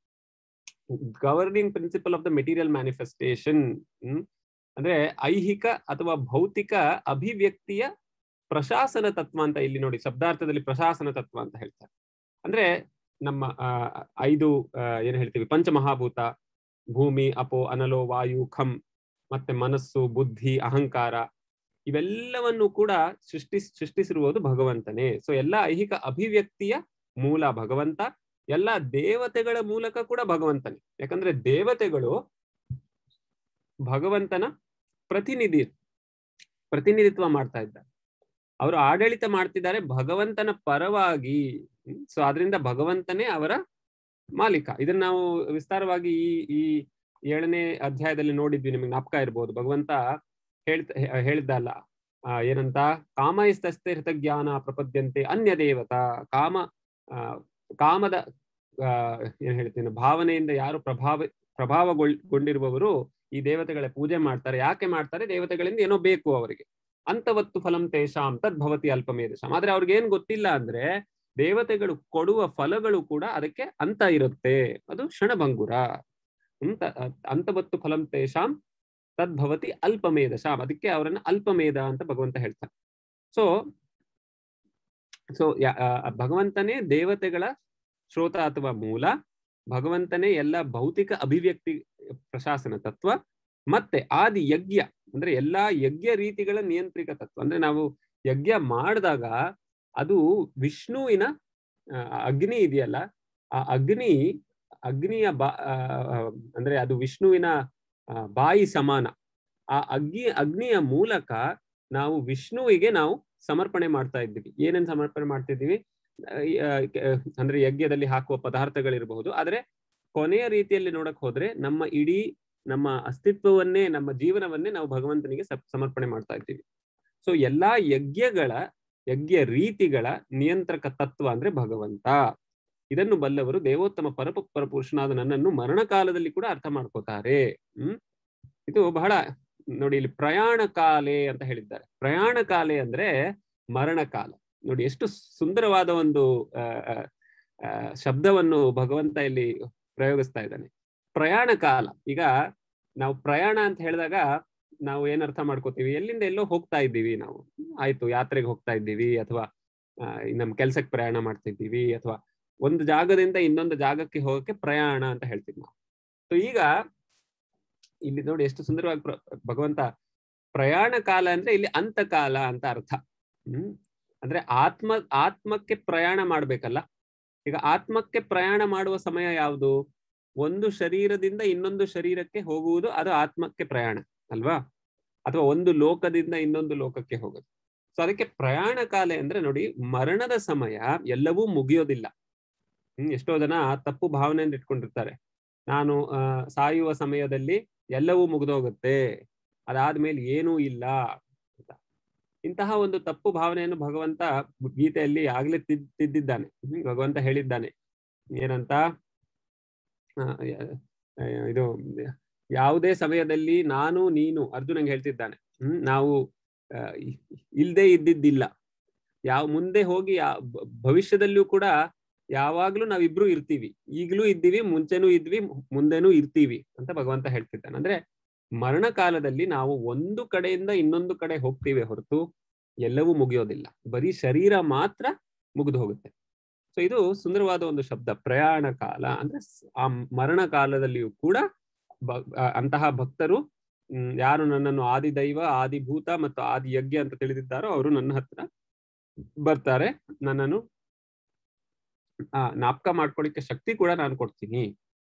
[SPEAKER 1] governing principle of the material manifestation hmm ಅಂದ್ರೆ ಐಹಿಕ ಅಥವಾ ಭೌತಿಕ ಅಭಿವ್ಯಕ್ತಿಯ ಪ್ರಶಾಸನ ತತ್ವ ಅಂತ ಇಲ್ಲಿ ನೋಡಿ ಶಬ್ದಾರ್ಥದಲ್ಲಿ ಪ್ರಶಾಸನ ತತ್ವ ಅಂತ ಹೇಳ್ತಾರೆ ಅಂದ್ರೆ ನಮ್ಮ ಆ, ಐದು ಆ, ಏನ್ ಹೇಳ್ತೀವಿ ಪಂಚಮಹಾಭೂತ ಭೂಮಿ ಅಪೋ ಅನಲೋ ವಾಯು ಖಂ ಮತ್ತೆ ಮನಸ್ಸು ಬುದ್ಧಿ ಅಹಂಕಾರ ಇವೆಲ್ಲವನ್ನು ಕೂಡ ಸೃಷ್ಟಿ ಸೃಷ್ಟಿಸಿರುವುದು ಭಗವಂತನೇ ಸೊ ಎಲ್ಲ ಐಹಿಕ ಅಭಿವ್ಯಕ್ತಿಯ ಮೂಲ ಭಗವಂತ ಎಲ್ಲ ದೇವತೆಗಳ ಮೂಲಕ ಕೂಡ ಭಗವಂತನೇ ಯಾಕಂದ್ರೆ ದೇವತೆಗಳು ಭಗವಂತನ ಪ್ರತಿನಿಧಿ ಪ್ರತಿನಿಧಿತ್ವ ಮಾಡ್ತಾ ಇದ್ದಾರೆ ಅವರು ಆಡಳಿತ ಮಾಡ್ತಿದ್ದಾರೆ ಭಗವಂತನ ಪರವಾಗಿ ಸೊ ಅದರಿಂದ ಭಗವಂತನೇ ಅವರ ಮಾಲೀಕ ಇದನ್ನ ನಾವು ವಿಸ್ತಾರವಾಗಿ ಈ ಈ ಏಳನೇ ಅಧ್ಯಾಯದಲ್ಲಿ ನೋಡಿದ್ವಿ ನಿಮಗೆ ಜ್ಞಾಪಕ ಇರ್ಬೋದು ಭಗವಂತ ಹೇಳ್ತ ಹೇ- ಹೇಳಿದ್ದಲ್ಲ ಆ, ಏನಂತ ಕಾಮೈಸ್ತಸ್ತೆ ಜ್ಞಾನ ಪ್ರಪದ್ಯಂತೆ ಅನ್ಯ ದೇವತಾ ಕಾಮ ಆ, ಕಾಮದ ಆ, ಏನ್ ಹೇಳ್ತೀನಿ ಭಾವನೆಯಿಂದ ಯಾರು ಪ್ರಭಾವ ಪ್ರಭಾವಗೊಂಡಿರುವವರು ಈ ದೇವತೆಗಳ ಪೂಜೆ ಮಾಡ್ತಾರೆ ಯಾಕೆ ಮಾಡ್ತಾರೆ ದೇವತೆಗಳಿಂದ ಏನೋ ಬೇಕು ಅವರಿಗೆ ಅಂತವತ್ತು ಫಲಂ ತೇಷಾಂ ತದ್ಭವತಿ ಅಲ್ಪಮೇಧಶಾಂ ಆದ್ರೆ ಅವ್ರಿಗೆ ಏನ್ ಗೊತ್ತಿಲ್ಲ ಅಂದ್ರೆ ದೇವತೆಗಳು ಕೊಡುವ ಫಲಗಳು ಕೂಡ ಅದಕ್ಕೆ ಅಂತ ಇರುತ್ತೆ ಅದು ಕ್ಷಣಭಂಗುರ ಅಂತ ಅಂತವತ್ತು ಫಲಂ ತೇಷಾಂ ತದ್ಭವತಿ ಅಲ್ಪಮೇಧಶಾಂ ಅದಕ್ಕೆ ಅವರನ್ನ ಅಲ್ಪಮೇಧ ಅಂತ ಭಗವಂತ ಹೇಳ್ತಾನೆ ಸೊ ಸೊ ಭಗವಂತನೇ ದೇವತೆಗಳ ಶ್ರೋತ ಅಥವಾ ಮೂಲ ಭಗವಂತನೇ ಎಲ್ಲ ಭೌತಿಕ ಅಭಿವ್ಯಕ್ತಿ ಪ್ರಶಾಸನ ತತ್ವ ಮತ್ತೆ ಆದಿ ಯಜ್ಞ ಅಂದ್ರೆ ಎಲ್ಲಾ ಯಜ್ಞ ರೀತಿಗಳ ನಿಯಂತ್ರಿತ ತತ್ವ ಅಂದ್ರೆ ನಾವು ಯಜ್ಞ ಮಾಡಿದಾಗ ಅದು ವಿಷ್ಣುವಿನ ಆ, ಅಗ್ನಿ ಇದೆಯಲ್ಲ ಆ ಅಗ್ನಿ ಅಗ್ನಿಯ ಬಾ ಆ, ಅಂದ್ರೆ ಅದು ವಿಷ್ಣುವಿನ ಆ, ಬಾಯಿ ಸಮಾನ ಆ ಅಗ್ನಿ ಅಗ್ನಿಯ ಮೂಲಕ ನಾವು ವಿಷ್ಣುವಿಗೆ ನಾವು ಸಮರ್ಪಣೆ ಮಾಡ್ತಾ ಇದ್ದೀವಿ ಏನೇನ್ ಸಮರ್ಪಣೆ ಮಾಡ್ತಿದ್ದೀವಿ ಆ, ಈ, ಆ, ಕೆ- ಅಂದ್ರೆ ಯಜ್ಞದಲ್ಲಿ ಹಾಕುವ ಪದಾರ್ಥಗಳಿರಬಹುದು ಆದ್ರೆ ಕೊನೆಯ ರೀತಿಯಲ್ಲಿ ನೋಡಕ್ ಹೋದ್ರೆ ನಮ್ಮ ಇಡೀ ನಮ್ಮ ಅಸ್ತಿತ್ವವನ್ನೇ ನಮ್ಮ ಜೀವನವನ್ನೇ ನಾವು ಭಗವಂತನಿಗೆ ಸಪ್- ಸಮರ್ಪಣೆ ಮಾಡ್ತಾ ಇದ್ದೀವಿ ಸೊ ಎಲ್ಲಾ ಯಜ್ಞಗಳ ಯಜ್ಞ ರೀತಿಗಳ ನಿಯಂತ್ರಕ ತತ್ವ ಅಂದ್ರೆ ಭಗವಂತ ಇದನ್ನು ಬಲ್ಲವರು ದೇವೋತ್ತಮ ಪರಪ ಪರಪುರುಷನಾದ ನನ್ನನ್ನು ಮರಣ ಕಾಲದಲ್ಲಿ ಕೂಡ ಅರ್ಥ ಮಾಡ್ಕೋತಾರೆ ಹ್ಮ್ ಇದು ಬಹಳ ನೋಡಿ ಇಲ್ಲಿ ಪ್ರಯಾಣ ಕಾಲೆ ಅಂತ ಹೇಳಿದ್ದಾರೆ ಪ್ರಯಾಣ ಕಾಲೆ ಅಂದ್ರೆ ಮರಣ ಕಾಲ ನೋಡಿ ಎಷ್ಟು ಸುಂದರವಾದ ಒಂದು ಆ, ಆ, ಆ, ಶಬ್ದವನ್ನು ಭಗವಂತ ಇಲ್ಲಿ ಪ್ರಯೋಗಿಸ್ತಾ ಇದ್ದಾನೆ ಪ್ರಯಾಣ ಕಾಲ ಈಗ ನಾವು ಪ್ರಯಾಣ ಅಂತ ಹೇಳಿದಾಗ ನಾವು ಏನ್ ಅರ್ಥ ಮಾಡ್ಕೋತೀವಿ ಎಲ್ಲಿಂದ ಎಲ್ಲೋ ಹೋಗ್ತಾ ಇದ್ದೀವಿ ನಾವು ಆಯ್ತು ಯಾತ್ರೆಗೆ ಹೋಗ್ತಾ ಇದ್ದೀವಿ ಅಥವಾ ಆ, ನಮ್ ಕೆಲ್ಸಕ್ಕೆ ಪ್ರಯಾಣ ಮಾಡ್ತಾ ಇದ್ದೀವಿ ಅಥವಾ ಒಂದು ಜಾಗದಿಂದ ಇನ್ನೊಂದು ಜಾಗಕ್ಕೆ ಹೋಗಕ್ಕೆ ಪ್ರಯಾಣ ಅಂತ ಹೇಳ್ತೀವಿ ನಾವು ಸೊ ಈಗ ಇಲ್ಲಿ ನೋಡಿ ಎಷ್ಟು ಸುಂದರವಾಗಿ ಪ್ರ- ಭಗವಂತ ಪ್ರಯಾಣ ಕಾಲ ಅಂದ್ರೆ ಇಲ್ಲಿ ಅಂತಕಾಲ ಅಂತ ಅರ್ಥ ಹ್ಮ್ ಅಂದ್ರೆ ಆತ್ಮ ಆತ್ಮಕ್ಕೆ ಪ್ರಯಾಣ ಮಾಡ್ಬೇಕಲ್ಲ ಈಗ ಆತ್ಮಕ್ಕೆ ಪ್ರಯಾಣ ಮಾಡುವ ಸಮಯ ಯಾವುದು ಒಂದು ಶರೀರದಿಂದ ಇನ್ನೊಂದು ಶರೀರಕ್ಕೆ ಹೋಗುವುದು ಅದು ಆತ್ಮಕ್ಕೆ ಪ್ರಯಾಣ ಅಲ್ವಾ ಅಥವಾ ಒಂದು ಲೋಕದಿಂದ ಇನ್ನೊಂದು ಲೋಕಕ್ಕೆ ಹೋಗೋದು ಸೊ ಅದಕ್ಕೆ ಪ್ರಯಾಣ ಕಾಲ ಅಂದ್ರೆ ನೋಡಿ ಮರಣದ ಸಮಯ ಎಲ್ಲವೂ ಮುಗಿಯೋದಿಲ್ಲ ಹ್ಮ್ ಎಷ್ಟೋ ಜನ ತಪ್ಪು ಭಾವನೆಯನ್ನು ಇಟ್ಕೊಂಡಿರ್ತಾರೆ ನಾನು ಆ, ಸಾಯುವ ಸಮಯದಲ್ಲಿ ಎಲ್ಲವೂ ಮುಗಿದೋಗುತ್ತೆ ಅದಾದ್ಮೇಲೆ ಏನೂ ಇಲ್ಲ ಅಂತ ಇಂತಹ ಒಂದು ತಪ್ಪು ಭಾವನೆಯನ್ನು ಭಗವಂತ ಗೀತೆಯಲ್ಲಿ ಆಗ್ಲೇ ತಿದ್ ತಿದ್ದಿದ್ದಾನೆ ಹ್ಮ್, ಭಗವಂತ ಹೇಳಿದ್ದಾನೆ ಏನಂತ ಆ, ಆ, ಇದು ಯಾವುದೇ ಸಮಯದಲ್ಲಿ ನಾನು ನೀನು ಅರ್ಜುನಂಗೆ ಹೇಳ್ತಿದ್ದಾನೆ ಹ್ಮ್ ನಾವು ಆ, ಇ- ಇಲ್ದೇ ಇದ್ದಿದ್ದಿಲ್ಲ ಯಾವ ಮುಂದೆ ಹೋಗಿ ಯಾ- ಭ- ಭವಿಷ್ಯದಲ್ಲಿಯೂ ಕೂಡ ಯಾವಾಗ್ಲೂ ನಾವಿಬ್ರು ಇರ್ತೀವಿ ಈಗಲೂ ಇದ್ದೀವಿ ಮುಂಚೆನೂ ಇದ್ವಿ ಮುಂದೆನೂ ಇರ್ತೀವಿ ಅಂತ ಭಗವಂತ ಹೇಳ್ತಿದ್ದಾನೆ ಅಂದ್ರೆ ಮರಣ ಕಾಲದಲ್ಲಿ ನಾವು ಒಂದು ಕಡೆಯಿಂದ ಇನ್ನೊಂದು ಕಡೆ ಹೋಗ್ತೀವಿ ಹೊರತು ಎಲ್ಲವೂ ಮುಗಿಯೋದಿಲ್ಲ ಬರೀ ಶರೀರ ಮಾತ್ರ ಮುಗಿದು ಹೋಗುತ್ತೆ ಸೊ ಇದು ಸುಂದರವಾದ ಒಂದು ಶಬ್ದ ಪ್ರಯಾಣ ಕಾಲ ಅಂದ್ರೆ ಸ್- ಆ ಮರಣ ಕಾಲದಲ್ಲಿಯೂ ಕೂಡ ಬ- ಆ, ಅಂತಹ ಭಕ್ತರು ಹ್ಮ್, ಯಾರು ನನ್ನನ್ನು ಆದಿದೈವ ಆದಿಭೂತ ಮತ್ತು ಆದಿ ಯಜ್ಞ ಅಂತ ತಿಳಿದಿದ್ದಾರೋ ಅವರು ನನ್ನ ಹತ್ರ ಬರ್ತಾರೆ ನನ್ನನ್ನು ಆ ನಾಪಕ ಮಾಡ್ಕೊಳ್ಳಿಕ್ಕೆ ಶಕ್ತಿ ಕೂಡ ನಾನು ಕೊಡ್ತೀನಿ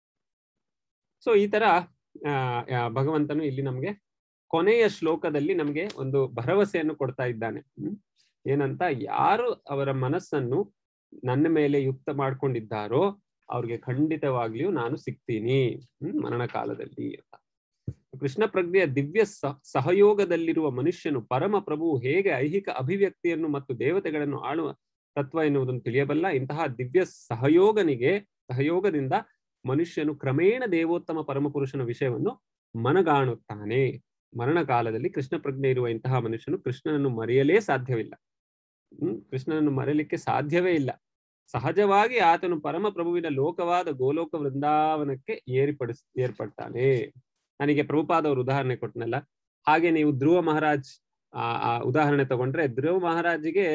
[SPEAKER 1] ಸೊ ಈ ತರ ಆ, ಆ, ಭಗವಂತನು ಇಲ್ಲಿ ನಮ್ಗೆ ಕೊನೆಯ ಶ್ಲೋಕದಲ್ಲಿ ನಮ್ಗೆ ಒಂದು ಭರವಸೆಯನ್ನು ಕೊಡ್ತಾ ಇದ್ದಾನೆ ಹ್ಮ್ ಏನಂತ ಯಾರು ಅವರ ಮನಸ್ಸನ್ನು ನನ್ನ ಮೇಲೆ ಯುಕ್ತ ಮಾಡ್ಕೊಂಡಿದ್ದಾರೋ ಅವ್ರಿಗೆ ಖಂಡಿತವಾಗ್ಲಿಯೂ ನಾನು ಸಿಗ್ತೀನಿ ಹ್ಮ್ ಮರಣ ಕಾಲದಲ್ಲಿ ಅಂತ ಕೃಷ್ಣ ಪ್ರಜ್ಞೆಯ ದಿವ್ಯ ಸ- ಸಹಯೋಗದಲ್ಲಿರುವ ಮನುಷ್ಯನು ಪರಮ ಪ್ರಭು ಹೇಗೆ ಐಹಿಕ ಅಭಿವ್ಯಕ್ತಿಯನ್ನು ಮತ್ತು ದೇವತೆಗಳನ್ನು ಆಳುವ ತತ್ವ ಎನ್ನುವುದನ್ನು ತಿಳಿಯಬಲ್ಲ ಇಂತಹ ದಿವ್ಯ ಸಹಯೋಗನಿಗೆ ಸಹಯೋಗದಿಂದ ಮನುಷ್ಯನು ಕ್ರಮೇಣ ದೇವೋತ್ತಮ ಪರಮಪುರುಷನ ವಿಷಯವನ್ನು ಮನಗಾಣುತ್ತಾನೆ ಮರಣ ಕಾಲದಲ್ಲಿ ಕೃಷ್ಣ ಪ್ರಜ್ಞೆ ಇರುವ ಇಂತಹ ಮನುಷ್ಯನು ಕೃಷ್ಣನನ್ನು ಮರೆಯಲೇ ಸಾಧ್ಯವಿಲ್ಲ ಹ್ಮ್ ಕೃಷ್ಣನನ್ನು ಮರೆಯಲಿಕ್ಕೆ ಸಾಧ್ಯವೇ ಇಲ್ಲ ಸಹಜವಾಗಿ ಆತನು ಪರಮ ಪ್ರಭುವಿನ ಲೋಕವಾದ ಗೋಲೋಕ ವೃಂದಾವನಕ್ಕೆ ಏರ್ಪಡಿಸ್ ಏರ್ಪಡ್ತಾನೆ ನನಗೆ ಪ್ರಭುಪಾದವರು ಉದಾಹರಣೆ ಕೊಟ್ಟನಲ್ಲ ಹಾಗೆ ನೀವು ಧ್ರುವ ಮಹಾರಾಜ್ ಆ ಆ ಉದಾಹರಣೆ ತಗೊಂಡ್ರೆ ಧ್ರುವ ಮಹಾರಾಜಿಗೆ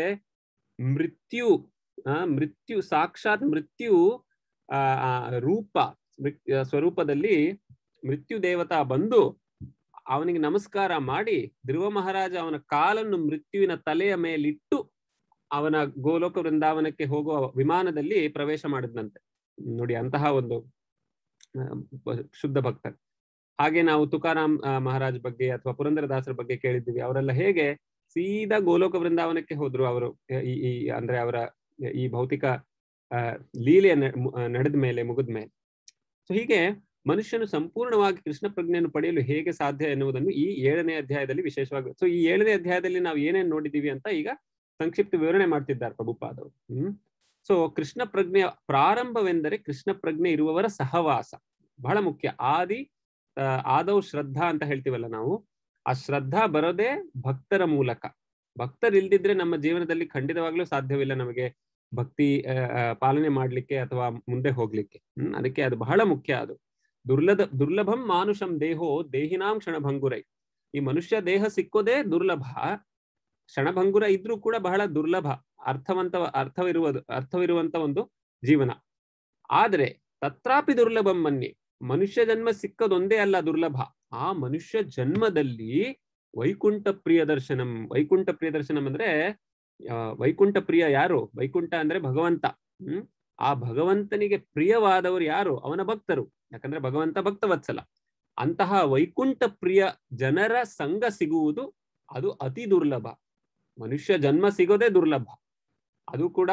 [SPEAKER 1] ಮೃತ್ಯು ಆ ಮೃತ್ಯು ಸಾಕ್ಷಾತ್ ಮೃತ್ಯು ಆ ಆ ರೂಪ ಮೃತ್- ಆ, ಸ್ವರೂಪದಲ್ಲಿ ಮೃತ್ಯು ದೇವತಾ ಬಂದು ಅವನಿಗೆ ನಮಸ್ಕಾರ ಮಾಡಿ ಧ್ರುವ ಮಹಾರಾಜ ಅವನ ಕಾಲನ್ನು ಮೃತ್ಯುವಿನ ತಲೆಯ ಮೇಲಿಟ್ಟು ಅವನ ಗೋಲೋಕ ವೃಂದಾವನಕ್ಕೆ ಹೋಗುವ ವಿಮಾನದಲ್ಲಿ ಪ್ರವೇಶ ಮಾಡಿದ್ನಂತೆ ನೋಡಿ ಅಂತಹ ಒಂದು ಆ, ಬ- ಶುದ್ಧ ಭಕ್ತ ಹಾಗೆ ನಾವು ತುಕಾರಾಮ್ ಆ, ಮಹಾರಾಜ್ ಬಗ್ಗೆ ಅಥವಾ ಪುರಂದರದಾಸರ ಬಗ್ಗೆ ಕೇಳಿದ್ದೀವಿ ಅವರೆಲ್ಲ ಹೇಗೆ ಸೀದಾ ಗೋಲೋಕ ವೃಂದಾವನಕ್ಕೆ ಹೋದ್ರು ಅವರು ಈ ಈ ಅಂದ್ರೆ ಅವರ ಈ ಭೌತಿಕ ಆ ಲೀಲೆಯ ನಡೆದ ಮೇಲೆ ಮುಗಿದ ಮೇಲೆ ಸೊ ಹೀಗೆ ಮನುಷ್ಯನು ಸಂಪೂರ್ಣವಾಗಿ ಕೃಷ್ಣ ಪ್ರಜ್ಞೆಯನ್ನು ಪಡೆಯಲು ಹೇಗೆ ಸಾಧ್ಯ ಎನ್ನುವುದನ್ನು ಈ ಏಳನೇ ಅಧ್ಯಾಯದಲ್ಲಿ ವಿಶೇಷವಾಗಿ ಸೊ ಈ ಏಳನೇ ಅಧ್ಯಾಯದಲ್ಲಿ ನಾವು ಏನೇನ್ ನೋಡಿದೀವಿ ಅಂತ ಈಗ ಸಂಕ್ಷಿಪ್ತ ವಿವರಣೆ ಮಾಡ್ತಿದ್ದಾರೆ ಪ್ರಭುಪಾದವರು ಹ್ಮ್ ಸೊ ಕೃಷ್ಣ ಪ್ರಜ್ಞೆಯ ಪ್ರಾರಂಭವೆಂದರೆ ಕೃಷ್ಣ ಪ್ರಜ್ಞೆ ಇರುವವರ ಸಹವಾಸ ಬಹಳ ಮುಖ್ಯ ಆದಿ ಆ, ಆದವ್ ಶ್ರದ್ಧಾ ಅಂತ ಹೇಳ್ತೀವಲ್ಲ ನಾವು ಆ ಶ್ರದ್ಧಾ ಬರೋದೇ ಭಕ್ತರ ಮೂಲಕ ಭಕ್ತರಿಲ್ದಿದ್ರೆ ನಮ್ಮ ಜೀವನದಲ್ಲಿ ಖಂಡಿತವಾಗ್ಲೂ ಸಾಧ್ಯವಿಲ್ಲ ನಮಗೆ ಭಕ್ತಿ ಆ, ಆ, ಪಾಲನೆ ಮಾಡ್ಲಿಕ್ಕೆ ಅಥವಾ ಮುಂದೆ ಹೋಗ್ಲಿಕ್ಕೆ ಹ್ಮ್ ಅದಕ್ಕೆ ಅದು ಬಹಳ ಮುಖ್ಯ ಅದು ದುರ್ಲಭ ದುರ್ಲಭಂ ಮಾನುಷಂ ದೇಹೋ ದೇಹಿನಾಂ ಕ್ಷಣಭಂಗುರೈ ಈ ಮನುಷ್ಯ ದೇಹ ಸಿಕ್ಕೋದೇ ದುರ್ಲಭ ಕ್ಷಣಭಂಗುರ ಇದ್ರೂ ಕೂಡ ಬಹಳ ದುರ್ಲಭ ಅರ್ಥವಂತ ಅರ್ಥವಿರುವುದು ಅರ್ಥವಿರುವಂತ ಒಂದು ಜೀವನ ಆದ್ರೆ ತತ್ರಾಪಿ ದುರ್ಲಭಂ ಮನ್ಯೆ ಮನುಷ್ಯ ಜನ್ಮ ಸಿಕ್ಕದೊಂದೇ ಅಲ್ಲ ದುರ್ಲಭ ಆ ಮನುಷ್ಯ ಜನ್ಮದಲ್ಲಿ ವೈಕುಂಠ ಪ್ರಿಯ ದರ್ಶನಂ ವೈಕುಂಠ ಪ್ರಿಯ ದರ್ಶನಂ ಅಂದ್ರೆ ಆ, ವೈಕುಂಠ ಪ್ರಿಯ ಯಾರು ವೈಕುಂಠ ಅಂದ್ರೆ ಭಗವಂತ ಹ್ಮ್ ಆ ಭಗವಂತನಿಗೆ ಪ್ರಿಯವಾದವರು ಯಾರು ಅವನ ಭಕ್ತರು ಯಾಕಂದ್ರೆ ಭಗವಂತ ಭಕ್ತವತ್ಸಲ ಅಂತಹ ವೈಕುಂಠ ಪ್ರಿಯ ಜನರ ಸಂಘ ಸಿಗುವುದು ಅದು ಅತಿ ದುರ್ಲಭ ಮನುಷ್ಯ ಜನ್ಮ ಸಿಗೋದೇ ದುರ್ಲಭ ಅದು ಕೂಡ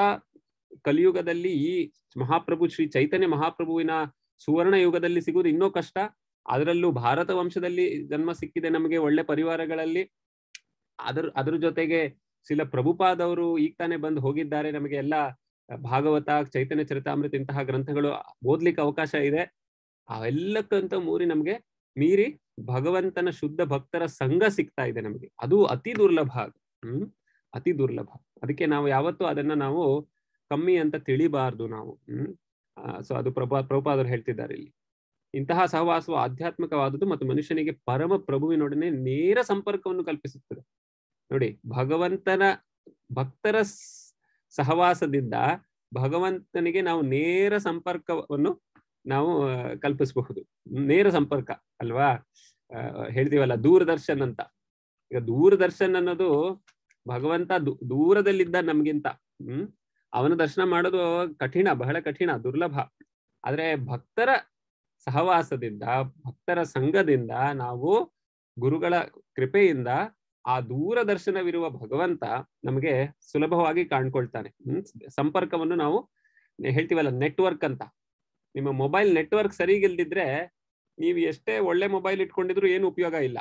[SPEAKER 1] ಕಲಿಯುಗದಲ್ಲಿ ಈ ಮಹಾಪ್ರಭು ಶ್ರೀ ಚೈತನ್ಯ ಮಹಾಪ್ರಭುವಿನ ಸುವರ್ಣ ಯುಗದಲ್ಲಿ ಸಿಗುವುದು ಇನ್ನೂ ಕಷ್ಟ ಅದರಲ್ಲೂ ಭಾರತ ವಂಶದಲ್ಲಿ ಜನ್ಮ ಸಿಕ್ಕಿದೆ ನಮಗೆ ಒಳ್ಳೆ ಪರಿವಾರಗಳಲ್ಲಿ ಅದ್ರ ಅದ್ರ ಜೊತೆಗೆ ಶಿಲ ಪ್ರಭುಪಾದವರು ಈಗ ತಾನೇ ಬಂದು ಹೋಗಿದ್ದಾರೆ ನಮಗೆ ಎಲ್ಲ ಭಾಗವತ ಚೈತನ್ಯ ಚರಿತಾಮೃತ ಇಂತಹ ಗ್ರಂಥಗಳು ಓದ್ಲಿಕ್ಕೆ ಅವಕಾಶ ಇದೆ ಅವೆಲ್ಲಕ್ಕಂತ ಮೂರಿ ನಮ್ಗೆ ಮೀರಿ ಭಗವಂತನ ಶುದ್ಧ ಭಕ್ತರ ಸಂಘ ಸಿಗ್ತಾ ಇದೆ ನಮಗೆ ಅದು ಅತಿ ದುರ್ಲಭ ಅದು ಹ್ಮ್ ಅತಿ ದುರ್ಲಭ ಅದಕ್ಕೆ ನಾವು ಯಾವತ್ತೂ ಅದನ್ನ ನಾವು ಕಮ್ಮಿ ಅಂತ ತಿಳಿಬಾರ್ದು ನಾವು ಹ್ಮ್ ಸೊ ಅದು ಪ್ರಭಾ ಪ್ರಭುಪಾದರು ಹೇಳ್ತಿದ್ದಾರೆ ಇಲ್ಲಿ ಇಂತಹ ಸಹವಾಸವು ಆಧ್ಯಾತ್ಮಿಕವಾದದ್ದು ಮತ್ತು ಮನುಷ್ಯನಿಗೆ ಪರಮ ಪ್ರಭುವಿನೊಡನೆ ನೇರ ಸಂಪರ್ಕವನ್ನು ಕಲ್ಪಿಸುತ್ತದೆ ನೋಡಿ ಭಗವಂತನ ಭಕ್ತರ ಸ್- ಸಹವಾಸದಿಂದ ಭಗವಂತನಿಗೆ ನಾವು ನೇರ ಸಂಪರ್ಕವನ್ನು ನಾವು ಆ, ಕಲ್ಪಿಸಬಹುದು ನೇರ ಸಂಪರ್ಕ ಅಲ್ವಾ ಆ, ಹೇಳ್ತೀವಲ್ಲ ದೂರದರ್ಶನ್ ಅಂತ ಈಗ ದೂರದರ್ಶನ್ ಅನ್ನೋದು ಭಗವಂತ ದೂ- ದೂರದಲ್ಲಿದ್ದ ನಮ್ಗಿಂತ ಹ್ಮ್ ಅವನ ದರ್ಶನ ಮಾಡೋದು ಕಠಿಣ ಬಹಳ ಕಠಿಣ ದುರ್ಲಭ ಆದ್ರೆ ಭಕ್ತರ ಸಹವಾಸದಿಂದ ಭಕ್ತರ ಸಂಘದಿಂದ ನಾವು ಗುರುಗಳ ಕೃಪೆಯಿಂದ ಆ ದೂರದರ್ಶನವಿರುವ ಭಗವಂತ ನಮಗೆ ಸುಲಭವಾಗಿ ಕಾಣ್ಕೊಳ್ತಾನೆ ಹ್ಮ್ ಸಂಪರ್ಕವನ್ನು ನಾವು ಹೇಳ್ತೀವಲ್ಲ ನೆಟ್ವರ್ಕ್ ಅಂತ ನಿಮ್ಮ ಮೊಬೈಲ್ ನೆಟ್ವರ್ಕ್ ಸರಿಗಿಲ್ದಿದ್ರೆ ನೀವು ಎಷ್ಟೇ ಒಳ್ಳೆ ಮೊಬೈಲ್ ಇಟ್ಕೊಂಡಿದ್ರು ಏನು ಉಪಯೋಗ ಇಲ್ಲ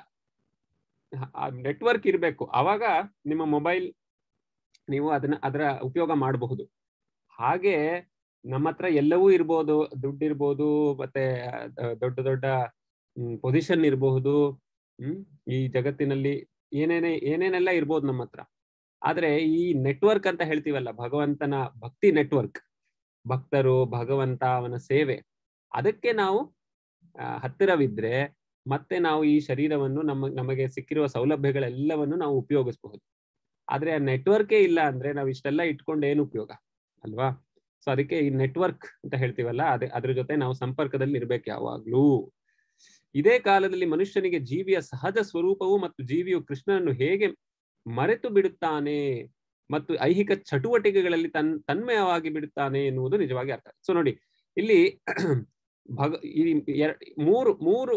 [SPEAKER 1] ಆ ನೆಟ್ವರ್ಕ್ ಇರಬೇಕು ಆವಾಗ ನಿಮ್ಮ ಮೊಬೈಲ್ ನೀವು ಅದನ್ನ ಅದರ ಉಪಯೋಗ ಮಾಡಬಹುದು ಹಾಗೆ ನಮ್ಮ ಹತ್ರ ಎಲ್ಲವೂ ಇರ್ಬೋದು ದುಡ್ಡು ಇರ್ಬೋದು ಮತ್ತೆ ಅಹ್ ದೊಡ್ಡ ದೊಡ್ಡ ಪೊಸಿಷನ್ ಇರಬಹುದು ಹ್ಮ್ ಈ ಜಗತ್ತಿನಲ್ಲಿ ಏನೇನೇ ಏನೇನೆಲ್ಲ ಇರ್ಬೋದು ನಮ್ಮ ಹತ್ರ ಆದ್ರೆ ಈ ನೆಟ್ವರ್ಕ್ ಅಂತ ಹೇಳ್ತೀವಲ್ಲ ಭಗವಂತನ ಭಕ್ತಿ ನೆಟ್ವರ್ಕ್ ಭಕ್ತರು ಭಗವಂತ ಅವನ ಸೇವೆ ಅದಕ್ಕೆ ನಾವು ಆ, ಹತ್ತಿರವಿದ್ರೆ ಮತ್ತೆ ನಾವು ಈ ಶರೀರವನ್ನು ನಮ್ಮ ನಮಗೆ ಸಿಕ್ಕಿರುವ ಸೌಲಭ್ಯಗಳೆಲ್ಲವನ್ನು ನಾವು ಉಪಯೋಗಿಸಬಹುದು ಆದ್ರೆ ಆ ನೆಟ್ವರ್ಕೇ ಇಲ್ಲ ಅಂದ್ರೆ ನಾವು ಇಷ್ಟೆಲ್ಲ ಇಟ್ಕೊಂಡು ಏನು ಉಪಯೋಗ ಅಲ್ವಾ ಸೊ ಅದಕ್ಕೆ ಈ ನೆಟ್ವರ್ಕ್ ಅಂತ ಹೇಳ್ತೀವಲ್ಲ ಅದೇ ಅದ್ರ ಜೊತೆ ನಾವು ಸಂಪರ್ಕದಲ್ಲಿ ಇರ್ಬೇಕು ಯಾವಾಗ್ಲೂ ಇದೇ ಕಾಲದಲ್ಲಿ ಮನುಷ್ಯನಿಗೆ ಜೀವಿಯ ಸಹಜ ಸ್ವರೂಪವು ಮತ್ತು ಜೀವಿಯು ಕೃಷ್ಣನನ್ನು ಹೇಗೆ ಮರೆತು ಬಿಡುತ್ತಾನೆ ಮತ್ತು ಐಹಿಕ ಚಟುವಟಿಕೆಗಳಲ್ಲಿ ತನ್ ತನ್ಮಯವಾಗಿ ಬಿಡುತ್ತಾನೆ ಎನ್ನುವುದು ನಿಜವಾಗಿ ಅರ್ಥ ಸೊ ನೋಡಿ ಇಲ್ಲಿ ಭಗ ಈ ಎರ- ಮೂರು ಮೂರು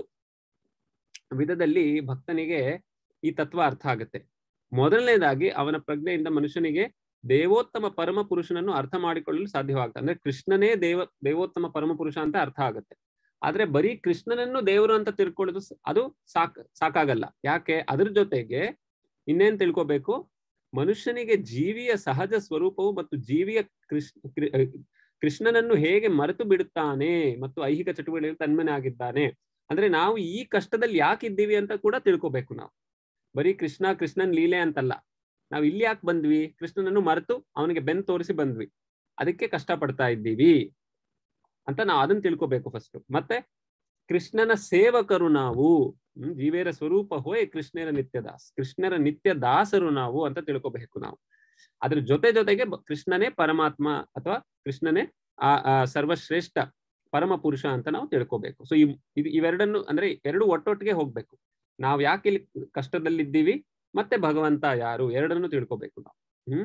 [SPEAKER 1] ವಿಧದಲ್ಲಿ ಭಕ್ತನಿಗೆ ಈ ತತ್ವ ಅರ್ಥ ಆಗುತ್ತೆ ಮೊದಲನೇದಾಗಿ ಅವನ ಪ್ರಜ್ಞೆಯಿಂದ ಮನುಷ್ಯನಿಗೆ ದೇವೋತ್ತಮ ಪರಮ ಪುರುಷನನ್ನು ಅರ್ಥ ಮಾಡಿಕೊಳ್ಳಲು ಸಾಧ್ಯವಾಗುತ್ತೆ ಅಂದ್ರೆ ಕೃಷ್ಣನೇ ದೇವ ದೇವೋತ್ತಮ ಪರಮ ಪುರುಷ ಅಂತ ಅರ್ಥ ಆಗುತ್ತೆ ಆದ್ರೆ ಬರೀ ಕೃಷ್ಣನನ್ನು ದೇವರು ಅಂತ ತಿಳ್ಕೊಳ್ಳೋದು ಸ- ಅದು ಸಾಕ್ ಸಾಕಾಗಲ್ಲ ಯಾಕೆ ಅದ್ರ ಜೊತೆಗೆ ಇನ್ನೇನ್ ತಿಳ್ಕೊಬೇಕು ಮನುಷ್ಯನಿಗೆ ಜೀವಿಯ ಸಹಜ ಸ್ವರೂಪವು ಮತ್ತು ಜೀವಿಯ ಕೃಷ್ಣ ಕೃ- ಅಹ್ ಕೃಷ್ಣನನ್ನು ಹೇಗೆ ಮರೆತು ಬಿಡುತ್ತಾನೆ ಮತ್ತು ಐಹಿಕ ಚಟುವಟಿಕೆಯಲ್ಲಿ ತನ್ಮನಾಗಿದ್ದಾನೆ ಅಂದ್ರೆ ನಾವು ಈ ಕಷ್ಟದಲ್ಲಿ ಯಾಕಿದ್ದೀವಿ ಅಂತ ಕೂಡ ತಿಳ್ಕೊಬೇಕು ನಾವು ಬರೀ ಕೃಷ್ಣ ಕೃಷ್ಣನ್ ಲೀಲೆ ಅಂತಲ್ಲ ನಾವು ಇಲ್ಲಿ ಯಾಕೆ ಬಂದ್ವಿ ಕೃಷ್ಣನನ್ನು ಮರೆತು ಅವನಿಗೆ ಬೆನ್ ತೋರಿಸಿ ಬಂದ್ವಿ ಅದಕ್ಕೆ ಕಷ್ಟ ಪಡ್ತಾ ಇದ್ದೀವಿ ಅಂತ ನಾವು ಅದನ್ನ ತಿಳ್ಕೊಬೇಕು ಫಸ್ಟ್ ಮತ್ತೆ ಕೃಷ್ಣನ ಸೇವಕರು ನಾವು ಹ್ಮ್, ಜೀವೇರ ಸ್ವರೂಪ ಹೋಯ್ ಕೃಷ್ಣರ ನಿತ್ಯ ದಾಸ್ ಕೃಷ್ಣರ ನಿತ್ಯ ದಾಸರು ನಾವು ಅಂತ ತಿಳ್ಕೊಬೇಕು ನಾವು ಅದ್ರ ಜೊತೆ ಜೊತೆಗೆ ಬ- ಕೃಷ್ಣನೇ ಪರಮಾತ್ಮ ಅಥವಾ ಕೃಷ್ಣನೇ ಆ ಆ ಸರ್ವಶ್ರೇಷ್ಠ ಪರಮ ಪುರುಷ ಅಂತ ನಾವು ತಿಳ್ಕೊಬೇಕು ಸೊ ಇದು ಇವೆರಡನ್ನು ಅಂದ್ರೆ ಎರಡು ಒಟ್ಟೊಟ್ಟಿಗೆ ಹೋಗ್ಬೇಕು ನಾವು ಯಾಕೆ ಇಲ್ಲಿ ಕಷ್ಟದಲ್ಲಿದ್ದೀವಿ ಮತ್ತೆ ಭಗವಂತ ಯಾರು ಎರಡನ್ನು ತಿಳ್ಕೊಬೇಕು ನಾವು ಹ್ಮ್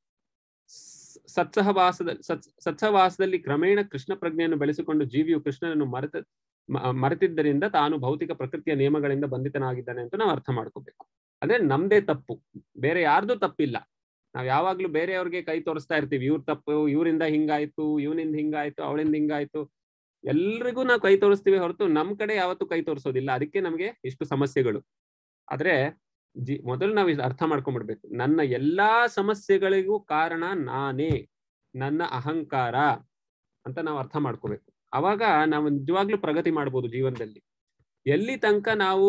[SPEAKER 1] ಸ- ಸತ್ಸಹವಾಸದಲ್ಲಿ ಸತ್ ಸತ್ಸಹವಾಸದಲ್ಲಿ ಕ್ರಮೇಣ ಕೃಷ್ಣ ಪ್ರಜ್ಞೆಯನ್ನು ಬೆಳೆಸಿಕೊಂಡು ಜೀವಿಯು ಕೃಷ್ಣನನ್ನು ಮರೆತ ಮ- ಮರೆತಿದ್ದರಿಂದ ತಾನು ಭೌತಿಕ ಪ್ರಕೃತಿಯ ನಿಯಮಗಳಿಂದ ಬಂಧಿತನಾಗಿದ್ದಾನೆ ಅಂತ ನಾವು ಅರ್ಥ ಮಾಡ್ಕೋಬೇಕು ಅಂದ್ರೆ ನಮ್ದೇ ತಪ್ಪು ಬೇರೆ ಯಾರ್ದು ತಪ್ಪಿಲ್ಲ ನಾವ್ ಯಾವಾಗ್ಲೂ ಬೇರೆಯವ್ರಿಗೆ ಕೈ ತೋರಿಸ್ತಾ ಇರ್ತೀವಿ ಇವ್ರ ತಪ್ಪು ಇವರಿಂದ ಹಿಂಗಾಯ್ತು ಇವನಿಂದ ಹಿಂಗಾಯ್ತು ಅವಳಿಂದ ಹಿಂಗಾಯ್ತು ಎಲ್ರಿಗೂ ನಾವು ಕೈ ತೋರಿಸ್ತೀವಿ ಹೊರತು ನಮ್ ಕಡೆ ಯಾವತ್ತೂ ಕೈ ತೋರಿಸೋದಿಲ್ಲ ಅದಕ್ಕೆ ನಮ್ಗೆ ಇಷ್ಟು ಸಮಸ್ಯೆಗಳು ಆದ್ರೆ ಜಿ ಮೊದಲು ನಾವು ಇದು ಅರ್ಥ ಮಾಡ್ಕೊಂಡ್ಬಿಡ್ಬೇಕು ನನ್ನ ಎಲ್ಲಾ ಸಮಸ್ಯೆಗಳಿಗೂ ಕಾರಣ ನಾನೇ ನನ್ನ ಅಹಂಕಾರ ಅಂತ ನಾವು ಅರ್ಥ ಮಾಡ್ಕೋಬೇಕು ಅವಾಗ ನಾವು ನಿಜವಾಗ್ಲೂ ಪ್ರಗತಿ ಮಾಡ್ಬೋದು ಜೀವನದಲ್ಲಿ ಎಲ್ಲಿ ತನಕ ನಾವು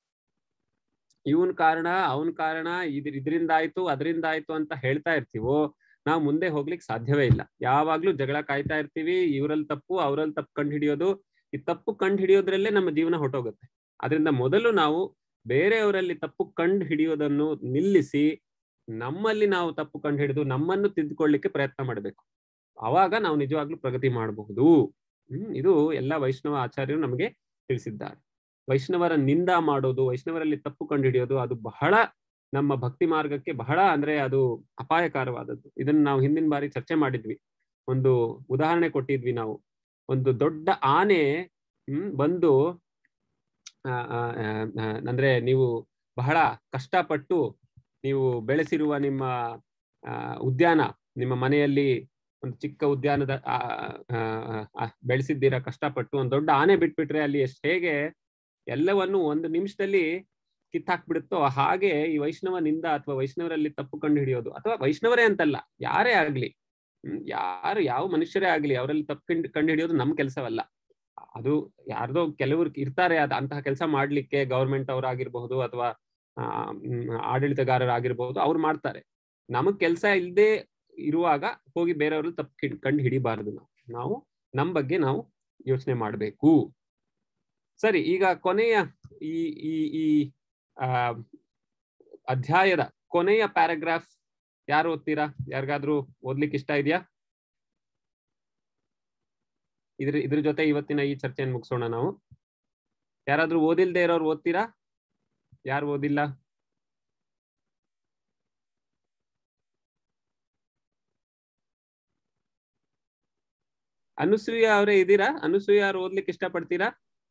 [SPEAKER 1] ಇವನ್ ಕಾರಣ ಅವನ್ ಕಾರಣ ಇದ್ರ ಇದರಿಂದ ಆಯ್ತು ಅದರಿಂದ ಆಯ್ತು ಅಂತ ಹೇಳ್ತಾ ಇರ್ತೀವೋ ನಾವು ಮುಂದೆ ಹೋಗ್ಲಿಕ್ಕೆ ಸಾಧ್ಯವೇ ಇಲ್ಲ ಯಾವಾಗ್ಲೂ ಜಗಳ ಕಾಯ್ತಾ ಇರ್ತೀವಿ ಇವ್ರಲ್ಲಿ ತಪ್ಪು ಅವ್ರಲ್ಲಿ ತಪ್ಪು ಕಂಡು ಹಿಡಿಯೋದು ಈ ತಪ್ಪು ಕಂಡು ಹಿಡಿಯೋದ್ರಲ್ಲೇ ನಮ್ಮ ಜೀವನ ಹೊಟ್ಟೋಗುತ್ತೆ ಅದರಿಂದ ಮೊದಲು ನಾವು ಬೇರೆಯವರಲ್ಲಿ ತಪ್ಪು ಕಂಡು ಹಿಡಿಯೋದನ್ನು ನಿಲ್ಲಿಸಿ ನಮ್ಮಲ್ಲಿ ನಾವು ತಪ್ಪು ಕಂಡು ಹಿಡಿದು ನಮ್ಮನ್ನು ತಿದ್ದುಕೊಳ್ಳಿಕ್ಕೆ ಪ್ರಯತ್ನ ಮಾಡಬೇಕು ಅವಾಗ ನಾವು ನಿಜವಾಗ್ಲೂ ಪ್ರಗತಿ ಮಾಡಬಹುದು ಹ್ಮ್ ಇದು ಎಲ್ಲ ವೈಷ್ಣವ ಆಚಾರ್ಯರು ನಮಗೆ ತಿಳಿಸಿದ್ದಾರೆ ವೈಷ್ಣವರ ನಿಂದ ಮಾಡೋದು ವೈಷ್ಣವರಲ್ಲಿ ತಪ್ಪು ಕಂಡು ಹಿಡಿಯೋದು ಅದು ಬಹಳ ನಮ್ಮ ಭಕ್ತಿ ಮಾರ್ಗಕ್ಕೆ ಬಹಳ ಅಂದ್ರೆ ಅದು ಅಪಾಯಕಾರವಾದದ್ದು ಇದನ್ನ ನಾವು ಹಿಂದಿನ ಬಾರಿ ಚರ್ಚೆ ಮಾಡಿದ್ವಿ ಒಂದು ಉದಾಹರಣೆ ಕೊಟ್ಟಿದ್ವಿ ನಾವು ಒಂದು ದೊಡ್ಡ ಆನೆ ಹ್ಮ್ ಬಂದು ಆ, ಆ, ಆ, ಆ, ಅಂದ್ರೆ ನೀವು ಬಹಳ ಕಷ್ಟಪಟ್ಟು ನೀವು ಬೆಳೆಸಿರುವ ನಿಮ್ಮ ಆ, ಉದ್ಯಾನ ನಿಮ್ಮ ಮನೆಯಲ್ಲಿ ಒಂದು ಚಿಕ್ಕ ಉದ್ಯಾನದ ಆ, ಆ, ಆ, ಬೆಳೆಸಿದ್ದೀರಾ ಕಷ್ಟಪಟ್ಟು ಒಂದು ದೊಡ್ಡ ಆನೆ ಬಿಟ್ಬಿಟ್ರೆ ಅಲ್ಲಿ ಎಷ್ಟು ಹೇಗೆ ಎಲ್ಲವನ್ನು ಒಂದು ನಿಮಿಷದಲ್ಲಿ ಕಿತ್ತಾಕ್ಬಿಡುತ್ತೋ ಹಾಗೆ ಈ ವೈಷ್ಣವನಿಂದ ಅಥವಾ ವೈಷ್ಣವರಲ್ಲಿ ತಪ್ಪು ಕಂಡು ಹಿಡಿಯೋದು ಅಥವಾ ವೈಷ್ಣವರೇ ಅಂತಲ್ಲ ಯಾರೇ ಆಗ್ಲಿ ಹ್ಮ್, ಯಾರು ಯಾವ ಮನುಷ್ಯರೇ ಆಗ್ಲಿ ಅವರಲ್ಲಿ ತಪ್ಪು ಕಂಡು ಕಂಡು ಹಿಡಿಯೋದು ನಮ್ ಕೆಲಸವಲ್ಲ ಅದು ಯಾರ್ದೋ ಕೆಲವರು ಇರ್ತಾರೆ ಅದ ಅಂತಹ ಕೆಲಸ ಮಾಡ್ಲಿಕ್ಕೆ ಗೌರ್ಮೆಂಟ್ ಅವರಾಗಿರ್ಬಹುದು ಅಥವಾ ಆ, ಮ್, ಆಡಳಿತಗಾರರಾಗಿರ್ಬಹುದು ಅವ್ರು ಮಾಡ್ತಾರೆ ನಮಗ್ ಕೆಲಸ ಇಲ್ಲದೆ ಇರುವಾಗ ಹೋಗಿ ಬೇರೆಯವ್ರಲ್ಲಿ ತಪ್ಪು ಕಂಡು ಹಿಡಿಬಾರದು ನಾವು ನಾವು ನಮ್ ಬಗ್ಗೆ ನಾವು ಯೋಚನೆ ಮಾಡ್ಬೇಕು ಸರಿ ಈಗ ಕೊನೆಯ ಈ ಈ ಈ ಆ ಅಧ್ಯಾಯದ ಕೊನೆಯ ಪ್ಯಾರಾಗ್ರಾಫ್ ಯಾರು ಓದ್ತೀರಾ ಯಾರಿಗಾದ್ರೂ ಓದ್ಲಿಕ್ಕೆ ಇಷ್ಟ ಇದೆಯಾ ಇದ್ರ ಇದ್ರ ಜೊತೆ ಇವತ್ತಿನ ಈ ಚರ್ಚೆಯನ್ನು ಮುಗಿಸೋಣ ನಾವು ಯಾರಾದ್ರೂ ಓದಿಲ್ದೇ ಇರೋರು ಓದ್ತೀರಾ ಯಾರು ಓದಿಲ್ಲ ಅನುಸೂಯ ಅವರೇ ಇದ್ದೀರಾ ಅನುಸೂಯ ಅವ್ರು ಓದ್ಲಿಕ್ಕೆ ಇಷ್ಟಪಡ್ತೀರಾ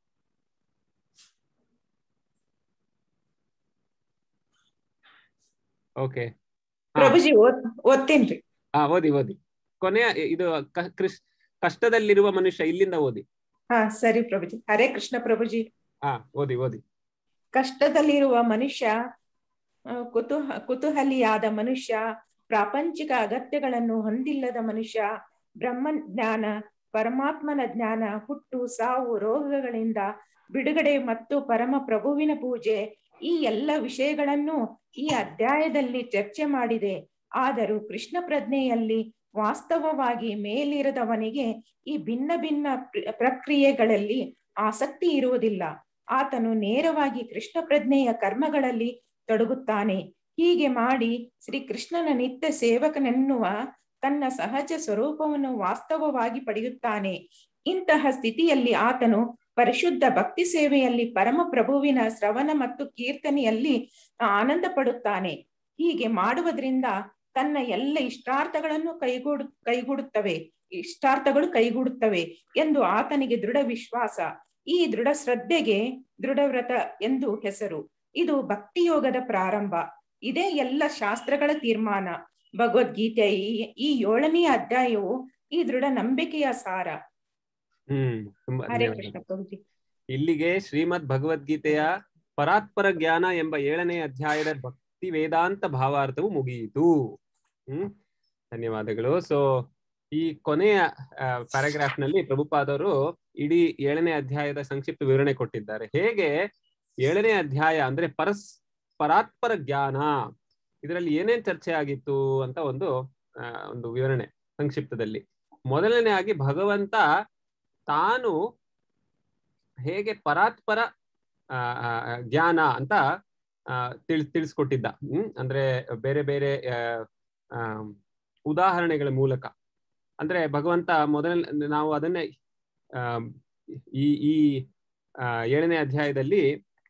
[SPEAKER 1] ಓಕೆ
[SPEAKER 7] ಪ್ರಭುಜಿ ಓದ್ ಓದ್ತೇನ್ರಿ
[SPEAKER 1] ಹಾ ಓದಿ ಓದಿ ಕೊನೆಯ ಇದು ಕ- ಕೃಷ್ ಕಷ್ಟದಲ್ಲಿರುವ ಮನುಷ್ಯ ಇಲ್ಲಿಂದ ಓದಿ
[SPEAKER 7] ಹಾ ಸರಿ ಪ್ರಭುಜಿ ಹರೇ ಕೃಷ್ಣ ಪ್ರಭುಜಿ
[SPEAKER 1] ಹಾ ಓದಿ ಓದಿ
[SPEAKER 7] ಕಷ್ಟದಲ್ಲಿರುವ ಮನುಷ್ಯ ಆ, ಕುತೂಹ ಕುತೂಹಲಿಯಾದ ಮನುಷ್ಯ ಪ್ರಾಪಂಚಿಕ ಅಗತ್ಯಗಳನ್ನು ಹೊಂದಿಲ್ಲದ ಮನುಷ್ಯ ಬ್ರಹ್ಮ ಜ್ಞಾನ ಪರಮಾತ್ಮನ ಜ್ಞಾನ ಹುಟ್ಟು ಸಾವು ರೋಗಗಳಿಂದ ಬಿಡುಗಡೆ ಮತ್ತು ಪರಮ ಪ್ರಭುವಿನ ಪೂಜೆ ಈ ಎಲ್ಲ ವಿಷಯಗಳನ್ನು ಈ ಅಧ್ಯಾಯದಲ್ಲಿ ಚರ್ಚೆ ಮಾಡಿದೆ ಆದರೂ ಕೃಷ್ಣ ಪ್ರಜ್ಞೆಯಲ್ಲಿ ವಾಸ್ತವವಾಗಿ ಮೇಲಿರದವನಿಗೆ ಈ ಭಿನ್ನ ಭಿನ್ನ ಪ್ರ- ಪ್ರಕ್ರಿಯೆಗಳಲ್ಲಿ ಆಸಕ್ತಿ ಇರುವುದಿಲ್ಲ ಆತನು ನೇರವಾಗಿ ಕೃಷ್ಣ ಪ್ರಜ್ಞೆಯ ಕರ್ಮಗಳಲ್ಲಿ ತೊಡಗುತ್ತಾನೆ ಹೀಗೆ ಮಾಡಿ ಶ್ರೀ ಕೃಷ್ಣನ ನಿತ್ಯ ಸೇವಕನೆನ್ನುವ ತನ್ನ ಸಹಜ ಸ್ವರೂಪವನ್ನು ವಾಸ್ತವವಾಗಿ ಪಡೆಯುತ್ತಾನೆ ಇಂತಹ ಸ್ಥಿತಿಯಲ್ಲಿ ಆತನು ಪರಿಶುದ್ಧ ಭಕ್ತಿ ಸೇವೆಯಲ್ಲಿ ಪರಮ ಪ್ರಭುವಿನ ಶ್ರವಣ ಮತ್ತು ಕೀರ್ತನೆಯಲ್ಲಿ ಆನಂದ ಪಡುತ್ತಾನೆ ಹೀಗೆ ಮಾಡುವುದರಿಂದ ತನ್ನ ಎಲ್ಲ ಇಷ್ಟಾರ್ಥಗಳನ್ನು ಕೈಗೂಡು ಕೈಗೂಡುತ್ತವೆ ಇಷ್ಟಾರ್ಥಗಳು ಕೈಗೂಡುತ್ತವೆ ಎಂದು ಆತನಿಗೆ ದೃಢ ವಿಶ್ವಾಸ ಈ ದೃಢ ಶ್ರದ್ಧೆಗೆ ದೃಢವ್ರತ ಎಂದು ಹೆಸರು ಇದು ಭಕ್ತಿಯೋಗದ ಪ್ರಾರಂಭ ಇದೇ ಎಲ್ಲ ಶಾಸ್ತ್ರಗಳ ತೀರ್ಮಾನ ಭಗವದ್ಗೀತೆ ಈ- ಈ ಏಳನೆಯ ಅಧ್ಯಾಯವು ಈ ದೃಢ ನಂಬಿಕೆಯ ಸಾರ
[SPEAKER 1] ಹ್ಮ್ ತುಂಬಾ
[SPEAKER 7] ಹರೇ
[SPEAKER 1] ಧನ್ಯವಾದ.
[SPEAKER 7] ಕೃಷ್ಣ ಪ್ರಭುಜಿ
[SPEAKER 1] ಇಲ್ಲಿಗೆ ಶ್ರೀಮದ್ ಭಗವದ್ಗೀತೆಯ ಪರಾತ್ಪರ ಜ್ಞಾನ ಎಂಬ ಏಳನೇ ಅಧ್ಯಾಯದ ಭಕ್ತಿ ವೇದಾಂತ ಭಾವಾರ್ಥವು ಮುಗಿಯಿತು ಹ್ಮ್ ಧನ್ಯವಾದಗಳು ಸೊ ಈ ಕೊನೆಯ ಪ್ಯಾರಾಗ್ರಾಫ್ ನಲ್ಲಿ ಪ್ರಭುಪಾದವರು ಇಡೀ ಏಳನೇ ಅಧ್ಯಾಯದ ಸಂಕ್ಷಿಪ್ತ ವಿವರಣೆ ಕೊಟ್ಟಿದ್ದಾರೆ ಹೇಗೆ ಏಳನೇ ಅಧ್ಯಾಯ ಅಂದ್ರೆ ಪರಸ್ ಪರಾತ್ಪರ ಜ್ಞಾನ ಇದರಲ್ಲಿ ಏನೇನ್ ಚರ್ಚೆ ಆಗಿತ್ತು ಅಂತ ಒಂದು ಆ, ಒಂದು ವಿವರಣೆ ಸಂಕ್ಷಿಪ್ತದಲ್ಲಿ ಮೊದಲನೇ ಆಗಿ ಭಗವಂತ ತಾನು ಹೇಗೆ ಪರಾತ್ಪರ ಆ, ಆ, ಜ್ಞಾನ ಅಂತ ಆ, ತಿಳ್ ತಿಳಿಸ್ಕೊಟ್ಟಿದ್ದ ಹ್ಮ್ ಅಂದ್ರೆ ಬೇರೆ ಬೇರೆ ಆ, ಆ, ಉದಾಹರಣೆಗಳ ಮೂಲಕ ಅಂದ್ರೆ ಭಗವಂತ ಮೊದಲ ನಾವು ಅದನ್ನೇ ಆ, ಈ ಈ ಆ, ಏಳನೇ ಅಧ್ಯಾಯದಲ್ಲಿ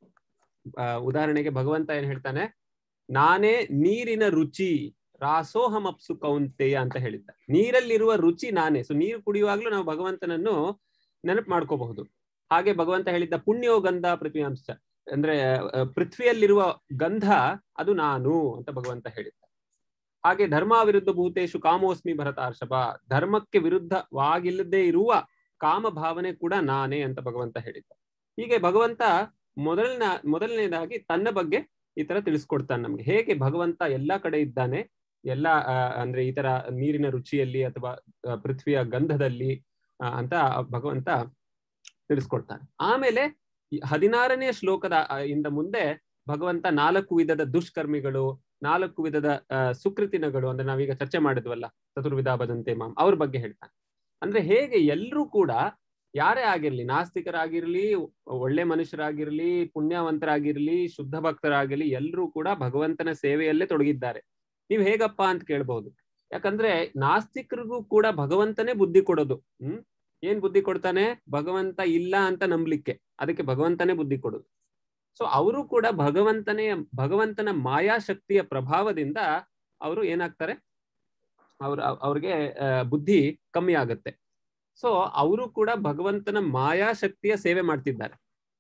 [SPEAKER 1] ಆ, ಉದಾಹರಣೆಗೆ ಭಗವಂತ ಏನ್ ಹೇಳ್ತಾನೆ ನಾನೇ ನೀರಿನ ರುಚಿ ರಾಸೋಹಮಪ್ಸು ಕೌಂತೆಯ ಅಂತ ಹೇಳಿದ್ದ ನೀರಲ್ಲಿರುವ ರುಚಿ ನಾನೇ ಸೊ ನೀರು ಕುಡಿಯುವಾಗ್ಲೂ ನಾವು ಭಗವಂತನನ್ನು ನೆನಪು ಮಾಡ್ಕೋಬಹುದು ಹಾಗೆ ಭಗವಂತ ಹೇಳಿದ್ದ ಪುಣ್ಯೋ ಗಂಧ ಪೃಥ್ವಿಯಾಂಶ ಅಂದ್ರೆ ಆ, ಪೃಥ್ವಿಯಲ್ಲಿರುವ ಗಂಧ ಅದು ನಾನು ಅಂತ ಭಗವಂತ ಹೇಳಿದ್ದ ಹಾಗೆ ಧರ್ಮ ವಿರುದ್ಧ ಭೂತೇಶು ಕಾಮೋಸ್ಮಿ ಭರತಾರ್ಷಭ ಧರ್ಮಕ್ಕೆ ವಿರುದ್ಧವಾಗಿಲ್ಲದೆ ಇರುವ ಕಾಮ ಭಾವನೆ ಕೂಡ ನಾನೇ ಅಂತ ಭಗವಂತ ಹೇಳಿದ್ದ ಹೀಗೆ ಭಗವಂತ ಮೊದಲನ ಮೊದಲನೇದಾಗಿ ತನ್ನ ಬಗ್ಗೆ ಈ ತರ ತಿಳಿಸ್ಕೊಡ್ತಾನೆ ನಮ್ಗೆ ಹೇಗೆ ಭಗವಂತ ಎಲ್ಲಾ ಕಡೆ ಇದ್ದಾನೆ ಎಲ್ಲ ಅಂದ್ರೆ ಈ ತರ ನೀರಿನ ರುಚಿಯಲ್ಲಿ ಅಥವಾ ಆ, ಪೃಥ್ವಿಯ ಗಂಧದಲ್ಲಿ ಆ, ಅಂತ ಭಗವಂತ ತಿಳಿಸ್ಕೊಡ್ತಾನೆ ಆಮೇಲೆ ಈ ಹದಿನಾರನೇ ಶ್ಲೋಕದ ಆ, ಇಂದ ಮುಂದೆ ಭಗವಂತ ನಾಲ್ಕು ವಿಧದ ದುಷ್ಕರ್ಮಿಗಳು ನಾಲ್ಕು ವಿಧದ ಆ, ಸುಕೃತಿನಗಳು ಅಂದ್ರೆ ನಾವೀಗ ಚರ್ಚೆ ಮಾಡಿದ್ವಲ್ಲ ಚತುರ್ವಿಧ ಬದಂತೆ ಮಾಮ್ ಅವ್ರ ಬಗ್ಗೆ ಹೇಳ್ತಾನೆ ಅಂದ್ರೆ ಹೇಗೆ ಎಲ್ರೂ ಕೂಡ ಯಾರೇ ಆಗಿರ್ಲಿ ನಾಸ್ತಿಕರಾಗಿರ್ಲಿ ಒಳ್ಳೆ ಮನುಷ್ಯರಾಗಿರ್ಲಿ ಪುಣ್ಯವಂತರಾಗಿರ್ಲಿ ಶುದ್ಧ ಭಕ್ತರಾಗಿರ್ಲಿ ಎಲ್ರೂ ಕೂಡ ಭಗವಂತನ ಸೇವೆಯಲ್ಲೇ ತೊಡಗಿದ್ದಾರೆ ನೀವ್ ಹೇಗಪ್ಪ ಅಂತ ಕೇಳ್ಬಹುದು ಯಾಕಂದ್ರೆ ನಾಸ್ತಿಕರಿಗೂ ಕೂಡ ಭಗವಂತನೇ ಬುದ್ಧಿ ಕೊಡೋದು ಹ್ಮ್ ಏನ್ ಬುದ್ಧಿ ಕೊಡ್ತಾನೆ ಭಗವಂತ ಇಲ್ಲ ಅಂತ ನಂಬ್ಲಿಕ್ಕೆ ಅದಕ್ಕೆ ಭಗವಂತನೇ ಬುದ್ಧಿ ಕೊಡೋದು ಸೊ ಅವರು ಕೂಡ ಭಗವಂತನೇ ಭಗವಂತನ ಮಾಯಾಶಕ್ತಿಯ ಪ್ರಭಾವದಿಂದ ಅವರು ಏನಾಗ್ತಾರೆ ಅವ್ರ ಅವ್ರಿಗೆ ಆ, ಬುದ್ಧಿ ಕಮ್ಮಿ ಆಗುತ್ತೆ ಸೊ ಅವರು ಕೂಡ ಭಗವಂತನ ಮಾಯಾಶಕ್ತಿಯ ಸೇವೆ ಮಾಡ್ತಿದ್ದಾರೆ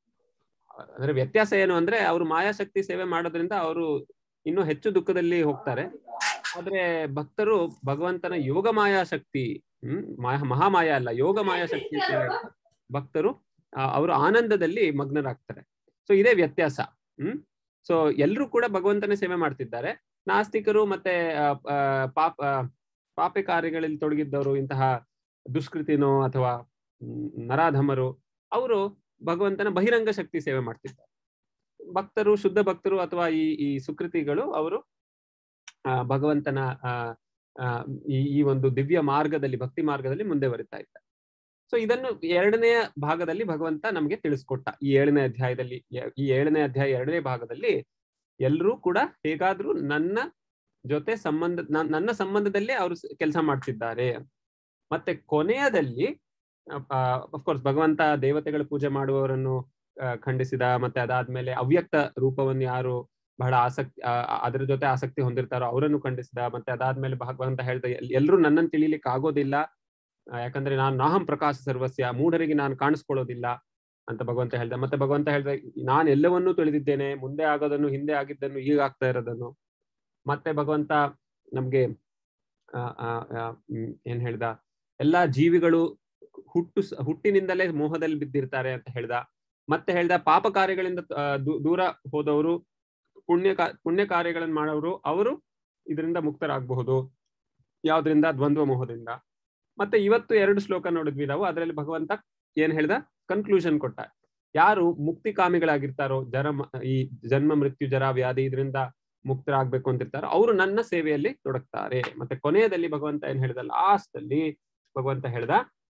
[SPEAKER 1] ಅಂದ್ರೆ ವ್ಯತ್ಯಾಸ ಏನು ಅಂದ್ರೆ ಅವರು ಮಾಯಾಶಕ್ತಿ ಸೇವೆ ಮಾಡೋದ್ರಿಂದ ಅವರು ಇನ್ನೂ ಹೆಚ್ಚು ದುಃಖದಲ್ಲಿ ಹೋಗ್ತಾರೆ ಆದ್ರೆ ಭಕ್ತರು ಭಗವಂತನ ಯೋಗ ಮಾಯಾಶಕ್ತಿ ಹ್ಮ್ ಮಾಯ ಮಹಾಮಾಯ ಅಲ್ಲ ಯೋಗ ಮಾಯಾಶಕ್ತಿ ಸೇವೆ ಭಕ್ತರು ಆ, ಅವರು ಆನಂದದಲ್ಲಿ ಮಗ್ನರಾಗ್ತಾರೆ ಸೊ ಇದೇ ವ್ಯತ್ಯಾಸ ಹ್ಮ್ ಸೊ ಎಲ್ಲರೂ ಕೂಡ ಭಗವಂತನೇ ಸೇವೆ ಮಾಡ್ತಿದ್ದಾರೆ ನಾಸ್ತಿಕರು ಮತ್ತೆ ಆ, ಆ, ಪಾಪ ಆ, ಪಾಪೆ ಕಾರ್ಯಗಳಲ್ಲಿ ತೊಡಗಿದ್ದವರು ಇಂತಹ ದುಷ್ಕೃತಿನೋ ಅಥವಾ ಮ್, ನರಾಧಮರು ಅವರು ಭಗವಂತನ ಬಹಿರಂಗ ಶಕ್ತಿ ಸೇವೆ ಮಾಡ್ತಿದ್ದಾರೆ ಭಕ್ತರು ಶುದ್ಧ ಭಕ್ತರು ಅಥವಾ ಈ ಈ ಸುಕೃತಿಗಳು ಅವರು ಆ, ಭಗವಂತನ ಆ, ಆ, ಈ ಈ ಒಂದು ದಿವ್ಯ ಮಾರ್ಗದಲ್ಲಿ ಭಕ್ತಿ ಮಾರ್ಗದಲ್ಲಿ ಮುಂದೆ ಬರಿತಾ ಇದ್ದಾರೆ ಸೊ ಇದನ್ನು ಎರಡನೆಯ ಭಾಗದಲ್ಲಿ ಭಗವಂತ ನಮಗೆ ತಿಳಿಸ್ಕೊಟ್ಟ ಈ ಏಳನೇ ಅಧ್ಯಾಯದಲ್ಲಿ ಯ- ಈ ಏಳನೇ ಅಧ್ಯಾಯ ಎರಡನೇ ಭಾಗದಲ್ಲಿ ಎಲ್ಲರೂ ಕೂಡ ಹೇಗಾದ್ರೂ ನನ್ನ ಜೊತೆ ಸಂಬಂಧ ನನ್- ನನ್ನ ಸಂಬಂಧದಲ್ಲೇ ಅವರು ಕೆಲಸ ಮಾಡ್ತಿದ್ದಾರೆ ಮತ್ತೆ ಕೊನೆಯದಲ್ಲಿ ಅಫ್ಕೋರ್ಸ್ ಭಗವಂತ ದೇವತೆಗಳ ಪೂಜೆ ಮಾಡುವವರನ್ನು ಆ, ಖಂಡಿಸಿದ ಮತ್ತೆ ಅದಾದ್ಮೇಲೆ ಅವ್ಯಕ್ತ ರೂಪವನ್ನು ಯಾರು ಬಹಳ ಆಸಕ್ತಿ ಆ, ಆ- ಅದರ ಜೊತೆ ಆಸಕ್ತಿ ಹೊಂದಿರ್ತಾರೋ ಅವರನ್ನು ಖಂಡಿಸಿದ ಮತ್ತೆ ಅದಾದ್ಮೇಲೆ ಭಗವಂತ ಹೇಳ್ದ ಎಲ್ಲರೂ ನನ್ನನ್ನು ತಿಳಿಲಿಕ್ಕೆ ಆಗೋದಿಲ್ಲ ಆ, ಯಾಕಂದ್ರೆ ನಾನು ನಾಹಂ ಪ್ರಕಾಶ ಸರ್ವಸ್ಯ ಮೂಢರಿಗೆ ನಾನು ಕಾಣಿಸ್ಕೊಳ್ಳೋದಿಲ್ಲ ಅಂತ ಭಗವಂತ ಹೇಳ್ದ ಮತ್ತೆ ಭಗವಂತ ಹೇಳ್ದ ನಾನು ಎಲ್ಲವನ್ನೂ ತಿಳಿದಿದ್ದೇನೆ ಮುಂದೆ ಆಗೋದನ್ನು ಹಿಂದೆ ಆಗಿದ್ದನ್ನು ಈಗ ಆಗ್ತಾ ಇರೋದನ್ನು ಮತ್ತೆ ಭಗವಂತ ನಮ್ಗೆ ಆ, ಆ, ಆ, ಮ್, ಏನ್ ಹೇಳ್ದ ಎಲ್ಲಾ ಜೀವಿಗಳು ಹುಟ್ಟು ಸ- ಹುಟ್ಟಿನಿಂದಲೇ ಮೋಹದಲ್ಲಿ ಬಿದ್ದಿರ್ತಾರೆ ಅಂತ ಹೇಳ್ದ ಮತ್ತೆ ಹೇಳ್ದ ಪಾಪ ಕಾರ್ಯಗಳಿಂದ ಆ, ದೂ- ದೂರ ಹೋದವರು ಪುಣ್ಯ ಕಾ- ಪುಣ್ಯ ಕಾರ್ಯಗಳನ್ನು ಮಾಡೋರು ಅವರು ಇದರಿಂದ ಮುಕ್ತರಾಗಬಹುದು ಯಾವ್ದ್ರಿಂದ ದ್ವಂದ್ವ ಮೋಹದಿಂದ ಮತ್ತೆ ಇವತ್ತು ಎರಡು ಶ್ಲೋಕ ನೋಡಿದ್ವಿ ನಾವು ಅದರಲ್ಲಿ ಭಗವಂತ ಏನ್ ಹೇಳ್ದ ಕನ್ಕ್ಲೂಷನ್ ಕೊಟ್ಟ ಯಾರು ಮುಕ್ತಿ ಕಾಮಿಗಳಾಗಿರ್ತಾರೋ ಜರ ಈ ಜನ್ಮ ಮೃತ್ಯು ಜರ ವ್ಯಾಧಿ ಇದರಿಂದ ಮುಕ್ತರಾಗ್ಬೇಕು ಅಂತಿರ್ತಾರೋ ಅವರು ನನ್ನ ಸೇವೆಯಲ್ಲಿ ತೊಡಗ್ತಾರೆ ಮತ್ತೆ ಕೊನೆಯದಲ್ಲಿ ಭಗವಂತ ಏನ್ ಹೇಳ್ದ ಲಾಸ್ಟ್ ಅಲ್ಲಿ ಭಗವಂತ ಹೇಳ್ದ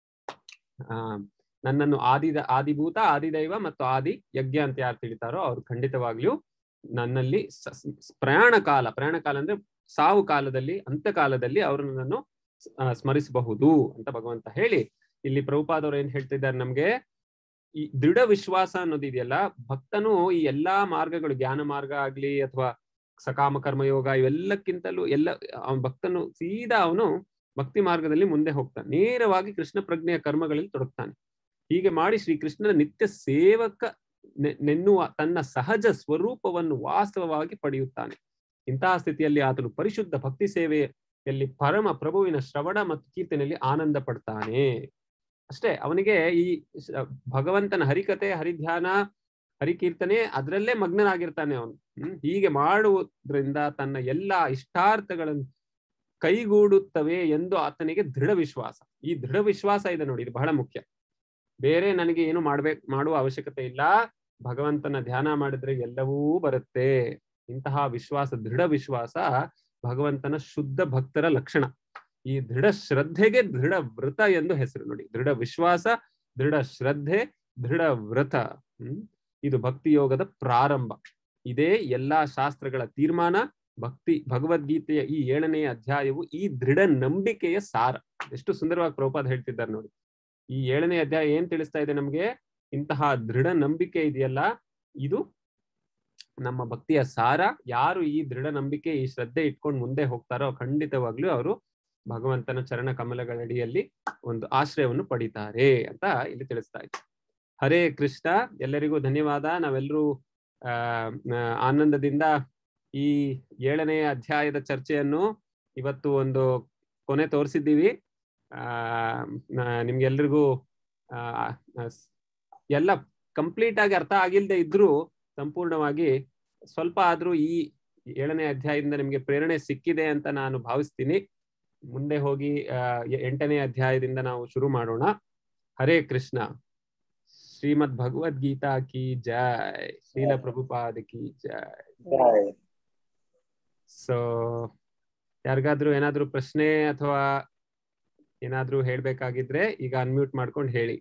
[SPEAKER 1] ಆ ನನ್ನನ್ನು ಆದಿ ಆದಿಭೂತ ಆದಿದೈವ ಮತ್ತು ಆದಿ ಯಜ್ಞ ಅಂತ ಯಾರು ತಿಳಿತಾರೋ ಅವ್ರು ಖಂಡಿತವಾಗ್ಲೂ ನನ್ನಲ್ಲಿ ಸ- ಸ- ಪ್ರಯಾಣ ಕಾಲ ಪ್ರಯಾಣ ಕಾಲ ಅಂದ್ರೆ ಸಾವು ಕಾಲದಲ್ಲಿ ಅಂತ್ಯಕಾಲದಲ್ಲಿ ಅವರು ನನ್ನನ್ನು ಆ, ಸ್ಮರಿಸಬಹುದು ಅಂತ ಭಗವಂತ ಹೇಳಿ ಇಲ್ಲಿ ಪ್ರಭುಪಾದವ್ರು ಏನ್ ಹೇಳ್ತಿದ್ದಾರೆ ನಮ್ಗೆ ಈ ದೃಢ ವಿಶ್ವಾಸ ಅನ್ನೋದಿದೆಯಲ್ಲ ಭಕ್ತನು ಈ ಎಲ್ಲಾ ಮಾರ್ಗಗಳು ಜ್ಞಾನ ಮಾರ್ಗ ಆಗ್ಲಿ ಅಥವಾ ಸಕಾಮ ಕರ್ಮಯೋಗ ಇವೆಲ್ಲಕ್ಕಿಂತಲೂ ಎಲ್ಲ ಅವನ ಭಕ್ತನು ಸೀದಾ ಅವನು ಭಕ್ತಿ ಮಾರ್ಗದಲ್ಲಿ ಮುಂದೆ ಹೋಗ್ತಾನೆ ನೇರವಾಗಿ ಕೃಷ್ಣ ಪ್ರಜ್ಞೆಯ ಕರ್ಮಗಳಲ್ಲಿ ತೊಡಗ್ತಾನೆ ಹೀಗೆ ಮಾಡಿ ಶ್ರೀಕೃಷ್ಣನ ನಿತ್ಯ ಸೇವಕ ನೆ- ನೆನ್ನುವ ತನ್ನ ಸಹಜ ಸ್ವರೂಪವನ್ನು ವಾಸ್ತವವಾಗಿ ಪಡೆಯುತ್ತಾನೆ ಇಂತಹ ಸ್ಥಿತಿಯಲ್ಲಿ ಆತನು ಪರಿಶುದ್ಧ ಭಕ್ತಿ ಸೇವೆಯಲ್ಲಿ ಪರಮ ಪ್ರಭುವಿನ ಶ್ರವಣ ಮತ್ತು ಕೀರ್ತನೆಯಲ್ಲಿ ಆನಂದ ಪಡ್ತಾನೆ ಅಷ್ಟೇ ಅವನಿಗೆ ಈ ಶ- ಭಗವಂತನ ಹರಿಕತೆ ಹರಿಧ್ಯಾನ ಹರಿಕೀರ್ತನೆ ಅದರಲ್ಲೇ ಮಗ್ನನಾಗಿರ್ತಾನೆ ಅವನು ಹ್ಮ್ ಹೀಗೆ ಮಾಡುವುದರಿಂದ ತನ್ನ ಎಲ್ಲಾ ಇಷ್ಟಾರ್ಥಗಳನ್ನು ಕೈಗೂಡುತ್ತವೆ ಎಂದು ಆತನಿಗೆ ದೃಢ ವಿಶ್ವಾಸ ಈ ದೃಢ ವಿಶ್ವಾಸ ಇದೆ ನೋಡಿ ಇದು ಬಹಳ ಮುಖ್ಯ ಬೇರೆ ನನಗೆ ಏನು ಮಾಡ್ಬೇಕು ಮಾಡುವ ಅವಶ್ಯಕತೆ ಇಲ್ಲ ಭಗವಂತನ ಧ್ಯಾನ ಮಾಡಿದ್ರೆ ಎಲ್ಲವೂ ಬರುತ್ತೆ ಇಂತಹ ವಿಶ್ವಾಸ ದೃಢ ವಿಶ್ವಾಸ ಭಗವಂತನ ಶುದ್ಧ ಭಕ್ತರ ಲಕ್ಷಣ ಈ ದೃಢ ಶ್ರದ್ಧೆಗೆ ದೃಢ ವ್ರತ ಎಂದು ಹೆಸರು ನೋಡಿ ದೃಢ ವಿಶ್ವಾಸ ದೃಢ ಶ್ರದ್ಧೆ ದೃಢ ವ್ರತ ಹ್ಮ್ ಇದು ಭಕ್ತಿ ಯೋಗದ ಪ್ರಾರಂಭ ಇದೇ ಎಲ್ಲಾ ಶಾಸ್ತ್ರಗಳ ತೀರ್ಮಾನ ಭಕ್ತಿ ಭಗವದ್ಗೀತೆಯ ಈ ಏಳನೇ ಅಧ್ಯಾಯವು ಈ ದೃಢ ನಂಬಿಕೆಯ ಸಾರ ಎಷ್ಟು ಸುಂದರವಾಗಿ ಪ್ರಭುಪಾದ ಹೇಳ್ತಿದ್ದಾರೆ ನೋಡಿ ಈ ಏಳನೇ ಅಧ್ಯಾಯ ಏನ್ ತಿಳಿಸ್ತಾ ಇದೆ ನಮ್ಗೆ ಇಂತಹ ದೃಢ ನಂಬಿಕೆ ಇದೆಯಲ್ಲ ಇದು ನಮ್ಮ ಭಕ್ತಿಯ ಸಾರ ಯಾರು ಈ ದೃಢ ನಂಬಿಕೆ ಈ ಶ್ರದ್ಧೆ ಇಟ್ಕೊಂಡು ಮುಂದೆ ಹೋಗ್ತಾರೋ ಖಂಡಿತವಾಗ್ಲೂ ಅವರು ಭಗವಂತನ ಚರಣ ಕಮಲಗಳ ಅಡಿಯಲ್ಲಿ ಒಂದು ಆಶ್ರಯವನ್ನು ಪಡಿತಾರೆ ಅಂತ ಇಲ್ಲಿ ತಿಳಿಸ್ತಾ ಇದ್ದಾರೆ ಹರೇ ಕೃಷ್ಣ ಎಲ್ಲರಿಗೂ ಧನ್ಯವಾದ ನಾವೆಲ್ಲರೂ ಆ ಆ, ಆನಂದದಿಂದ ಈ ಏಳನೇ ಅಧ್ಯಾಯದ ಚರ್ಚೆಯನ್ನು ಇವತ್ತು ಒಂದು ಕೊನೆ ತೋರಿಸಿದ್ದೀವಿ ಆ ನ- ನಿಮ್ಗೆಲ್ರಿಗೂ ಆ ಆ, ಸ್- ಎಲ್ಲ ಕಂಪ್ಲೀಟ್ ಆಗಿ ಅರ್ಥ ಆಗಿಲ್ದೆ ಇದ್ರೂ ಸಂಪೂರ್ಣವಾಗಿ ಸ್ವಲ್ಪ ಆದ್ರೂ ಈ ಏಳನೇ ಅಧ್ಯಾಯದಿಂದ ನಿಮ್ಗೆ ಪ್ರೇರಣೆ ಸಿಕ್ಕಿದೆ ಅಂತ ನಾನು ಭಾವಿಸ್ತೀನಿ ಮುಂದೆ ಹೋಗಿ ಆ, ಎ- ಎಂಟನೇ ಅಧ್ಯಾಯದಿಂದ ನಾವು ಶುರು ಮಾಡೋಣ ಹರೇ ಕೃಷ್ಣ ಶ್ರೀಮದ್ ಭಗವದ್ಗೀತಾ ಕಿ ಜೈ ಶ್ರೀಲ ಪ್ರಭುಪಾದ ಕಿ ಜೈ
[SPEAKER 4] ಜೈ.
[SPEAKER 1] ಸೊ ಯಾರಿಗಾದ್ರೂ ಏನಾದ್ರೂ ಪ್ರಶ್ನೆ ಅಥವಾ ಏನಾದ್ರೂ ಹೇಳ್ಬೇಕಾಗಿದ್ರೆ ಈಗ ಅನ್ಮ್ಯೂಟ್ ಮಾಡ್ಕೊಂಡು ಹೇಳಿ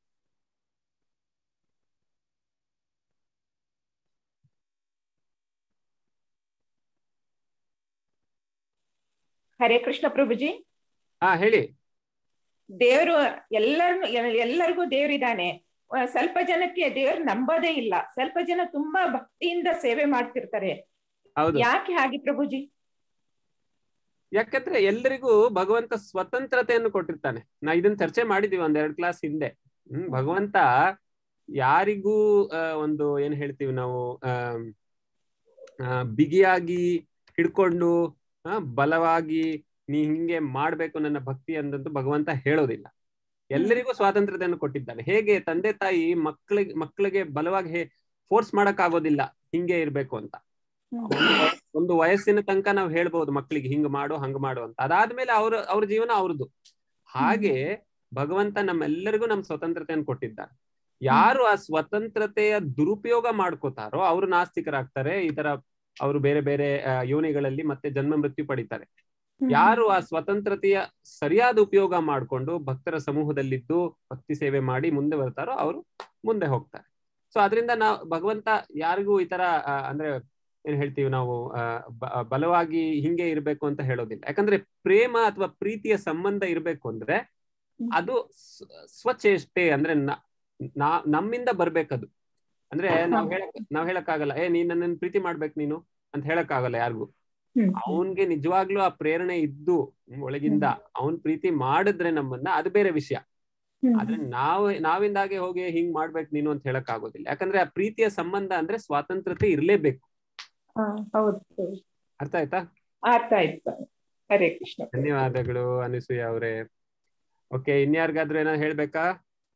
[SPEAKER 7] ಹರೇ ಕೃಷ್ಣ ಪ್ರಭುಜಿ
[SPEAKER 1] ಹಾ ಹೇಳಿ
[SPEAKER 7] ದೇವರು ಎಲ್ಲರನ್ನು ಎಲ್ಲರಿಗೂ ದೇವರಿದ್ದಾನೆ ಅಹ್ ಸ್ವಲ್ಪ ಜನಕ್ಕೆ ದೇವ್ರು ನಂಬೋದೇ ಇಲ್ಲ ಸ್ವಲ್ಪ ಜನ ತುಂಬಾ ಭಕ್ತಿಯಿಂದ ಸೇವೆ ಮಾಡ್ತಿರ್ತಾರೆ
[SPEAKER 1] ಹೌದು
[SPEAKER 7] ಯಾಕೆ ಹಾಗೆ ಪ್ರಭುಜಿ
[SPEAKER 1] ಯಾಕಂದ್ರೆ ಎಲ್ಲರಿಗೂ ಭಗವಂತ ಸ್ವತಂತ್ರತೆಯನ್ನು ಕೊಟ್ಟಿರ್ತಾನೆ ನಾ ಇದನ್ನ ಚರ್ಚೆ ಮಾಡಿದೀವಿ ಒಂದೆರಡು ಕ್ಲಾಸ್ ಹಿಂದೆ ಹ್ಮ್ ಭಗವಂತ ಯಾರಿಗೂ ಆ, ಒಂದು ಏನ್ ಹೇಳ್ತೀವಿ ನಾವು ಆಮ್, ಆ, ಬಿಗಿಯಾಗಿ ಹಿಡ್ಕೊಂಡು ಆ, ಬಲವಾಗಿ ನೀ ಹಿಂಗೆ ಮಾಡ್ಬೇಕು ನನ್ನ ಭಕ್ತಿ ಅಂದಂತೂ ಭಗವಂತ ಹೇಳೋದಿಲ್ಲ ಎಲ್ಲರಿಗೂ ಸ್ವಾತಂತ್ರ್ಯತೆಯನ್ನು ಕೊಟ್ಟಿದ್ದಾನೆ ಹೇಗೆ ತಂದೆ ತಾಯಿ ಮಕ್ಕಳಿಗೆ ಮಕ್ಕಳಿಗೆ ಬಲವಾಗಿ ಹೇ ಫೋರ್ಸ್ ಮಾಡಕ್ ಆಗೋದಿಲ್ಲ ಹಿಂಗೆ ಇರ್ಬೇಕು ಅಂತ ಒಂದು ವಯ- ಒಂದು ವಯಸ್ಸಿನ ತನಕ ನಾವು ಹೇಳ್ಬಹುದು ಮಕ್ಕಳಿಗೆ ಹಿಂಗ್ ಮಾಡು ಹಂಗ್ ಮಾಡು ಅಂತ ಅದಾದ್ಮೇಲೆ ಅವ್ರ ಅವ್ರ ಜೀವನ ಅವ್ರದ್ದು ಹಾಗೆ ಭಗವಂತ ನಮ್ಮೆಲ್ಲರಿಗೂ ನಮ್ ಸ್ವತಂತ್ರತೆಯನ್ನು ಕೊಟ್ಟಿದ್ದಾನೆ ಯಾರು ಆ ಸ್ವತಂತ್ರತೆಯ ದುರುಪಯೋಗ ಮಾಡ್ಕೋತಾರೋ ಅವರು ನಾಸ್ತಿಕರಾಗ್ತಾರೆ ಈ ತರ ಅವರು ಬೇರೆ ಬೇರೆ ಆ, ಯೋನಿಗಳಲ್ಲಿ ಮತ್ತೆ ಜನ್ಮ ಮೃತ್ಯು ಪಡಿತಾರೆ ಯಾರು ಆ ಸ್ವತಂತ್ರತೆಯ ಸರಿಯಾದ ಉಪಯೋಗ ಮಾಡ್ಕೊಂಡು ಭಕ್ತರ ಸಮೂಹದಲ್ಲಿದ್ದು ಭಕ್ತಿ ಸೇವೆ ಮಾಡಿ ಮುಂದೆ ಬರ್ತಾರೋ ಅವರು ಮುಂದೆ ಹೋಗ್ತಾರೆ ಸೊ ಅದರಿಂದ ನಾವು ಭಗವಂತ ಯಾರಿಗೂ ಈ ತರ ಆ, ಅಂದ್ರೆ ಏನ್ ಹೇಳ್ತೀವಿ ನಾವು ಆ, ಬ- ಬಲವಾಗಿ ಹಿಂಗೆ ಇರ್ಬೇಕು ಅಂತ ಹೇಳೋದಿಲ್ಲ ಯಾಕಂದ್ರೆ ಪ್ರೇಮ ಅಥವಾ ಪ್ರೀತಿಯ ಸಂಬಂಧ ಇರ್ಬೇಕು ಅಂದ್ರೆ ಅದು ಸ್- ಸ್ವಚೇಷ್ಟೆ ಅಂದ್ರೆ ನ- ನಾ- ನಮ್ಮಿಂದ ಬರ್ಬೇಕದು ಅಂದ್ರೆ ನಾವ್ ಹೇಳಕ್ ನಾವ್ ಹೇಳಕ್ಕಾಗಲ್ಲ ಏ ನೀನ್ ನನ್ನನ್ನು ಪ್ರೀತಿ ಮಾಡ್ಬೇಕು ನೀನು ಅಂತ ಹೇಳಕ್ಕಾಗಲ್ಲ ಯಾರಿಗೂ ಅವನ್ಗೆ ನಿಜವಾಗ್ಲೂ ಆ ಪ್ರೇರಣೆ ಇದ್ದು ಒಳಗಿಂದ ಅವನ್ ಪ್ರೀತಿ ಮಾಡಿದ್ರೆ ನಮ್ಮನ್ನ ಅದು ಬೇರೆ ವಿಷಯ ಆದ್ರೆ ನಾವು ನಾವಿಂದಾಗೆ ಹೋಗಿ ಹಿಂಗ್ ಮಾಡ್ಬೇಕು ನೀನು ಅಂತ ಹೇಳಕ್ ಆಗೋದಿಲ್ಲ ಯಾಕಂದ್ರೆ ಆ ಪ್ರೀತಿಯ ಸಂಬಂಧ ಅಂದ್ರೆ ಸ್ವಾತಂತ್ರ್ಯತೆ ಇರ್ಲೇಬೇಕು
[SPEAKER 7] ಹಾ, ಹೌದು
[SPEAKER 1] ಅರ್ಥ ಆಯ್ತಾ
[SPEAKER 7] ಅರ್ಥ ಆಯ್ತು ಹರೇ ಕೃಷ್ಣ
[SPEAKER 1] ಧನ್ಯವಾದಗಳು ಅನಿಸೂಯ ಅವರೇ ಓಕೆ ಇನ್ಯಾರಿಗಾದ್ರೂ ಏನಾದ್ರು ಹೇಳ್ಬೇಕಾ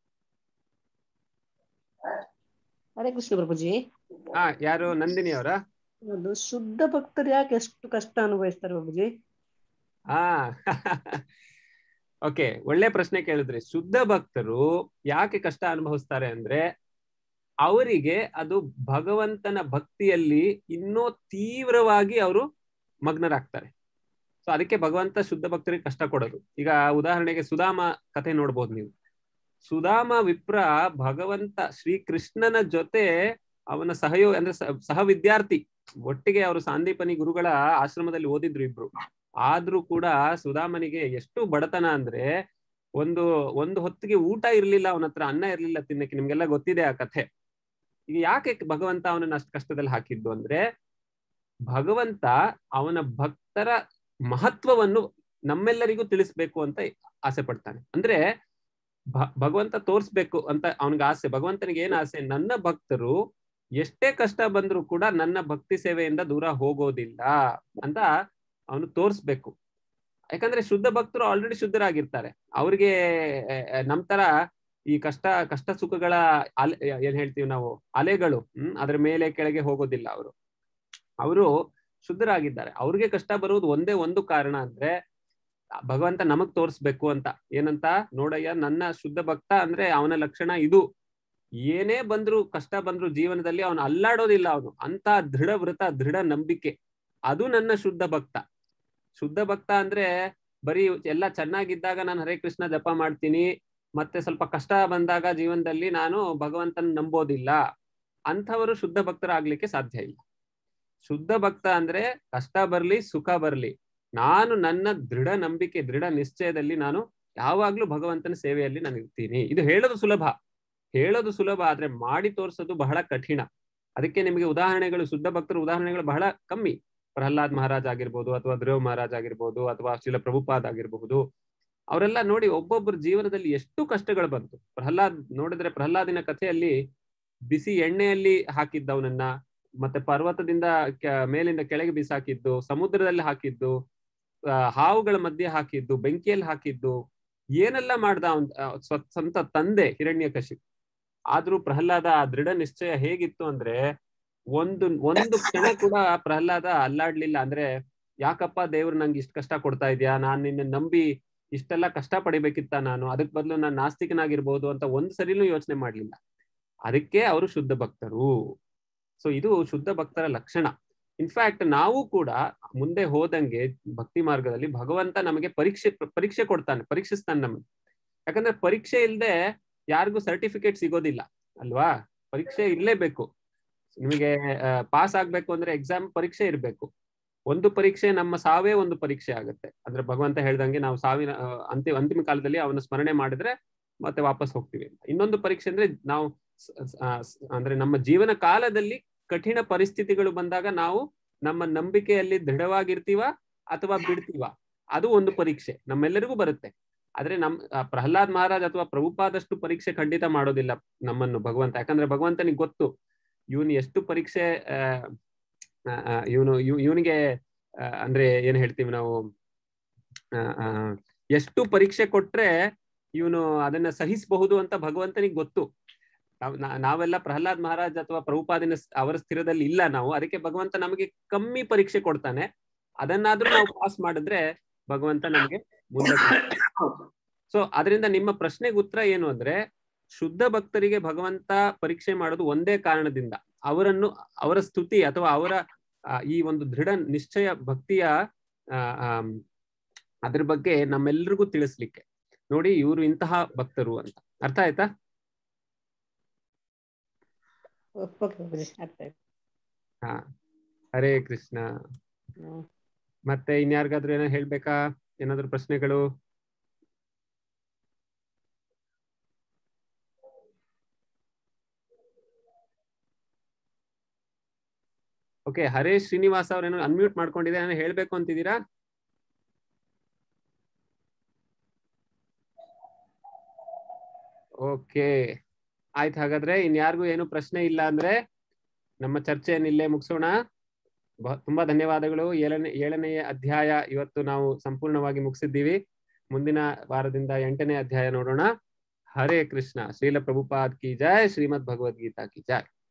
[SPEAKER 5] ಹರೇ ಕೃಷ್ಣ ಪ್ರಭುಜಿ
[SPEAKER 1] ಹಾ ಯಾರು ನಂದಿನಿ ಅವರ
[SPEAKER 5] ಅದು ಶುದ್ಧ ಭಕ್ತರು ಯಾಕೆ ಎಷ್ಟು ಕಷ್ಟ ಅನುಭವಿಸ್ತಾರೆ ಪ್ರಭುಜಿ
[SPEAKER 1] ಹಾ ಓಕೆ ಒಳ್ಳೆ ಪ್ರಶ್ನೆ ಕೇಳಿದ್ರಿ ಶುದ್ಧ ಭಕ್ತರು ಯಾಕೆ ಕಷ್ಟ ಅನುಭವಿಸ್ತಾರೆ ಅಂದ್ರೆ ಅವರಿಗೆ ಅದು ಭಗವಂತನ ಭಕ್ತಿಯಲ್ಲಿ ಇನ್ನೂ ತೀವ್ರವಾಗಿ ಅವರು ಮಗ್ನರಾಗ್ತಾರೆ ಸೊ ಅದಕ್ಕೆ ಭಗವಂತ ಶುದ್ಧ ಭಕ್ತರಿಗೆ ಕಷ್ಟ ಕೊಡೋದು ಈಗ ಉದಾಹರಣೆಗೆ ಸುಧಾಮ ಕಥೆ ನೋಡ್ಬೋದು ನೀವು ಸುಧಾಮ ವಿಪ್ರ ಭಗವಂತ ಶ್ರೀಕೃಷ್ಣನ ಜೊತೆ ಅವನ ಸಹಯೋಗ ಅಂದ್ರೆ ಸ- ಸಹ ವಿದ್ಯಾರ್ಥಿ ಒಟ್ಟಿಗೆ ಅವರು ಸಾಂದೀಪನಿ ಗುರುಗಳ ಆಶ್ರಮದಲ್ಲಿ ಓದಿದ್ರು ಇಬ್ರು ಆದ್ರೂ ಕೂಡ ಸುಧಾಮನಿಗೆ ಎಷ್ಟು ಬಡತನ ಅಂದ್ರೆ ಒಂದು ಒಂದು ಹೊತ್ತಿಗೆ ಊಟ ಇರ್ಲಿಲ್ಲ ಅವನ ಹತ್ರ ಅನ್ನ ಇರ್ಲಿಲ್ಲ ತಿನ್ನಕ್ಕೆ ನಿಮ್ಗೆಲ್ಲ ಗೊತ್ತಿದೆ ಆ ಕಥೆ ಈಗ ಯಾಕೆ ಭಗವಂತ ಅವನನ್ನ ಅಷ್ಟು ಕಷ್ಟದಲ್ಲಿ ಹಾಕಿದ್ದು ಅಂದ್ರೆ ಭಗವಂತ ಅವನ ಭಕ್ತರ ಮಹತ್ವವನ್ನು ನಮ್ಮೆಲ್ಲರಿಗೂ ತಿಳಿಸ್ಬೇಕು ಅಂತ ಆಸೆ ಪಡ್ತಾನೆ ಅಂದ್ರೆ ಭ- ಭಗವಂತ ತೋರ್ಸ್ಬೇಕು ಅಂತ ಅವನಿಗೆ ಆಸೆ ಭಗವಂತನಿಗೆ ಏನ್ ಆಸೆ ನನ್ನ ಭಕ್ತರು ಎಷ್ಟೇ ಕಷ್ಟ ಬಂದ್ರು ಕೂಡ ನನ್ನ ಭಕ್ತಿ ಸೇವೆಯಿಂದ ದೂರ ಹೋಗೋದಿಲ್ಲ ಅಂತ ಅವನು ತೋರ್ಸ್ಬೇಕು ಯಾಕಂದ್ರೆ ಶುದ್ಧ ಭಕ್ತರು ಆಲ್ರೆಡಿ ಶುದ್ಧರಾಗಿರ್ತಾರೆ ಅವ್ರಿಗೆ ಆ, ಆ, ನಮ್ ತರ ಈ ಕಷ್ಟ ಕಷ್ಟ ಸುಖಗಳ ಅಲೆ ಏನ್ ಹೇಳ್ತೀವಿ ನಾವು ಅಲೆಗಳು ಹ್ಮ್ ಅದ್ರ ಮೇಲೆ ಕೆಳಗೆ ಹೋಗೋದಿಲ್ಲ ಅವರು ಅವರು ಶುದ್ಧರಾಗಿದ್ದಾರೆ ಅವ್ರಿಗೆ ಕಷ್ಟ ಬರುವುದು ಒಂದೇ ಒಂದು ಕಾರಣ ಅಂದ್ರೆ ಭಗವಂತ ನಮಗ್ ತೋರ್ಸ್ಬೇಕು ಅಂತ ಏನಂತ ನೋಡಯ್ಯ ನನ್ನ ಶುದ್ಧ ಭಕ್ತ ಅಂದ್ರೆ ಅವನ ಲಕ್ಷಣ ಇದು ಏನೇ ಬಂದ್ರು ಕಷ್ಟ ಬಂದ್ರು ಜೀವನದಲ್ಲಿ ಅವನು ಅಲ್ಲಾಡೋದಿಲ್ಲ ಅವನು ಅಂತ ದೃಢ ವ್ರತ ದೃಢ ನಂಬಿಕೆ ಅದು ನನ್ನ ಶುದ್ಧ ಭಕ್ತ ಶುದ್ಧ ಭಕ್ತ ಅಂದ್ರೆ ಬರೀ ಎಲ್ಲ ಚೆನ್ನಾಗಿದ್ದಾಗ ನಾನು ಹರೇ ಕೃಷ್ಣ ಜಪ ಮಾಡ್ತೀನಿ ಮತ್ತೆ ಸ್ವಲ್ಪ ಕಷ್ಟ ಬಂದಾಗ ಜೀವನದಲ್ಲಿ ನಾನು ಭಗವಂತನ ನಂಬೋದಿಲ್ಲ ಅಂಥವರು ಶುದ್ಧ ಭಕ್ತರಾಗ್ಲಿಕ್ಕೆ ಸಾಧ್ಯ ಇಲ್ಲ ಶುದ್ಧ ಭಕ್ತ ಅಂದ್ರೆ ಕಷ್ಟ ಬರ್ಲಿ ಸುಖ ಬರ್ಲಿ ನಾನು ನನ್ನ ದೃಢ ನಂಬಿಕೆ ದೃಢ ನಿಶ್ಚಯದಲ್ಲಿ ನಾನು ಯಾವಾಗ್ಲೂ ಭಗವಂತನ ಸೇವೆಯಲ್ಲಿ ನಾನು ಇರ್ತೀನಿ ಇದು ಹೇಳೋದು ಸುಲಭ ಹೇಳೋದು ಸುಲಭ ಆದ್ರೆ ಮಾಡಿ ತೋರ್ಸೋದು ಬಹಳ ಕಠಿಣ ಅದಕ್ಕೆ ನಿಮಗೆ ಉದಾಹರಣೆಗಳು ಶುದ್ಧ ಭಕ್ತರ ಉದಾಹರಣೆಗಳು ಬಹಳ ಕಮ್ಮಿ ಪ್ರಹ್ಲಾದ್ ಮಹಾರಾಜ್ ಆಗಿರ್ಬೋದು ಅಥವಾ ಧ್ರುವ್ ಮಹಾರಾಜ್ ಆಗಿರ್ಬೋದು ಅಥವಾ ಶಿಲ ಪ್ರಭುಪಾದ್ ಆಗಿರಬಹುದು ಅವರೆಲ್ಲ ನೋಡಿ ಒಬ್ಬೊಬ್ಬರ ಜೀವನದಲ್ಲಿ ಎಷ್ಟು ಕಷ್ಟಗಳು ಬಂತು ಪ್ರಹ್ಲಾದ್ ನೋಡಿದ್ರೆ ಪ್ರಹ್ಲಾದಿನ ಕಥೆಯಲ್ಲಿ ಬಿಸಿ ಎಣ್ಣೆಯಲ್ಲಿ ಹಾಕಿದ್ದವನನ್ನ ಮತ್ತೆ ಪರ್ವತದಿಂದ ಕೆ- ಮೇಲಿಂದ ಕೆಳಗೆ ಬಿಸಾಕಿದ್ದು ಸಮುದ್ರದಲ್ಲಿ ಹಾಕಿದ್ದು ಆ, ಹಾವುಗಳ ಮಧ್ಯೆ ಹಾಕಿದ್ದು ಬೆಂಕಿಯಲ್ಲಿ ಹಾಕಿದ್ದು ಏನೆಲ್ಲ ಮಾಡ್ದ ಅವನ್ ಆ, ಸ್ವ- ಸ್ವಂತ ತಂದೆ ಹಿರಣ್ಯಕಶಿ ಆದ್ರೂ ಪ್ರಹ್ಲಾದ ಆ ದೃಢ ನಿಶ್ಚಯ ಹೇಗಿತ್ತು ಅಂದ್ರೆ ಒಂದು ಒಂದು ಕ್ಷಣ ಕೂಡ ಪ್ರಹ್ಲಾದ ಅಲ್ಲಾಡ್ಲಿಲ್ಲ ಅಂದ್ರೆ ಯಾಕಪ್ಪ ದೇವ್ರು ನಂಗೆ ಇಷ್ಟ ಕಷ್ಟ ಕೊಡ್ತಾ ಇದ್ಯಾ ನಾನ್ ನಿನ್ನ ನಂಬಿ ಇಷ್ಟೆಲ್ಲ ಕಷ್ಟ ಪಡಿಬೇಕಿತ್ತ ನಾನು ಅದಕ್ ಬದಲು ನಾನು ನಾಸ್ತಿಕನಾಗಿರ್ಬೋದು ಅಂತ ಒಂದ್ ಸರಿನೂ ಯೋಚನೆ ಮಾಡ್ಲಿಲ್ಲ ಅದಕ್ಕೆ ಅವರು ಶುದ್ಧ ಭಕ್ತರು ಸೊ ಇದು ಶುದ್ಧ ಭಕ್ತರ ಲಕ್ಷಣ ಇನ್ಫ್ಯಾಕ್ಟ್ ನಾವು ಕೂಡ ಮುಂದೆ ಹೋದಂಗೆ ಭಕ್ತಿ ಮಾರ್ಗದಲ್ಲಿ ಭಗವಂತ ನಮಗೆ ಪರೀಕ್ಷೆ ಪರೀಕ್ಷೆ ಕೊಡ್ತಾನೆ ಪರೀಕ್ಷಿಸ್ತಾನೆ ನಮಗೆ ಯಾಕಂದ್ರೆ ಪರೀಕ್ಷೆ ಇಲ್ಲದೆ ಯಾರಿಗೂ ಸರ್ಟಿಫಿಕೇಟ್ ಸಿಗೋದಿಲ್ಲ ಅಲ್ವಾ ಪರೀಕ್ಷೆ ಇರ್ಲೇಬೇಕು ನಿಮಗೆ ಪಾಸ್ ಆಗ್ಬೇಕು ಅಂದ್ರೆ ಎಕ್ಸಾಮ್ ಪರೀಕ್ಷೆ ಇರ್ಬೇಕು ಒಂದು ಪರೀಕ್ಷೆ ನಮ್ಮ ಸಾವೇ ಒಂದು ಪರೀಕ್ಷೆ ಆಗುತ್ತೆ ಅಂದ್ರೆ ಭಗವಂತ ಹೇಳ್ದಂಗೆ ನಾವು ಸಾವಿನ ಆ, ಅಂತಿಮ ಅಂತಿಮ ಕಾಲದಲ್ಲಿ ಅವನ ಸ್ಮರಣೆ ಮಾಡಿದ್ರೆ ಮತ್ತೆ ವಾಪಸ್ ಹೋಗ್ತೀವಿ ಅಂತ ಇನ್ನೊಂದು ಪರೀಕ್ಷೆ ಅಂದ್ರೆ ನಾವು ಸ- ಸ- ಆ, ಸ- ಅಂದ್ರೆ ನಮ್ಮ ಜೀವನ ಕಾಲದಲ್ಲಿ ಕಠಿಣ ಪರಿಸ್ಥಿತಿಗಳು ಬಂದಾಗ ನಾವು ನಮ್ಮ ನಂಬಿಕೆಯಲ್ಲಿ ದೃಢವಾಗಿರ್ತೀವ ಅಥವಾ ಬಿಡ್ತೀವ ಅದು ಒಂದು ಪರೀಕ್ಷೆ ನಮ್ಮೆಲ್ಲರಿಗೂ ಬರುತ್ತೆ ಆದ್ರೆ ನಮ್ ಆ, ಪ್ರಹ್ಲಾದ್ ಮಹಾರಾಜ್ ಅಥವಾ ಪ್ರಭುಪಾದಷ್ಟು ಪರೀಕ್ಷೆ ಖಂಡಿತ ಮಾಡೋದಿಲ್ಲ ನಮ್ಮನ್ನು ಭಗವಂತ ಯಾಕಂದ್ರೆ ಭಗವಂತನಿಗೆ ಗೊತ್ತು ಇವನು ಎಷ್ಟು ಪರೀಕ್ಷೆ ಇವನು ಇವನಿಗೆ ಅಂದ್ರೆ ಏನ್ ಹೇಳ್ತೀವಿ ನಾವು ಆ, ಆ, ಎಷ್ಟು ಪರೀಕ್ಷೆ ಕೊಟ್ರೆ ಇವನು ಅದನ್ನ ಸಹಿಸಬಹುದು ಅಂತ ಭಗವಂತನಿಗೆ ಗೊತ್ತು ನಾವ್- ನಾ- ನಾವೆಲ್ಲ ಪ್ರಹ್ಲಾದ್ ಮಹಾರಾಜ್ ಅಥವಾ ಪ್ರಭುಪಾದಿನ ಸ್- ಅವರ ಸ್ಥಿರದಲ್ಲಿ ಇಲ್ಲ ನಾವು ಅದಕ್ಕೆ ಭಗವಂತ ನಮಗೆ ಕಮ್ಮಿ ಪರೀಕ್ಷೆ ಕೊಡ್ತಾನೆ ಅದನ್ನಾದ್ರೂ ನಾವು ಪಾಸ್ ಮಾಡಿದ್ರೆ ಭಗವಂತ ನಮಗೆ ಮುಂದೆ ಸೊ ಅದರಿಂದ ನಿಮ್ಮ ಪ್ರಶ್ನೆಗೆ ಉತ್ತರ ಏನು ಅಂದ್ರೆ ಶುದ್ಧ ಭಕ್ತರಿಗೆ ಭಗವಂತ ಪರೀಕ್ಷೆ ಮಾಡೋದು ಒಂದೇ ಕಾರಣದಿಂದ ಅವರನ್ನು ಅವರ ಸ್ತುತಿ ಅಥವಾ ಅವರ ಆ, ಈ ಒಂದು ದೃಢ ನಿಶ್ಚಯ ಭಕ್ತಿಯ ಆ, ಆಮ್, ಅದ್ರ ಬಗ್ಗೆ ನಮ್ಮೆಲ್ರಿಗೂ ತಿಳಿಸ್ಲಿಕ್ಕೆ ನೋಡಿ ಇವರು ಇಂತಹ ಭಕ್ತರು ಅಂತ ಅರ್ಥ ಆಯ್ತಾ
[SPEAKER 5] ಓಕೆ ಗುರುಜಿ ಅರ್ಥ ಆಯ್ತು
[SPEAKER 1] ಹಾ ಹರೇ ಕೃಷ್ಣ
[SPEAKER 5] ಹ್ಮ್.
[SPEAKER 1] ಮತ್ತೆ ಇನ್ಯಾರಿಗಾದ್ರೂ ಏನೋ ಹೇಳ್ಬೇಕಾ ಏನಾದ್ರು ಪ್ರಶ್ನೆಗಳು ಓಕೆ ಹರೇಶ್ ಶ್ರೀನಿವಾಸ್ ಅವ್ರೇನೋ ಅನ್ಮ್ಯೂಟ್ ಮಾಡ್ಕೊಂಡಿದೆ ಏನೋ ಹೇಳ್ಬೇಕು ಅಂತಿದ್ದೀರಾ ಓಕೆ ಆಯ್ತು ಹಾಗಾದ್ರೆ ಇನ್ಯಾರಿಗೂ ಏನು ಪ್ರಶ್ನೆ ಇಲ್ಲ ಅಂದ್ರೆ ನಮ್ಮ ಚರ್ಚೆಯನ್ನು ಇಲ್ಲೇ ಮುಗಿಸೋಣ ಬ- ತುಂಬಾ ಧನ್ಯವಾದಗಳು ಏಳನೇ ಏಳನೆಯ ಅಧ್ಯಾಯ ಇವತ್ತು ನಾವು ಸಂಪೂರ್ಣವಾಗಿ ಮುಗಿಸಿದ್ದೀವಿ ಮುಂದಿನ ವಾರದಿಂದ ಎಂಟನೇ ಅಧ್ಯಾಯ ನೋಡೋಣ ಹರೇ ಕೃಷ್ಣ ಶ್ರೀಲ ಪ್ರಭುಪಾದ್ ಕಿ ಜಯ ಶ್ರೀಮದ್ ಭಗವದ್ಗೀತಾ ಕಿ ಜಯ